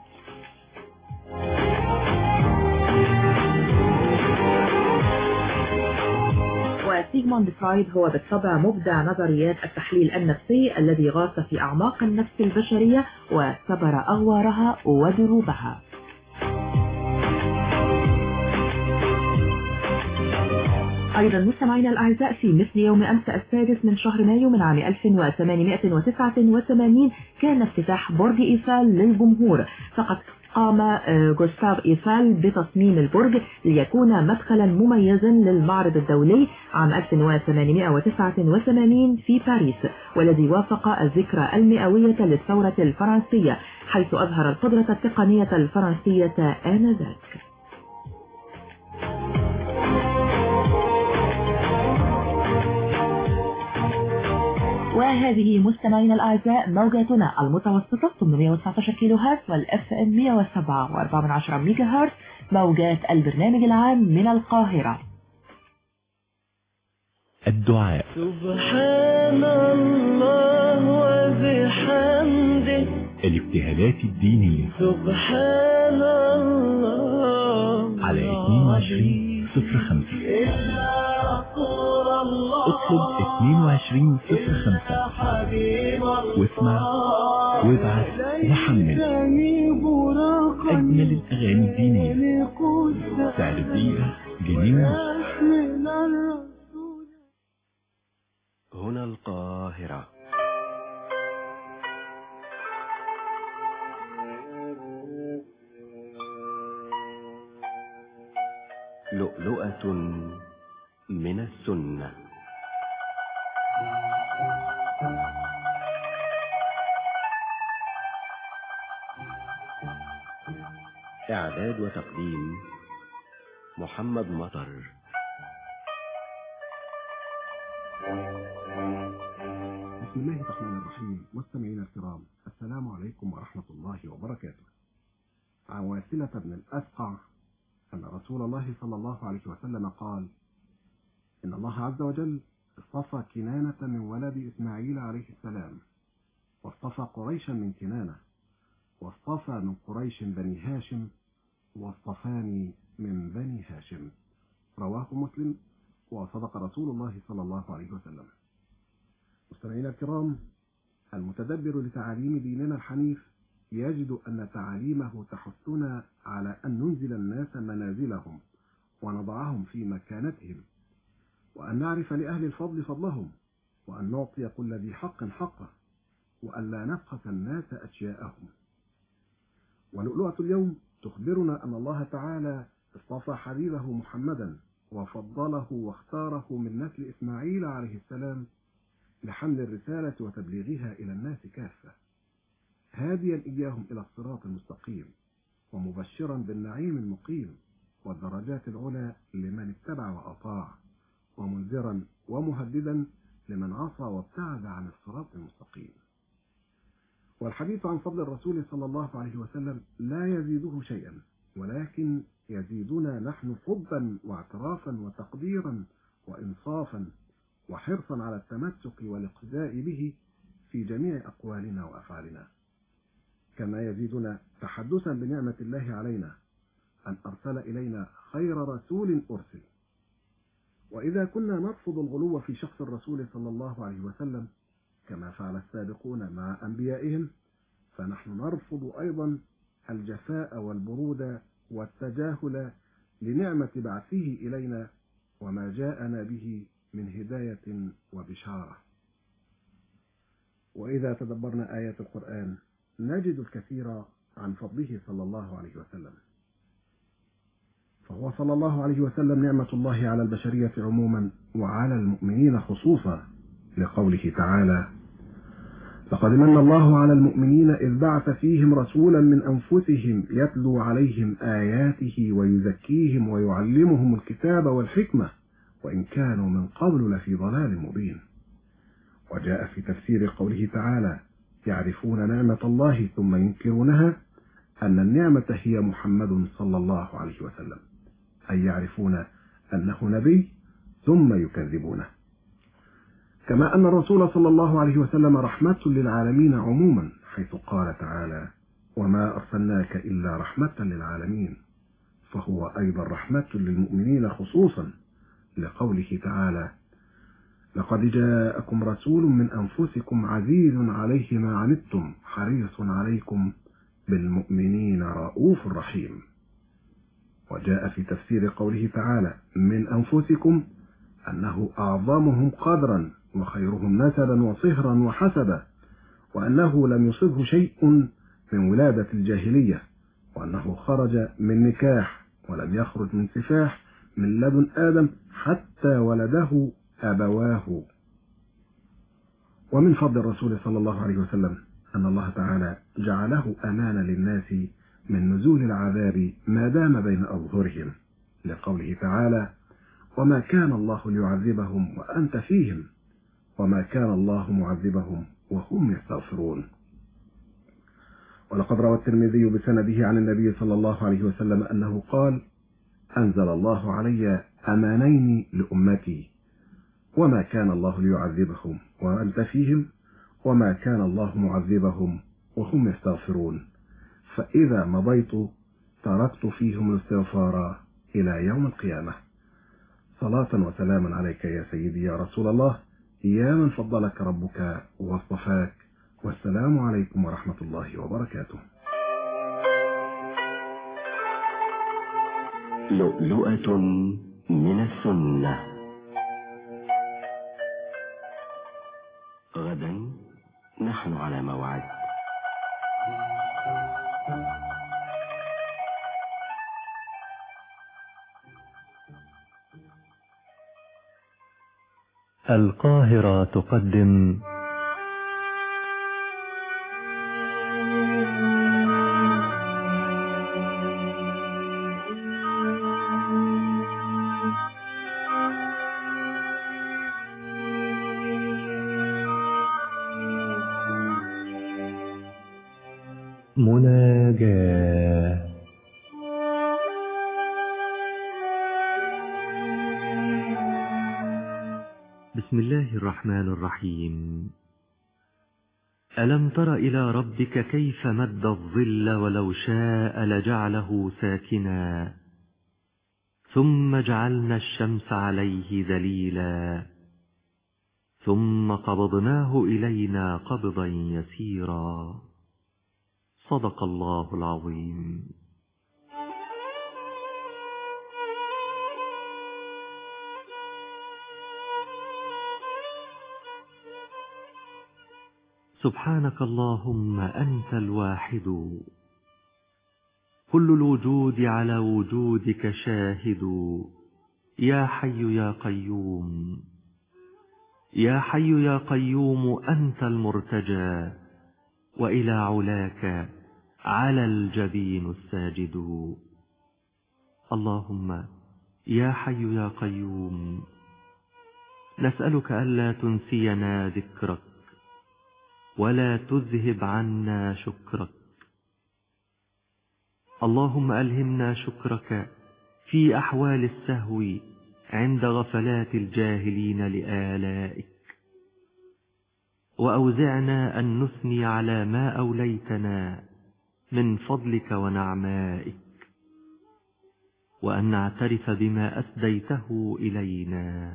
S9: وسيغموند فرويد هو بالطبع مبدع نظريات التحليل النفسي الذي غاص في أعماق النفس البشرية وسبر أغوارها ودروبها أيضا مستمعينا الأعزاء في مثل يوم أمس السادس من شهر مايو من عام 1889 كان افتتاح برج إيفال للجمهور فقد قام جوستاف إيفال بتصميم البرج ليكون مدخلا مميزا للمعرض الدولي عام 1889 في باريس والذي وافق الذكرى المئوية للثورة الفرنسية حيث أظهر القدرة التقنية الفرنسية آنذاك وهذه مستمعينا الأعزاء موجاتنا المتوسطة 819 كيلو هرتز والاف ام 107.4 ميجا هرتز موجات البرنامج العام من القاهرة
S8: الدعاء
S7: سبحان الله وبحمده
S8: الابتهالات الدينية
S7: سبحان الله
S8: على 22 صفر خمسة اطلب 22 صفر خمسة واسمع وابعث وحمل أجمل الأغاني الدينية سعر الدقيقة جنيه ونص
S3: هنا القاهرة لؤلؤة من السنة إعداد وتقديم محمد مطر
S6: بسم الله الرحمن الرحيم مستمعينا الكرام السلام عليكم ورحمة الله وبركاته عن واسلة بن الأسقع أن رسول الله صلى الله عليه وسلم قال إن الله عز وجل اصطفى كنانة من ولد إسماعيل عليه السلام واصطفى قريشا من كنانة واصطفى من قريش بني هاشم واصطفاني من بني هاشم رواه مسلم وصدق رسول الله صلى الله عليه وسلم مستمعينا الكرام المتدبر لتعاليم ديننا الحنيف يجد أن تعاليمه تحثنا على أن ننزل الناس منازلهم ونضعهم في مكانتهم وأن نعرف لأهل الفضل فضلهم وأن نعطي كل ذي حق حقه وأن لا نبخس الناس أشياءهم ولؤلؤة اليوم تخبرنا أن الله تعالى اصطفى حبيبه محمدا وفضله واختاره من نسل إسماعيل عليه السلام لحمل الرسالة وتبليغها إلى الناس كافة هاديا إياهم إلى الصراط المستقيم ومبشرا بالنعيم المقيم والدرجات العلى لمن اتبع وأطاع ومنذرا ومهددا لمن عصى وابتعد عن الصراط المستقيم والحديث عن فضل الرسول صلى الله عليه وسلم لا يزيده شيئا ولكن يزيدنا نحن حبا واعترافا وتقديرا وإنصافا وحرصا على التمسك والاقتداء به في جميع أقوالنا وأفعالنا كما يزيدنا تحدثا بنعمة الله علينا أن أرسل إلينا خير رسول أرسل وإذا كنا نرفض الغلو في شخص الرسول صلى الله عليه وسلم كما فعل السابقون مع أنبيائهم فنحن نرفض أيضا الجفاء والبرود والتجاهل لنعمة بعثه إلينا وما جاءنا به من هداية وبشارة وإذا تدبرنا آيات القرآن نجد الكثير عن فضله صلى الله عليه وسلم فهو صلى الله عليه وسلم نعمة الله على البشرية عموما وعلى المؤمنين خصوصا لقوله تعالى لقد من الله على المؤمنين إذ بعث فيهم رسولا من أنفسهم يتلو عليهم آياته ويزكيهم ويعلمهم الكتاب والحكمة وإن كانوا من قبل لفي ضلال مبين وجاء في تفسير قوله تعالى يعرفون نعمة الله ثم ينكرونها أن النعمة هي محمد صلى الله عليه وسلم أي يعرفون أنه نبي ثم يكذبونه كما أن الرسول صلى الله عليه وسلم رحمة للعالمين عموما حيث قال تعالى وما أرسلناك إلا رحمة للعالمين فهو أيضا رحمة للمؤمنين خصوصا لقوله تعالى لقد جاءكم رسول من أنفسكم عزيز عليه ما عنتم حريص عليكم بالمؤمنين رؤوف رحيم وجاء في تفسير قوله تعالى من أنفسكم أنه أعظمهم قدرا وخيرهم نسبا وصهرا وحسبا وأنه لم يصبه شيء من ولادة الجاهلية وأنه خرج من نكاح ولم يخرج من سفاح من لدن آدم حتى ولده أبواه ومن فضل الرسول صلى الله عليه وسلم أن الله تعالى جعله أمانا للناس من نزول العذاب ما دام بين أظهرهم لقوله تعالى وما كان الله ليعذبهم وأنت فيهم وما كان الله معذبهم وهم يستغفرون ولقد روى الترمذي بسنده عن النبي صلى الله عليه وسلم أنه قال أنزل الله علي أمانين لأمتي وما كان الله ليعذبهم وأنت فيهم وما كان الله معذبهم وهم يستغفرون فإذا مضيت تركت فيهم الاستغفار إلى يوم القيامة صلاة وسلاما عليك يا سيدي يا رسول الله يا من فضلك ربك واصطفاك والسلام عليكم ورحمة الله وبركاته
S1: لؤلؤة من السنة غدا نحن على موعد
S22: القاهرة تقدم مناجاة بسم الله الرحمن الرحيم ألم تر إلى ربك كيف مد الظل ولو شاء لجعله ساكنا ثم جعلنا الشمس عليه دليلا ثم قبضناه إلينا قبضا يسيرا صدق الله العظيم سبحانك اللهم أنت الواحد كل الوجود على وجودك شاهد يا حي يا قيوم يا حي يا قيوم أنت المرتجى وإلى علاك على الجبين الساجد اللهم يا حي يا قيوم نسألك ألا تنسينا ذكرك ولا تذهب عنا شكرك اللهم ألهمنا شكرك في أحوال السهو عند غفلات الجاهلين لآلائك وأوزعنا أن نثني على ما أوليتنا من فضلك ونعمائك وأن نعترف بما أسديته إلينا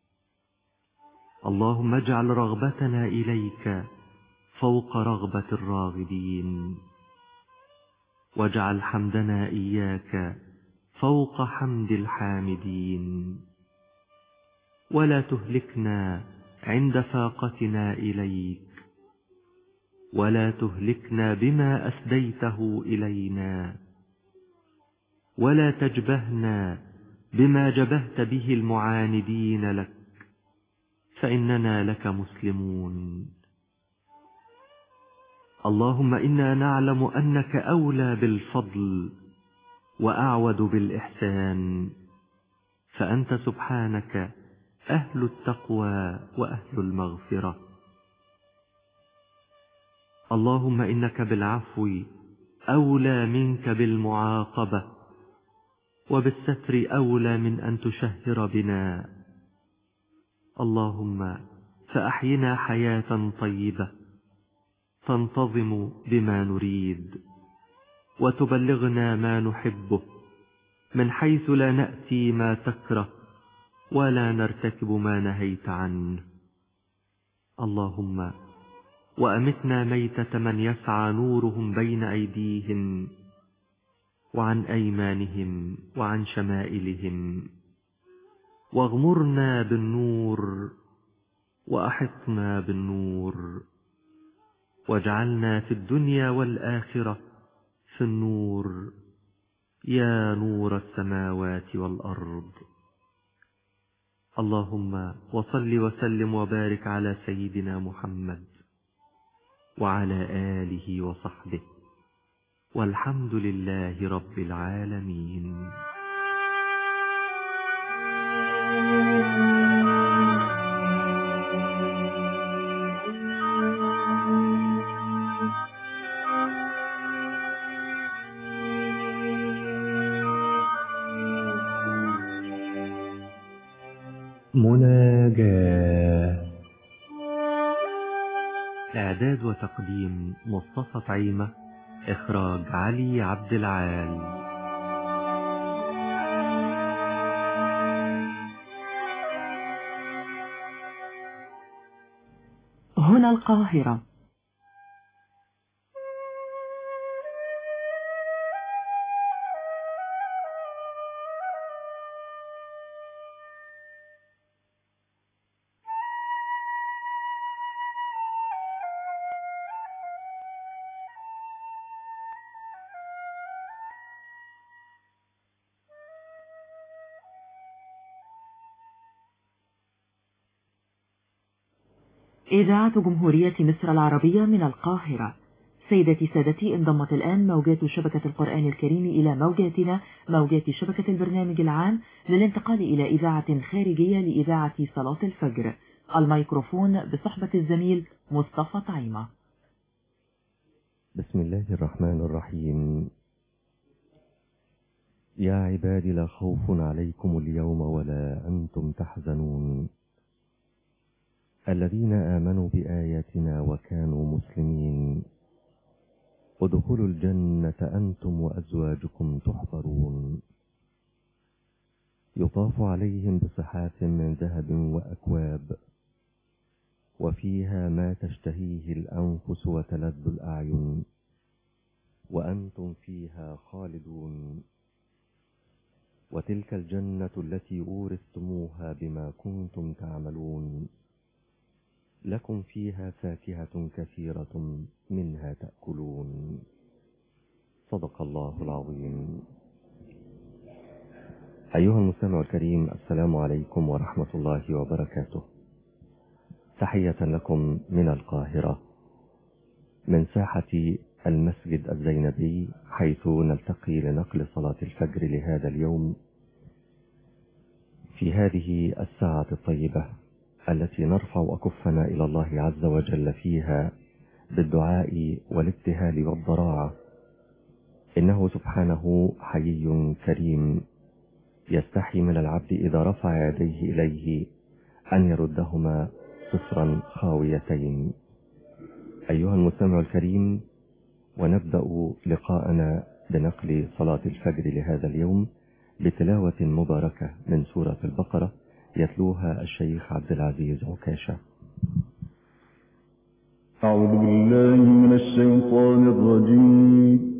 S22: اللهم اجعل رغبتنا إليك فوق رغبة الراغبين واجعل حمدنا إياك فوق حمد الحامدين ولا تهلكنا عند فاقتنا إليك ولا تهلكنا بما أسديته إلينا ولا تجبهنا بما جبهت به المعاندين لك فإننا لك مسلمون اللهم إنا نعلم أنك أولى بالفضل وأعود بالإحسان فأنت سبحانك أهل التقوى وأهل المغفرة اللهم إنك بالعفو أولى منك بالمعاقبة وبالستر أولى من أن تشهر بنا اللهم فأحينا حياة طيبة تنتظم بما نريد وتبلغنا ما نحبه من حيث لا نأتي ما تكره ولا نرتكب ما نهيت عنه اللهم وأمتنا ميتة من يسعى نورهم بين أيديهم وعن أيمانهم وعن شمائلهم واغمرنا بالنور وأحطنا بالنور واجعلنا في الدنيا والآخرة في النور يا نور السماوات والأرض اللهم وصل وسلم وبارك على سيدنا محمد وعلى آله وصحبه والحمد لله رب العالمين مناجاة إعداد وتقديم مصطفى طعيمة إخراج علي عبد العال
S9: هنا القاهرة إذاعة جمهورية مصر العربية من القاهرة سيدتي سادتي انضمت الآن موجات شبكة القرآن الكريم إلى موجاتنا موجات شبكة البرنامج العام للانتقال إلى إذاعة خارجية لإذاعة صلاة الفجر الميكروفون بصحبة الزميل مصطفى طعيمة
S22: بسم الله الرحمن الرحيم يا عبادي لا خوف عليكم اليوم ولا أنتم تحزنون
S4: الذين آمنوا بآياتنا وكانوا مسلمين ادخلوا الجنة أنتم وأزواجكم تحبرون يطاف عليهم بصحاف من ذهب وأكواب وفيها ما تشتهيه الأنفس وتلذ الأعين وأنتم فيها خالدون وتلك الجنة التي أورثتموها بما كنتم تعملون لكم فيها فاكهة كثيرة منها تأكلون صدق الله العظيم أيها المستمع الكريم السلام عليكم ورحمة الله وبركاته تحية لكم من القاهرة من ساحة المسجد الزينبي حيث نلتقي لنقل صلاة الفجر لهذا اليوم في هذه الساعة الطيبة التي نرفع أكفنا إلى الله عز وجل فيها بالدعاء والابتهال والضراعة إنه سبحانه حيي كريم يستحي من العبد إذا رفع يديه إليه أن يردهما صفرا خاويتين أيها المستمع الكريم ونبدأ لقاءنا بنقل صلاة الفجر لهذا اليوم بتلاوة مباركة من سورة البقرة يتلوها الشيخ عبد العزيز عكاشة
S14: أعوذ بالله من الشيطان الرجيم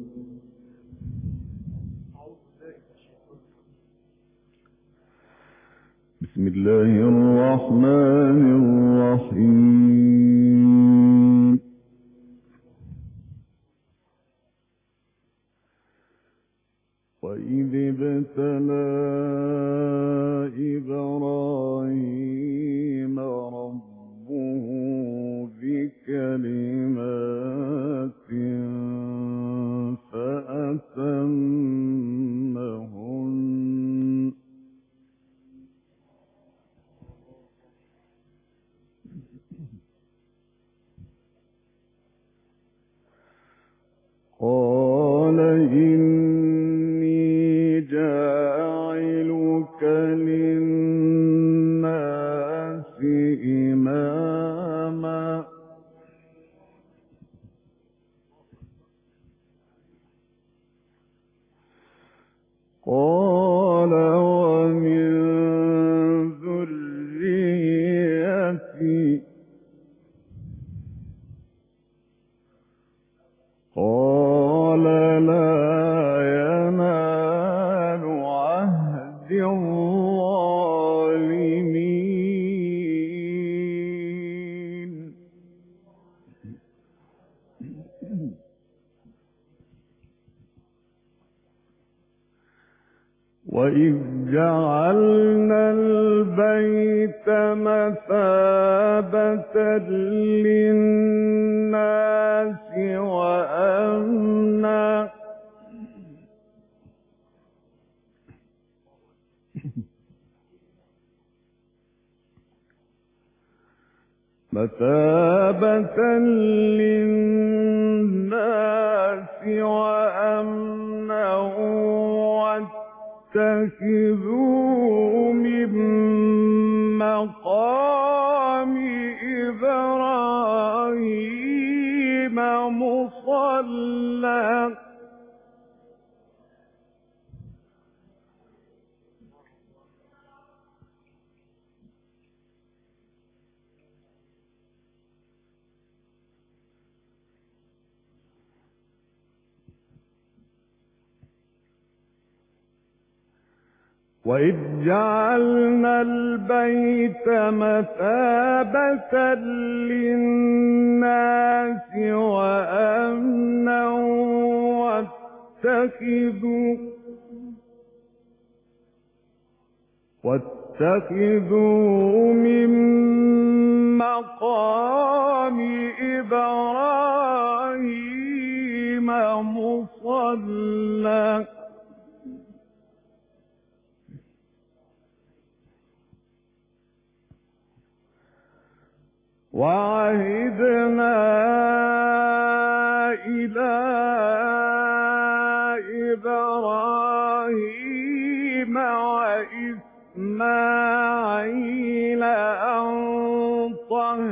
S14: بسم الله الرحمن الرحيم وإذ ابتلى إبراهيم ربه بكلمات فأتمهن قال إني جاعلك للناس إماما قال ومن ذريتي قال لا ينال عهد الظالمين وإذ جعلنا البيت مثابة للناس وأمنا مثابة للناس وأمنا واتخذوا من مقام إبراهيم مصلى وإذ جعلنا البيت مثابة للناس وأمنا واتخذوا واتخذوا من مقام إبراهيم مصلى وعهدنا إلى إبراهيم وإسماعيل أن طهر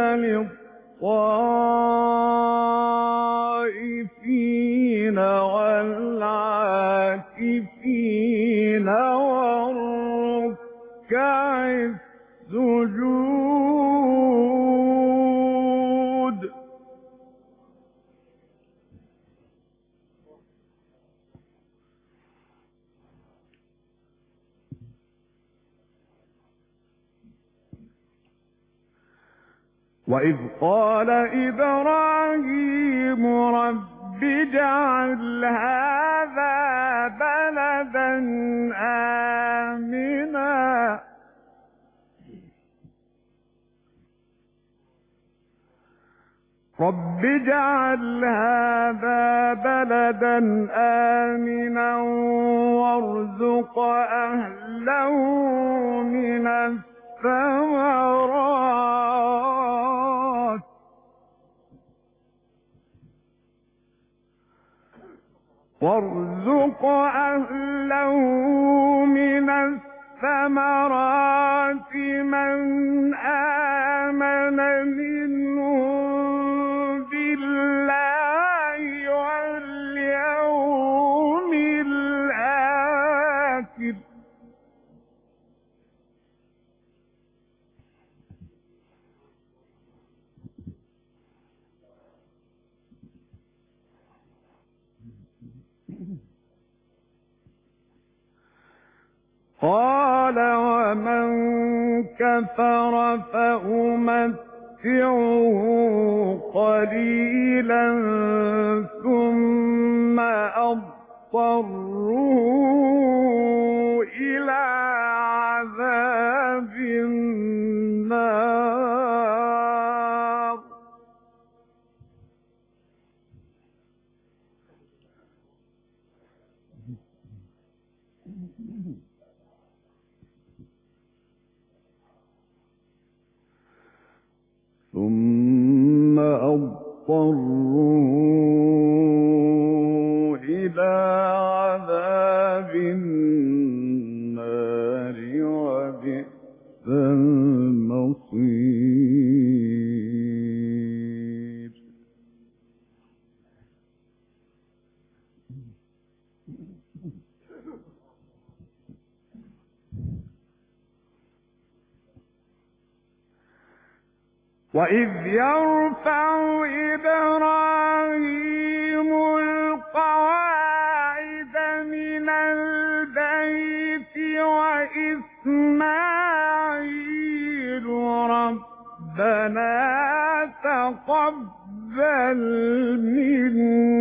S14: للطائفين والعاكفين والركع السجود وإذ قال إبراهيم رب اجعل هذا بلدا آمنا رب اجعل هذا بلدا آمنا وارزق أهله من الثمرات وارزق أهله من الثمرات من آمن منهم بالله واليوم الآخر قال ومن كفر فأمتعه قليلا ثم أضطره إلى عذاب النار ثم أضطروا إلى عذاب النار وبئس المصير وإذ يرفع إبراهيم القواعد من البيت وإسماعيل ربنا تقبل منا